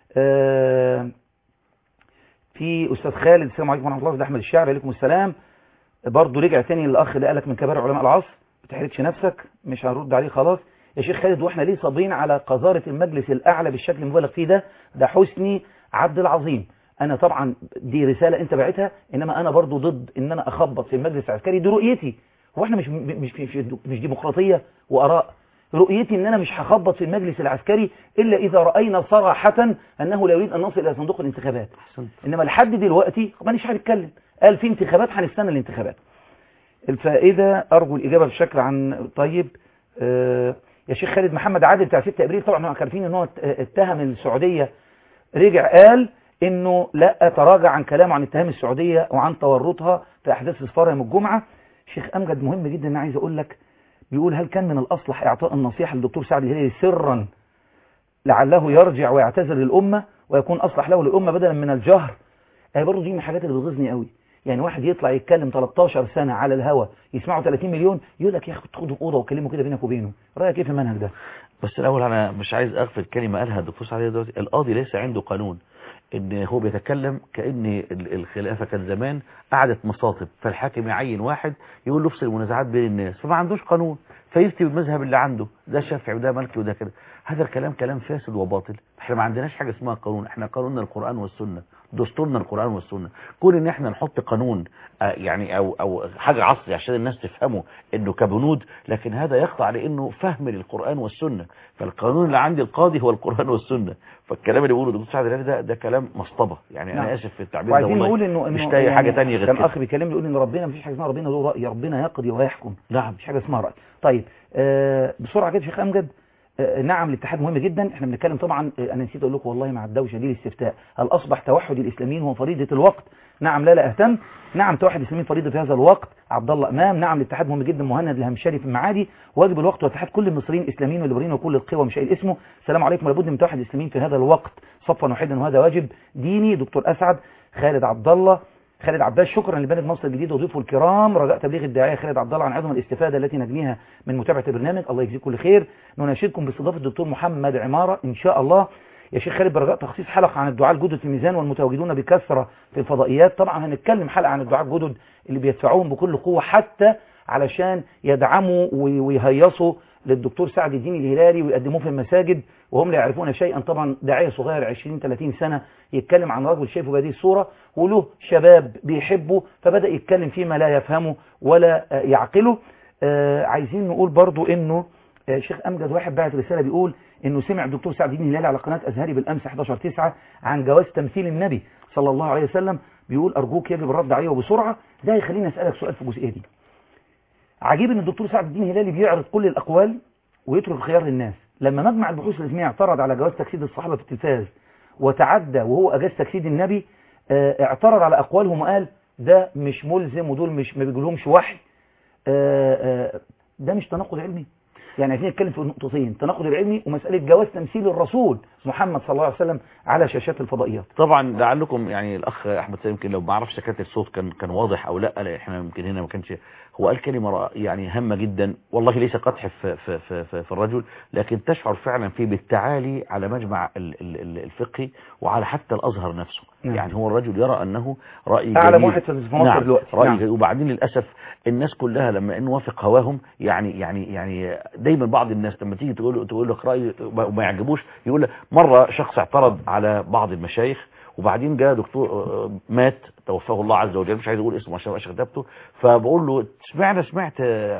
آه في استاذ خالد السلام عليكم ورحمه الله ده احمد الشاعر عليكم السلام برضه رجع تاني للاخ اللي قالك من كبار علماء العصر ما تحرجش نفسك مش هنرد عليه خلاص يا شيخ خالد واحنا ليه صابرين على قذاره المجلس الاعلى بالشكل المبالغ فيه ده ده حسني عبد العظيم انا طبعا دي رساله انت بعتها انما انا برضو ضد ان انا اخبط في المجلس العسكري دي رؤيتي هو احنا مش مش مش, مش ديمقراطيه واراء رؤيتي ان انا مش هخبط في المجلس العسكري الا اذا راينا صراحه انه لا يريد ان نصل الى صندوق الانتخابات انما لحد دلوقتي مانيش هنتكلم قال في انتخابات هنستنى الانتخابات الفائده ارجو الاجابه بشكل عن طيب آه يا شيخ خالد محمد عادل بتاع 6 ابريل طبعا احنا عارفين ان هو اتهم السعوديه رجع قال انه لا تراجع عن كلامه عن اتهام السعوديه وعن تورطها في احداث السفاره يوم الجمعه شيخ امجد مهم جدا انا عايز اقول لك بيقول هل كان من الاصلح اعطاء النصيحه للدكتور سعد الهلالي سرا لعله يرجع ويعتذر للامه ويكون اصلح له للامه بدلا من الجهر هي برضه دي من الحاجات اللي بتغيظني قوي يعني واحد يطلع يتكلم 13 سنه على الهوا يسمعه 30 مليون يقول لك يا اخي خده في اوضه وكلمه كده بينك وبينه رايك ايه في المنهج ده بس الاول انا مش عايز اغفل كلمه قالها الدكتور سعد دلوقتي القاضي ليس عنده قانون ان هو بيتكلم كان الخلافه كان زمان قعدت مصاطب فالحاكم يعين واحد يقول له افصل المنازعات بين الناس فما عندوش قانون فيفتي بالمذهب اللي عنده ده شافعي وده مالكي وده كده هذا الكلام كلام فاسد وباطل احنا ما عندناش حاجه اسمها قانون احنا قانوننا القران والسنه دستورنا القران والسنه كون ان احنا نحط قانون آه يعني او او حاجه عصري عشان الناس تفهمه انه كبنود لكن هذا يخضع لانه فهم للقران والسنه فالقانون اللي عند القاضي هو القران والسنه فالكلام اللي بيقوله الدكتور سعد الهلالي ده ده كلام مسطبه يعني نعم. انا اسف في التعبير ده وعايزين والله نقول انه مش إنه لاقي يعني حاجه ثانيه غير كان كده اخ بيكلم بيقول ان ربنا مفيش حاجه اسمها ربنا له راي ربنا يقضي ويحكم نعم مفيش حاجه اسمها راي طيب آه بسرعه كده شيخ امجد آه نعم الاتحاد مهم جدا احنا بنتكلم طبعا آه انا نسيت اقول لكم والله مع الدوشه دي الاستفتاء هل اصبح توحد الاسلاميين هو فريضه الوقت نعم لا لا اهتم نعم توحد الاسلاميين فريضه في هذا الوقت عبد الله امام نعم الاتحاد مهم جدا مهند الهمشري في المعادي واجب الوقت واتحاد كل المصريين الاسلاميين والليبراليين وكل القوى مش قايل اسمه السلام عليكم لابد من توحد الاسلاميين في هذا الوقت صفا واحدا وهذا واجب ديني دكتور اسعد خالد عبد الله خالد عباس شكرا لبلد مصر الجديد وضيوفه الكرام رجاء تبليغ الداعيه خالد عبد الله عن عظم الاستفاده التي نجنيها من متابعه البرنامج الله يجزيكم كل خير نناشدكم باستضافه الدكتور محمد عماره ان شاء الله يا شيخ خالد برجاء تخصيص حلقه عن الدعاء الجدد في الميزان والمتواجدون بكثره في الفضائيات طبعا هنتكلم حلقه عن الدعاء الجدد اللي بيدفعوهم بكل قوه حتى علشان يدعموا ويهيصوا للدكتور سعد الدين الهلالي ويقدموه في المساجد وهم لا يعرفون شيئا طبعا داعيه صغير 20 30 سنه يتكلم عن رجل شايفه بهذه الصوره وله شباب بيحبه فبدا يتكلم فيما لا يفهمه ولا يعقله آه عايزين نقول برضو انه آه شيخ امجد واحد بعت رساله بيقول انه سمع الدكتور سعد الدين الهلالي على قناه ازهري بالامس 11 9 عن جواز تمثيل النبي صلى الله عليه وسلم بيقول ارجوك يجب الرد عليه وبسرعه ده يخليني اسالك سؤال في الجزئيه دي عجيب ان الدكتور سعد الدين الهلالي بيعرض كل الاقوال ويترك الخيار للناس لما مجمع البحوث الاسلاميه اعترض على جواز تجسيد الصحابه في التلفاز وتعدى وهو اجاز تجسيد النبي اه اعترض على اقوالهم وقال ده مش ملزم ودول مش ما بيجيلهمش وحي اه اه ده مش تناقض علمي يعني عايزين نتكلم في نقطتين التناقض العلمي ومساله جواز تمثيل الرسول محمد صلى الله عليه وسلم على شاشات الفضائيات طبعا لعلكم يعني الاخ احمد سامي يمكن لو ما اعرفش سكات الصوت كان كان واضح او لا لا احنا يمكن هنا ما كانش هو قال كلمه يعني هامه جدا والله ليس قدح في في في, في, في الرجل لكن تشعر فعلا فيه بالتعالي على مجمع الفقهي وعلى حتى الازهر نفسه نعم. يعني هو الرجل يرى انه راي أعلم جديد. واحد في مصر نعم دلوقتي. راي نعم. جديد. وبعدين للاسف الناس كلها لما انه وافق هواهم يعني يعني يعني دايما بعض الناس لما تيجي تقول تقول لك راي وما يعجبوش يقول لك مره شخص اعترض على بعض المشايخ وبعدين جاء دكتور آه، مات توفاه الله عز وجل مش عايز اقول اسمه عشان ما ابقاش كتبته فبقول له سمعنا سمعت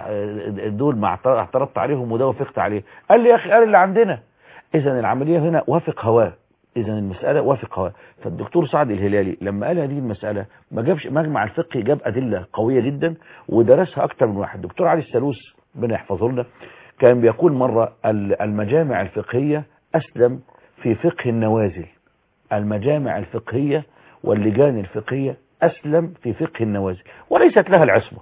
آه، دول ما اعت- اعترضت عليهم وده وافقت عليه قال لي يا اخي قال اللي عندنا اذا العمليه هنا وافق هواه اذا المساله وافق هواه فالدكتور سعد الهلالي لما قال هذه المساله ما جابش مجمع الفقه جاب ادله قويه جدا ودرسها اكتر من واحد دكتور علي السلوس ربنا يحفظه لنا كان بيقول مره ال- المجامع الفقهيه اسلم في فقه النوازل المجامع الفقهيه واللجان الفقهيه اسلم في فقه النوازل وليست لها العصمه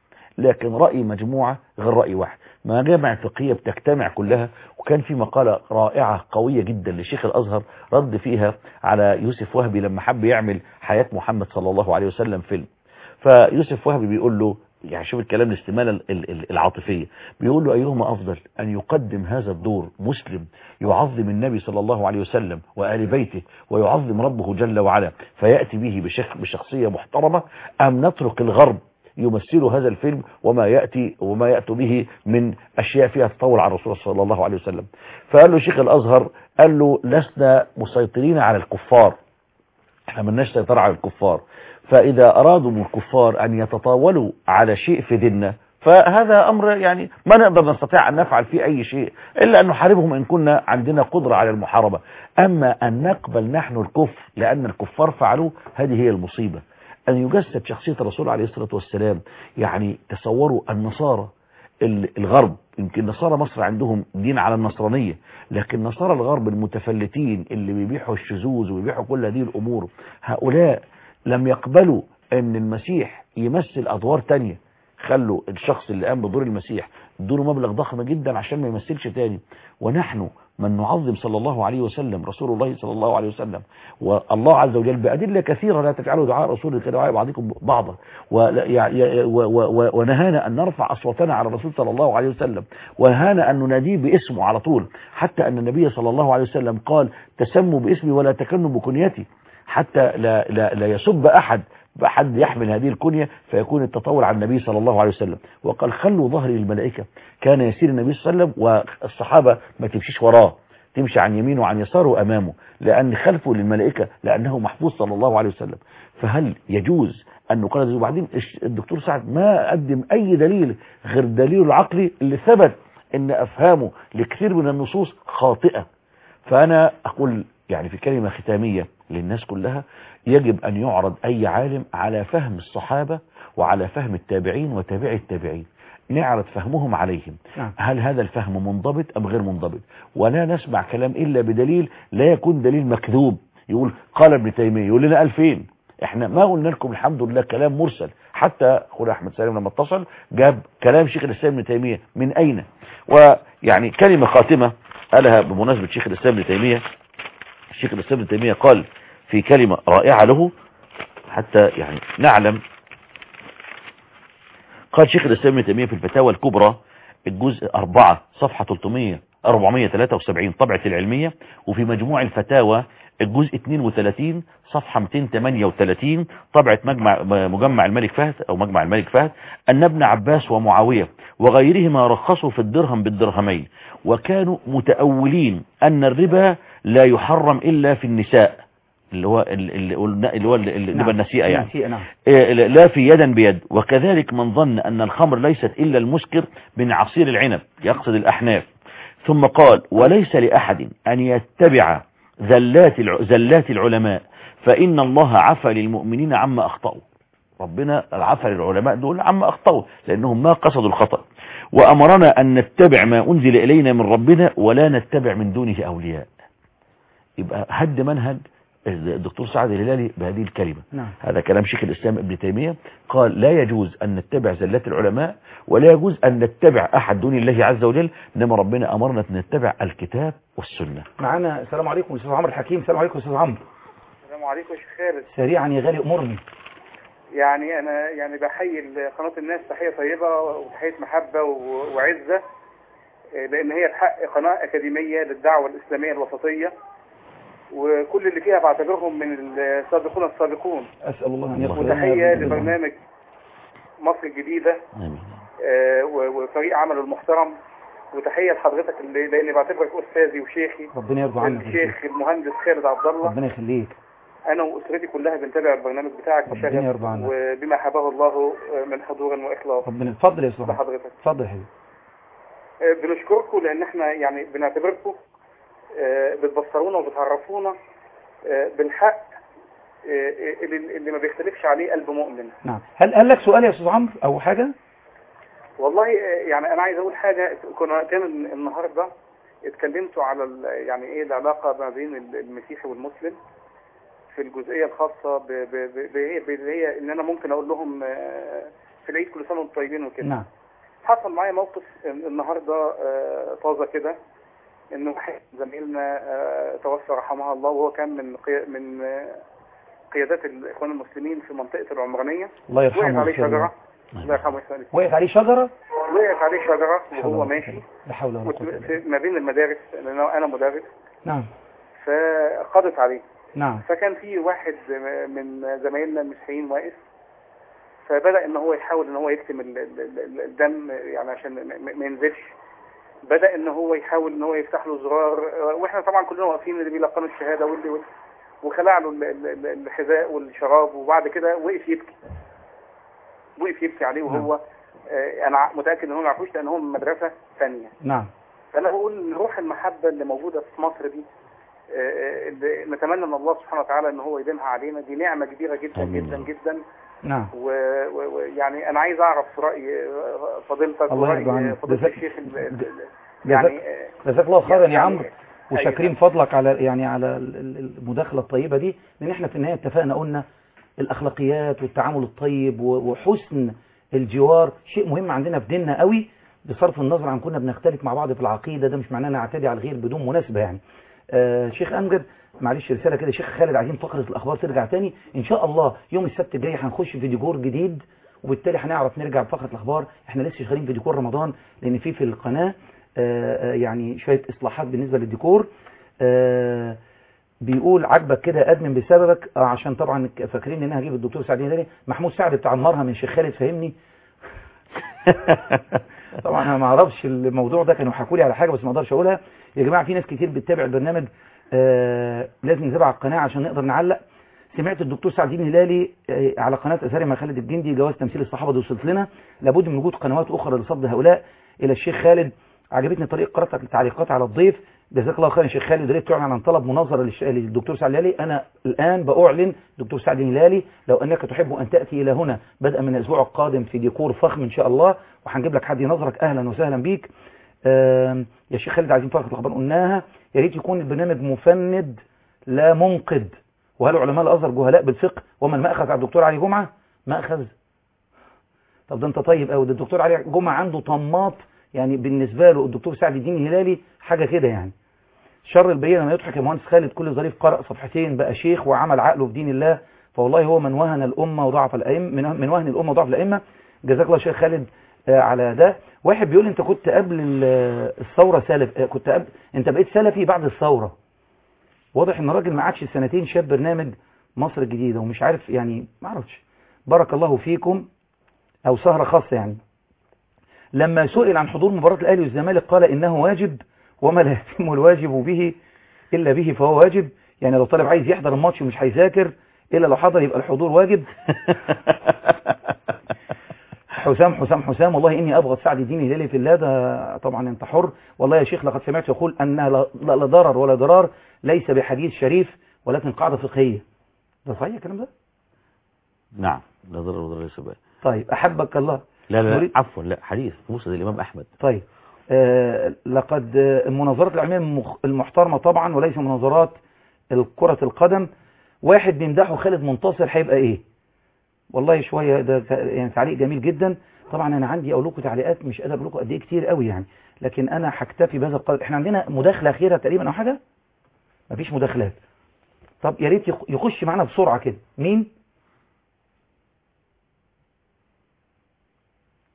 لكن رأي مجموعة غير رأي واحد مجامع فقهية بتجتمع كلها وكان في مقالة رائعة قوية جدا لشيخ الأزهر رد فيها على يوسف وهبي لما حب يعمل حياة محمد صلى الله عليه وسلم فيلم فيوسف وهبي بيقول له يعني شوف الكلام الاستمالة ال- ال- العاطفية بيقول له أيهما أفضل أن يقدم هذا الدور مسلم يعظم النبي صلى الله عليه وسلم وآل بيته ويعظم ربه جل وعلا فيأتي به بشخ بشخصية محترمة أم نترك الغرب يمثل هذا الفيلم وما يأتي وما يأتي به من أشياء فيها تطول على الرسول صلى الله عليه وسلم فقال له شيخ الأزهر قال له لسنا مسيطرين على الكفار احنا ملناش سيطرة على الكفار فإذا أرادوا من الكفار أن يتطاولوا على شيء في ديننا فهذا أمر يعني ما نقدر نستطيع أن نفعل فيه أي شيء إلا أن نحاربهم إن كنا عندنا قدرة على المحاربة أما أن نقبل نحن الكفر لأن الكفار فعلوه هذه هي المصيبة أن يجسد شخصية الرسول عليه الصلاة والسلام يعني تصوروا النصارى ال- الغرب يمكن نصارى مصر عندهم دين على النصرانية لكن نصارى الغرب المتفلتين اللي بيبيحوا الشذوذ وبيبيحوا كل هذه الأمور هؤلاء لم يقبلوا أن المسيح يمثل أدوار تانية خلوا الشخص اللي قام بدور المسيح ادوا مبلغ ضخم جدا عشان ما يمثلش تاني ونحن من نعظم صلى الله عليه وسلم رسول الله صلى الله عليه وسلم والله عز وجل بأدلة كثيرة لا تجعلوا دعاء رسول كدعاء بعضكم بعضا ولا- يع- يع- و- و- و- ونهانا أن نرفع أصواتنا على الرسول صلى الله عليه وسلم ونهانا أن نناديه باسمه على طول حتى أن النبي صلى الله عليه وسلم قال تسموا باسمي ولا تكنوا بكنيتي حتى لا, لا, لا يسب أحد حد يحمل هذه الكنية فيكون التطور على النبي صلى الله عليه وسلم وقال خلوا ظهري للملائكة كان يسير النبي صلى الله عليه وسلم والصحابة ما تمشيش وراه تمشي عن يمينه وعن يساره وأمامه لأن خلفه للملائكة لأنه محفوظ صلى الله عليه وسلم فهل يجوز أن نقال ذلك؟ وبعدين الش- الدكتور سعد ما قدم أي دليل غير الدليل العقلي اللي ثبت أن أفهامه لكثير من النصوص خاطئة فأنا أقول يعني في كلمة ختامية للناس كلها يجب أن يعرض أي عالم على فهم الصحابة وعلى فهم التابعين وتابعي التابعين نعرض فهمهم عليهم نعم. هل هذا الفهم منضبط أم غير منضبط ولا نسمع كلام إلا بدليل لا يكون دليل مكذوب يقول قال ابن تيمية يقول لنا قال فين احنا ما قلنا لكم الحمد لله كلام مرسل حتى اخونا احمد سالم لما اتصل جاب كلام شيخ الاسلام ابن تيميه من اين ويعني كلمه خاتمه قالها بمناسبه شيخ الاسلام ابن تيميه الشيخ الاسلام ابن تيميه قال في كلمه رائعه له حتى يعني نعلم قال شيخ الاسلام ابن تيميه في الفتاوى الكبرى الجزء 4 صفحه 300 473 طبعه العلميه وفي مجموع الفتاوى الجزء 32 صفحة 238 طبعة مجمع مجمع الملك فهد أو مجمع الملك فهد أن ابن عباس ومعاوية وغيرهما رخصوا في الدرهم بالدرهمين وكانوا متأولين أن الربا لا يحرم إلا في النساء اللي هو اللي هو الربا النسيئة يعني النسيئة، نعم إيه، لا في يدا بيد وكذلك من ظن أن الخمر ليست إلا المسكر من عصير العنب يقصد الأحناف ثم قال وليس لأحد أن يتبع زلات الع- زلات العلماء فإن الله عفى للمؤمنين عما أخطأوا ربنا عفى للعلماء دول عما أخطأوا لأنهم ما قصدوا الخطأ وأمرنا أن نتبع ما أنزل إلينا من ربنا ولا نتبع من دونه أولياء يبقى هد منهج الدكتور سعد الهلالي بهذه الكلمة نعم. هذا كلام شيخ الإسلام ابن تيمية قال لا يجوز أن نتبع زلات العلماء ولا يجوز أن نتبع أحد دون الله عز وجل إنما ربنا أمرنا أن نتبع الكتاب والسنة معانا السلام عليكم استاذ عمرو الحكيم السلام عليكم استاذ عمرو السلام عليكم يا شيخ خالد سريعا يا غالي امرني يعني انا يعني بحيي قناه الناس تحيه طيبه وتحيه محبه و- وعزه إيه، لان هي الحق قناه اكاديميه للدعوه الاسلاميه الوسطيه وكل اللي فيها بعتبرهم من السابقون السابقون اسال الله ان يغفر وتحيه لنا لبرنامج مصر الجديده آمين آه، و- وفريق عمله المحترم وتحيه لحضرتك اللي لاني بعتبرك استاذي وشيخي ربنا يرضى عنك يا الشيخ المهندس خالد عبد الله ربنا يخليك انا واسرتي كلها بنتابع البرنامج بتاعك ربنا بشغف يرضى عنك. وبما حباه الله من حضور واخلاص ربنا اتفضل يا استاذ محمد. لحضرتك اتفضل يا حبيبي آه، بنشكركم لان احنا يعني بنعتبركم آه، بتبصرونا وبتعرفونا آه، بالحق آه، اللي اللي ما بيختلفش عليه قلب مؤمن نعم هل هل لك سؤال يا استاذ عمرو او حاجه والله آه، يعني انا عايز اقول حاجه كنا كان النهارده اتكلمتوا على ال- يعني ايه العلاقه ما بين ال- المسيحي والمسلم في الجزئيه الخاصه ب- ب- ب- بهي باللي هي ان انا ممكن اقول لهم آه، في العيد كل سنه وانتم طيبين وكده نعم حصل معايا موقف النهارده آه، طازه كده ان واحد زميلنا آه، توفى رحمه الله وهو كان من قي... من آه، قيادات الاخوان المسلمين في منطقه العمرانيه الله وقعت يرحمه عليه ويغفر له. شجره الله يرحمه ويسلمك وقعت عليه شجره وقعت عليه شجره لا حول وهو ولا ماشي قوة. لا حول ولا وت- قوه إلا بالله. في- ما بين المدارس لان انا أنا مدرس نعم فقضت عليه نعم فكان في واحد من زمايلنا المسيحيين واقف فبدأ ان هو يحاول ان هو يكتم ال- ال- ال- الدم يعني عشان ما- ما ما ينزلش بدأ ان هو يحاول ان هو يفتح له زرار واحنا طبعا كلنا واقفين اللي بيلقنوا الشهادة واللي وخلع له ال- ال- ال- الحذاء والشراب وبعد كده وقف يبكي وقف يبكي عليه وهو آه، انا متأكد ان هو ما يعرفوش لان هو من مدرسة ثانية نعم فانا بقول ان روح المحبه اللي موجوده في مصر دي آه، آه، اللي نتمنى من الله سبحانه وتعالى ان هو يديمها علينا دي نعمه كبيره جدا آمين. جدا جدا نعم و- و- ويعني انا عايز اعرف راي آه، فضيلتك الله يرضى وراي عنك. فضيله جزاك- الشيخ ال- ال- ال- جزاك- يعني آه، جزاك الله خيرا يا يعني- عمرو وشاكرين أيوة. فضلك على يعني على ال- ال- المداخله الطيبه دي لان احنا في النهايه اتفقنا قلنا الاخلاقيات والتعامل الطيب و- وحسن الجوار شيء مهم عندنا في ديننا قوي بصرف النظر عن كنا بنختلف مع بعض في العقيده ده مش معناه ان اعتدي على الغير بدون مناسبه يعني آه شيخ امجد معلش رساله كده شيخ خالد عايزين فقره الاخبار ترجع تاني ان شاء الله يوم السبت الجاي هنخش في ديكور جديد وبالتالي هنعرف نرجع لفقره الاخبار احنا لسه شغالين في ديكور رمضان لان في في القناه آه، آه، يعني شويه اصلاحات بالنسبه للديكور آه، بيقول عجبك كده ادمن بسببك آه، عشان طبعا فاكرين ان انا هجيب الدكتور سعد هلالي محمود سعد بتاع المرهم من شيخ خالد فهمني طبعا انا ما اعرفش الموضوع ده كانوا حكوا لي على حاجه بس ما اقدرش اقولها يا جماعه في ناس كتير بتتابع البرنامج آه لازم نتابع القناه عشان نقدر نعلق سمعت الدكتور سعد الدين هلالي آه على قناه اثاري مع خالد الجندي جواز تمثيل الصحابه دي وصلت لنا لابد من وجود قنوات اخرى لصد هؤلاء الى الشيخ خالد عجبتني طريقه قراءتك للتعليقات على الضيف جزاك الله خيرا يا شيخ خالد ريت تعلن عن طلب مناظره للش- للدكتور سعد الهلالي انا الان باعلن دكتور سعد الهلالي لو انك تحب ان تاتي الى هنا بدءا من الاسبوع القادم في ديكور فخم ان شاء الله وهنجيب لك حد ينظرك اهلا وسهلا بيك آم، يا شيخ خالد عايزين فقره الاخبار قلناها يا ريت يكون البرنامج مفند لا منقذ وهل علماء الازهر جهلاء بالفقه وما الماخذ على الدكتور علي جمعه ماخذ طب ده انت طيب قوي ده الدكتور علي جمعه عنده طماط يعني بالنسبه له الدكتور سعد الدين الهلالي حاجه كده يعني شر البينه ما يضحك يا مهندس خالد كل ظريف قرأ صفحتين بقى شيخ وعمل عقله في دين الله فوالله هو من وهن الأمة وضعف الأئمة من من وهن الأمة وضعف الأئمة جزاك الله شيخ خالد آه، على ده واحد بيقول انت كنت قبل ال- الثورة سلف آه، كنت قبل انت بقيت سلفي بعد الثورة واضح ان راجل ما عادش سنتين شاف برنامج مصر الجديدة ومش عارف يعني ما اعرفش بارك الله فيكم او سهرة خاصة يعني لما سئل عن حضور مباراة الأهلي والزمالك قال إنه واجب وما لا يتم الواجب به إلا به فهو واجب يعني لو طالب عايز يحضر الماتش ومش هيذاكر إلا لو حضر يبقى الحضور واجب حسام حسام حسام والله إني أبغض سعد الدين الهلالي في الله ده طبعا أنت حر والله يا شيخ لقد سمعت يقول أن لا لا ضرر ولا ضرار ليس بحديث شريف ولكن قاعدة فقهية ده صحيح الكلام ده؟ نعم لا ضرر ولا ضرر سبب طيب أحبك الله لا لا, لا نريد- عفوا لا حديث مسند الإمام أحمد طيب آه لقد آه، المناظرات العلمية المخ- المحترمة طبعا وليس مناظرات كرة القدم واحد بيمدحه خالد منتصر هيبقى ايه والله شوية ده ك- يعني تعليق جميل جدا طبعا انا عندي اقول لكم تعليقات مش قادر اقول لكم قد ايه كتير قوي يعني لكن انا هكتفي بهذا القدر احنا عندنا مداخلة اخيرة تقريبا او حاجة مفيش مداخلات طب يا ريت يخ- يخش معانا بسرعة كده مين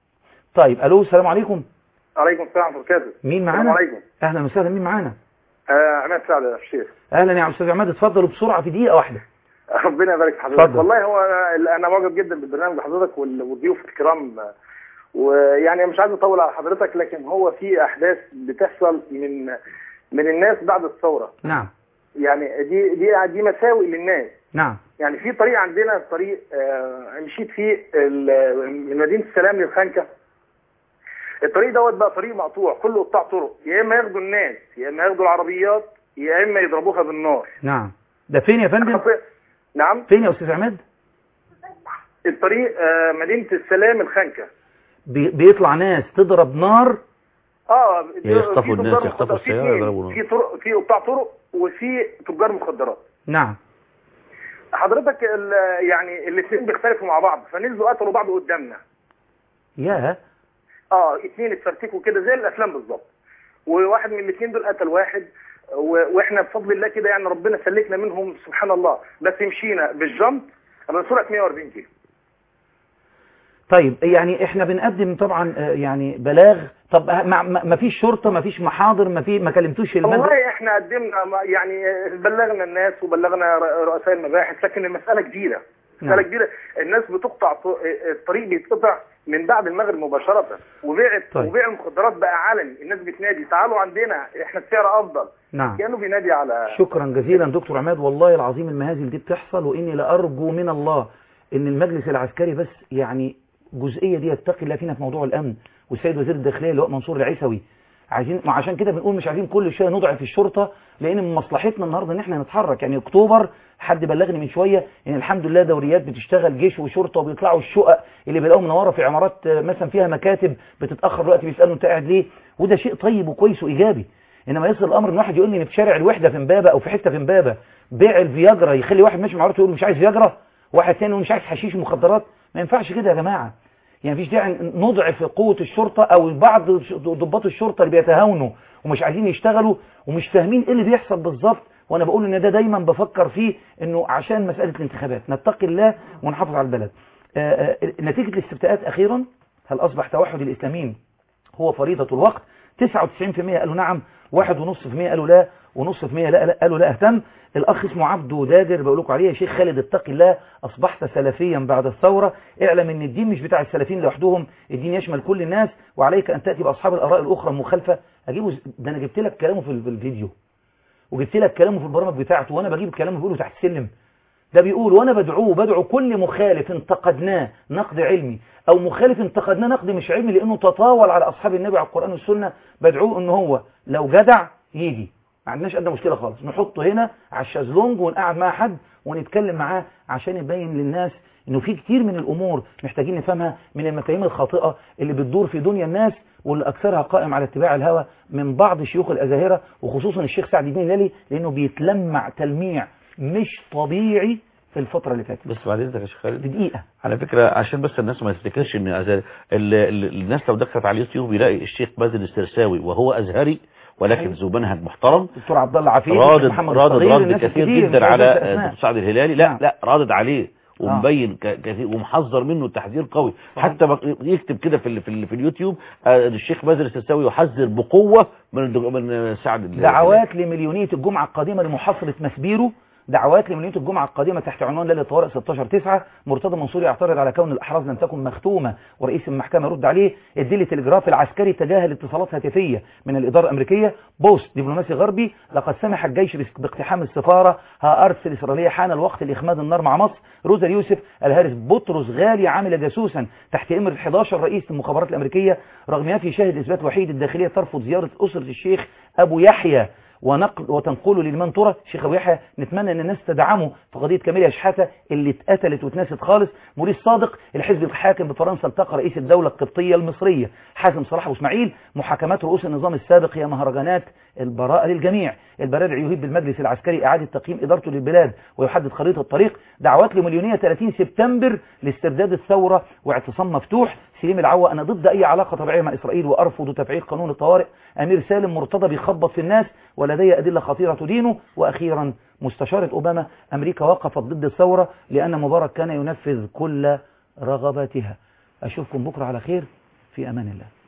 طيب الو السلام عليكم عليكم السلام ورحمه الله وبركاته مين السلام معانا عليكم اهلا وسهلا مين معانا آه عماد سعد يا شيخ اهلا يا استاذ عماد اتفضل بسرعه في دقيقه واحده ربنا يبارك في حضرتك اتفضل. والله هو انا أنا معجب جدا بالبرنامج حضرتك وال- والضيوف الكرام ويعني مش عايز اطول على حضرتك لكن هو في احداث بتحصل من من الناس بعد الثوره نعم يعني دي دي دي مساوئ للناس نعم يعني في طريق عندنا طريق آه، مشيت فيه ال- من مدينه السلام للخنكه الطريق دوت بقى طريق مقطوع كله قطاع طرق يا اما ياخدوا الناس يا اما ياخدوا العربيات يا اما يضربوها بالنار نعم ده فين يا فندم نعم فين يا استاذ عماد الطريق آه، مدينه السلام الخنكه بي- بيطلع ناس تضرب نار اه يخطفوا في الناس، تجار يخطفوا مخدرات. في السيارة اتنين. يضربوا نار. في طرق في قطاع طرق وفي تجار مخدرات نعم حضرتك ال- يعني الاثنين بيختلفوا مع بعض فنزلوا قتلوا بعض قدامنا يا اه اتنين اتفرتكوا كده زي الافلام بالظبط وواحد من الاثنين دول قتل واحد و- واحنا بفضل الله كده يعني ربنا سلكنا منهم سبحان الله بس مشينا بالجنط على سرعه 140 كيلو طيب يعني احنا بنقدم طبعا آه، يعني بلاغ طب ه- ما ما- ما فيش شرطه ما فيش محاضر ما في ما كلمتوش المجلس والله احنا قدمنا ما- يعني بلغنا الناس وبلغنا ر- رؤساء المباحث لكن المساله كبيره مساله نعم. كبيره الناس بتقطع ط- الطريق بيتقطع من بعد المغرب مباشره وبيع طيب. وبيع المخدرات بقى علني الناس بتنادي تعالوا عندنا احنا السعر افضل نعم كانه بينادي على شكرا جزيلا دكتور عماد والله العظيم المهازل دي بتحصل واني لارجو من الله ان المجلس العسكري بس يعني جزئيه دي يتقي الله فينا في موضوع الامن والسيد وزير الداخليه اللي هو منصور العيسوي عايزين ما عشان كده بنقول مش عايزين كل شويه نضعف الشرطه لان من مصلحتنا النهارده ان احنا نتحرك يعني اكتوبر حد بلغني من شويه ان الحمد لله دوريات بتشتغل جيش وشرطه وبيطلعوا الشقق اللي بيلاقوهم منوره في عمارات آه، مثلا فيها مكاتب بتتاخر دلوقتي بيسالوا انت قاعد ليه وده شيء طيب وكويس وايجابي انما يصل الامر ان واحد يقول لي ان في شارع الوحده في امبابه او في حته في امبابه بيع الفياجرا يخلي واحد ماشي مع عرضه يقول مش عايز فياجرا واحد ثاني يقول مش عايز حشيش ومخدرات ما ينفعش كده يا جماعه يعني مفيش داعي نضعف قوه الشرطه او بعض ضباط الشرطه اللي بيتهاونوا ومش عايزين يشتغلوا ومش فاهمين ايه اللي بيحصل بالظبط وانا بقول ان ده دايما بفكر فيه انه عشان مساله الانتخابات نتقي الله ونحافظ على البلد آه، آه، نتيجه الاستفتاءات اخيرا هل اصبح توحد الاسلاميين هو فريضة الوقت 99% قالوا نعم 1.5% قالوا لا ونص في مية لا لا قالوا لا اهتم الاخ اسمه عبده داجر بقول لكم عليه يا شيخ خالد اتقي الله اصبحت سلفيا بعد الثوره اعلم ان الدين مش بتاع السلفيين لوحدهم الدين يشمل كل الناس وعليك ان تاتي باصحاب الاراء الاخرى المخالفه اجيبه ز- ده انا جبت لك كلامه في ال- في الفيديو وجبت لك كلامه في البرامج بتاعته وانا بجيب كلامه بيقوله تحت السلم ده بيقول وانا بدعوه بدعو كل مخالف انتقدناه نقد علمي او مخالف انتقدناه نقد مش علمي لانه تطاول على اصحاب النبي على القران والسنه بدعوه ان هو لو جدع يجي ما عندناش ادنى مشكله خالص نحطه هنا على الشازلونج ونقعد مع حد ونتكلم معاه عشان يبين للناس انه في كتير من الامور محتاجين نفهمها من المفاهيم الخاطئه اللي بتدور في دنيا الناس واللي اكثرها قائم على اتباع الهوى من بعض شيوخ الازاهره وخصوصا الشيخ سعد الدين الهلالي لانه بيتلمع تلميع مش طبيعي في الفتره اللي فاتت بس بعد اذنك يا شيخ خالد بدقيقه على فكرة عشان بس الناس ما تفتكرش ان أزهر ال- ال- الناس لو دخلت على اليوتيوب يلاقي الشيخ مازن السرساوي وهو ازهري ولكن أيوة. ذو منهج محترم دكتور عبد الله عفيف رادد محمد رادد الصغير، رد الناس كثير الكتير، جدا مش على عايز أنسى أسماء. دكتور سعد الهلالي لا نعم. لا رادد عليه ومبين ك- كثير ومحذر منه تحذير قوي حتى بق- يكتب كده في ال- في, ال- في اليوتيوب آه، الشيخ مازن السرساوي يحذر بقوة من الدك- من سعد الهلالي دعوات لمليونية الجمعة القادمة لمحاصرة مسبيرو دعوات لمليونية الجمعة القادمة تحت عنوان ليلة طوارئ 16 9 مرتضى منصور يعترض على كون الأحراز لم تكن مختومة ورئيس المحكمة يرد عليه الديلي تلجراف العسكري تجاهل اتصالات هاتفية من الإدارة الأمريكية بوست دبلوماسي غربي لقد سمح الجيش بس- باقتحام السفارة ها أرس الإسرائيلية حان الوقت لإخماد النار مع مصر روزا اليوسف الهارس بطرس غالي عمل جاسوسا تحت إمرة 11 رئيس المخابرات الأمريكية رغم ما في شاهد إثبات وحيد الداخلية ترفض زيارة أسرة الشيخ أبو يحيى ونقل وتنقله لمن ترى شيخ ابو يحيى نتمنى ان الناس تدعمه في قضيه كاميليا شحاته اللي اتقتلت واتنست خالص موريس صادق الحزب الحاكم بفرنسا التقى رئيس الدوله القبطيه المصريه حازم صلاح واسماعيل محاكمات رؤوس النظام السابق هي مهرجانات البراءه للجميع البرادع يهيب بالمجلس العسكري اعاده تقييم ادارته للبلاد ويحدد خريطه الطريق دعوات لمليونيه 30 سبتمبر لاسترداد الثوره واعتصام مفتوح سليم العوا انا ضد اي علاقه طبيعيه مع اسرائيل وارفض تفعيل قانون الطوارئ امير سالم مرتضى بيخبط في الناس ولدي ادله خطيره تدينه واخيرا مستشاره اوباما امريكا وقفت ضد الثوره لان مبارك كان ينفذ كل رغباتها اشوفكم بكره على خير في امان الله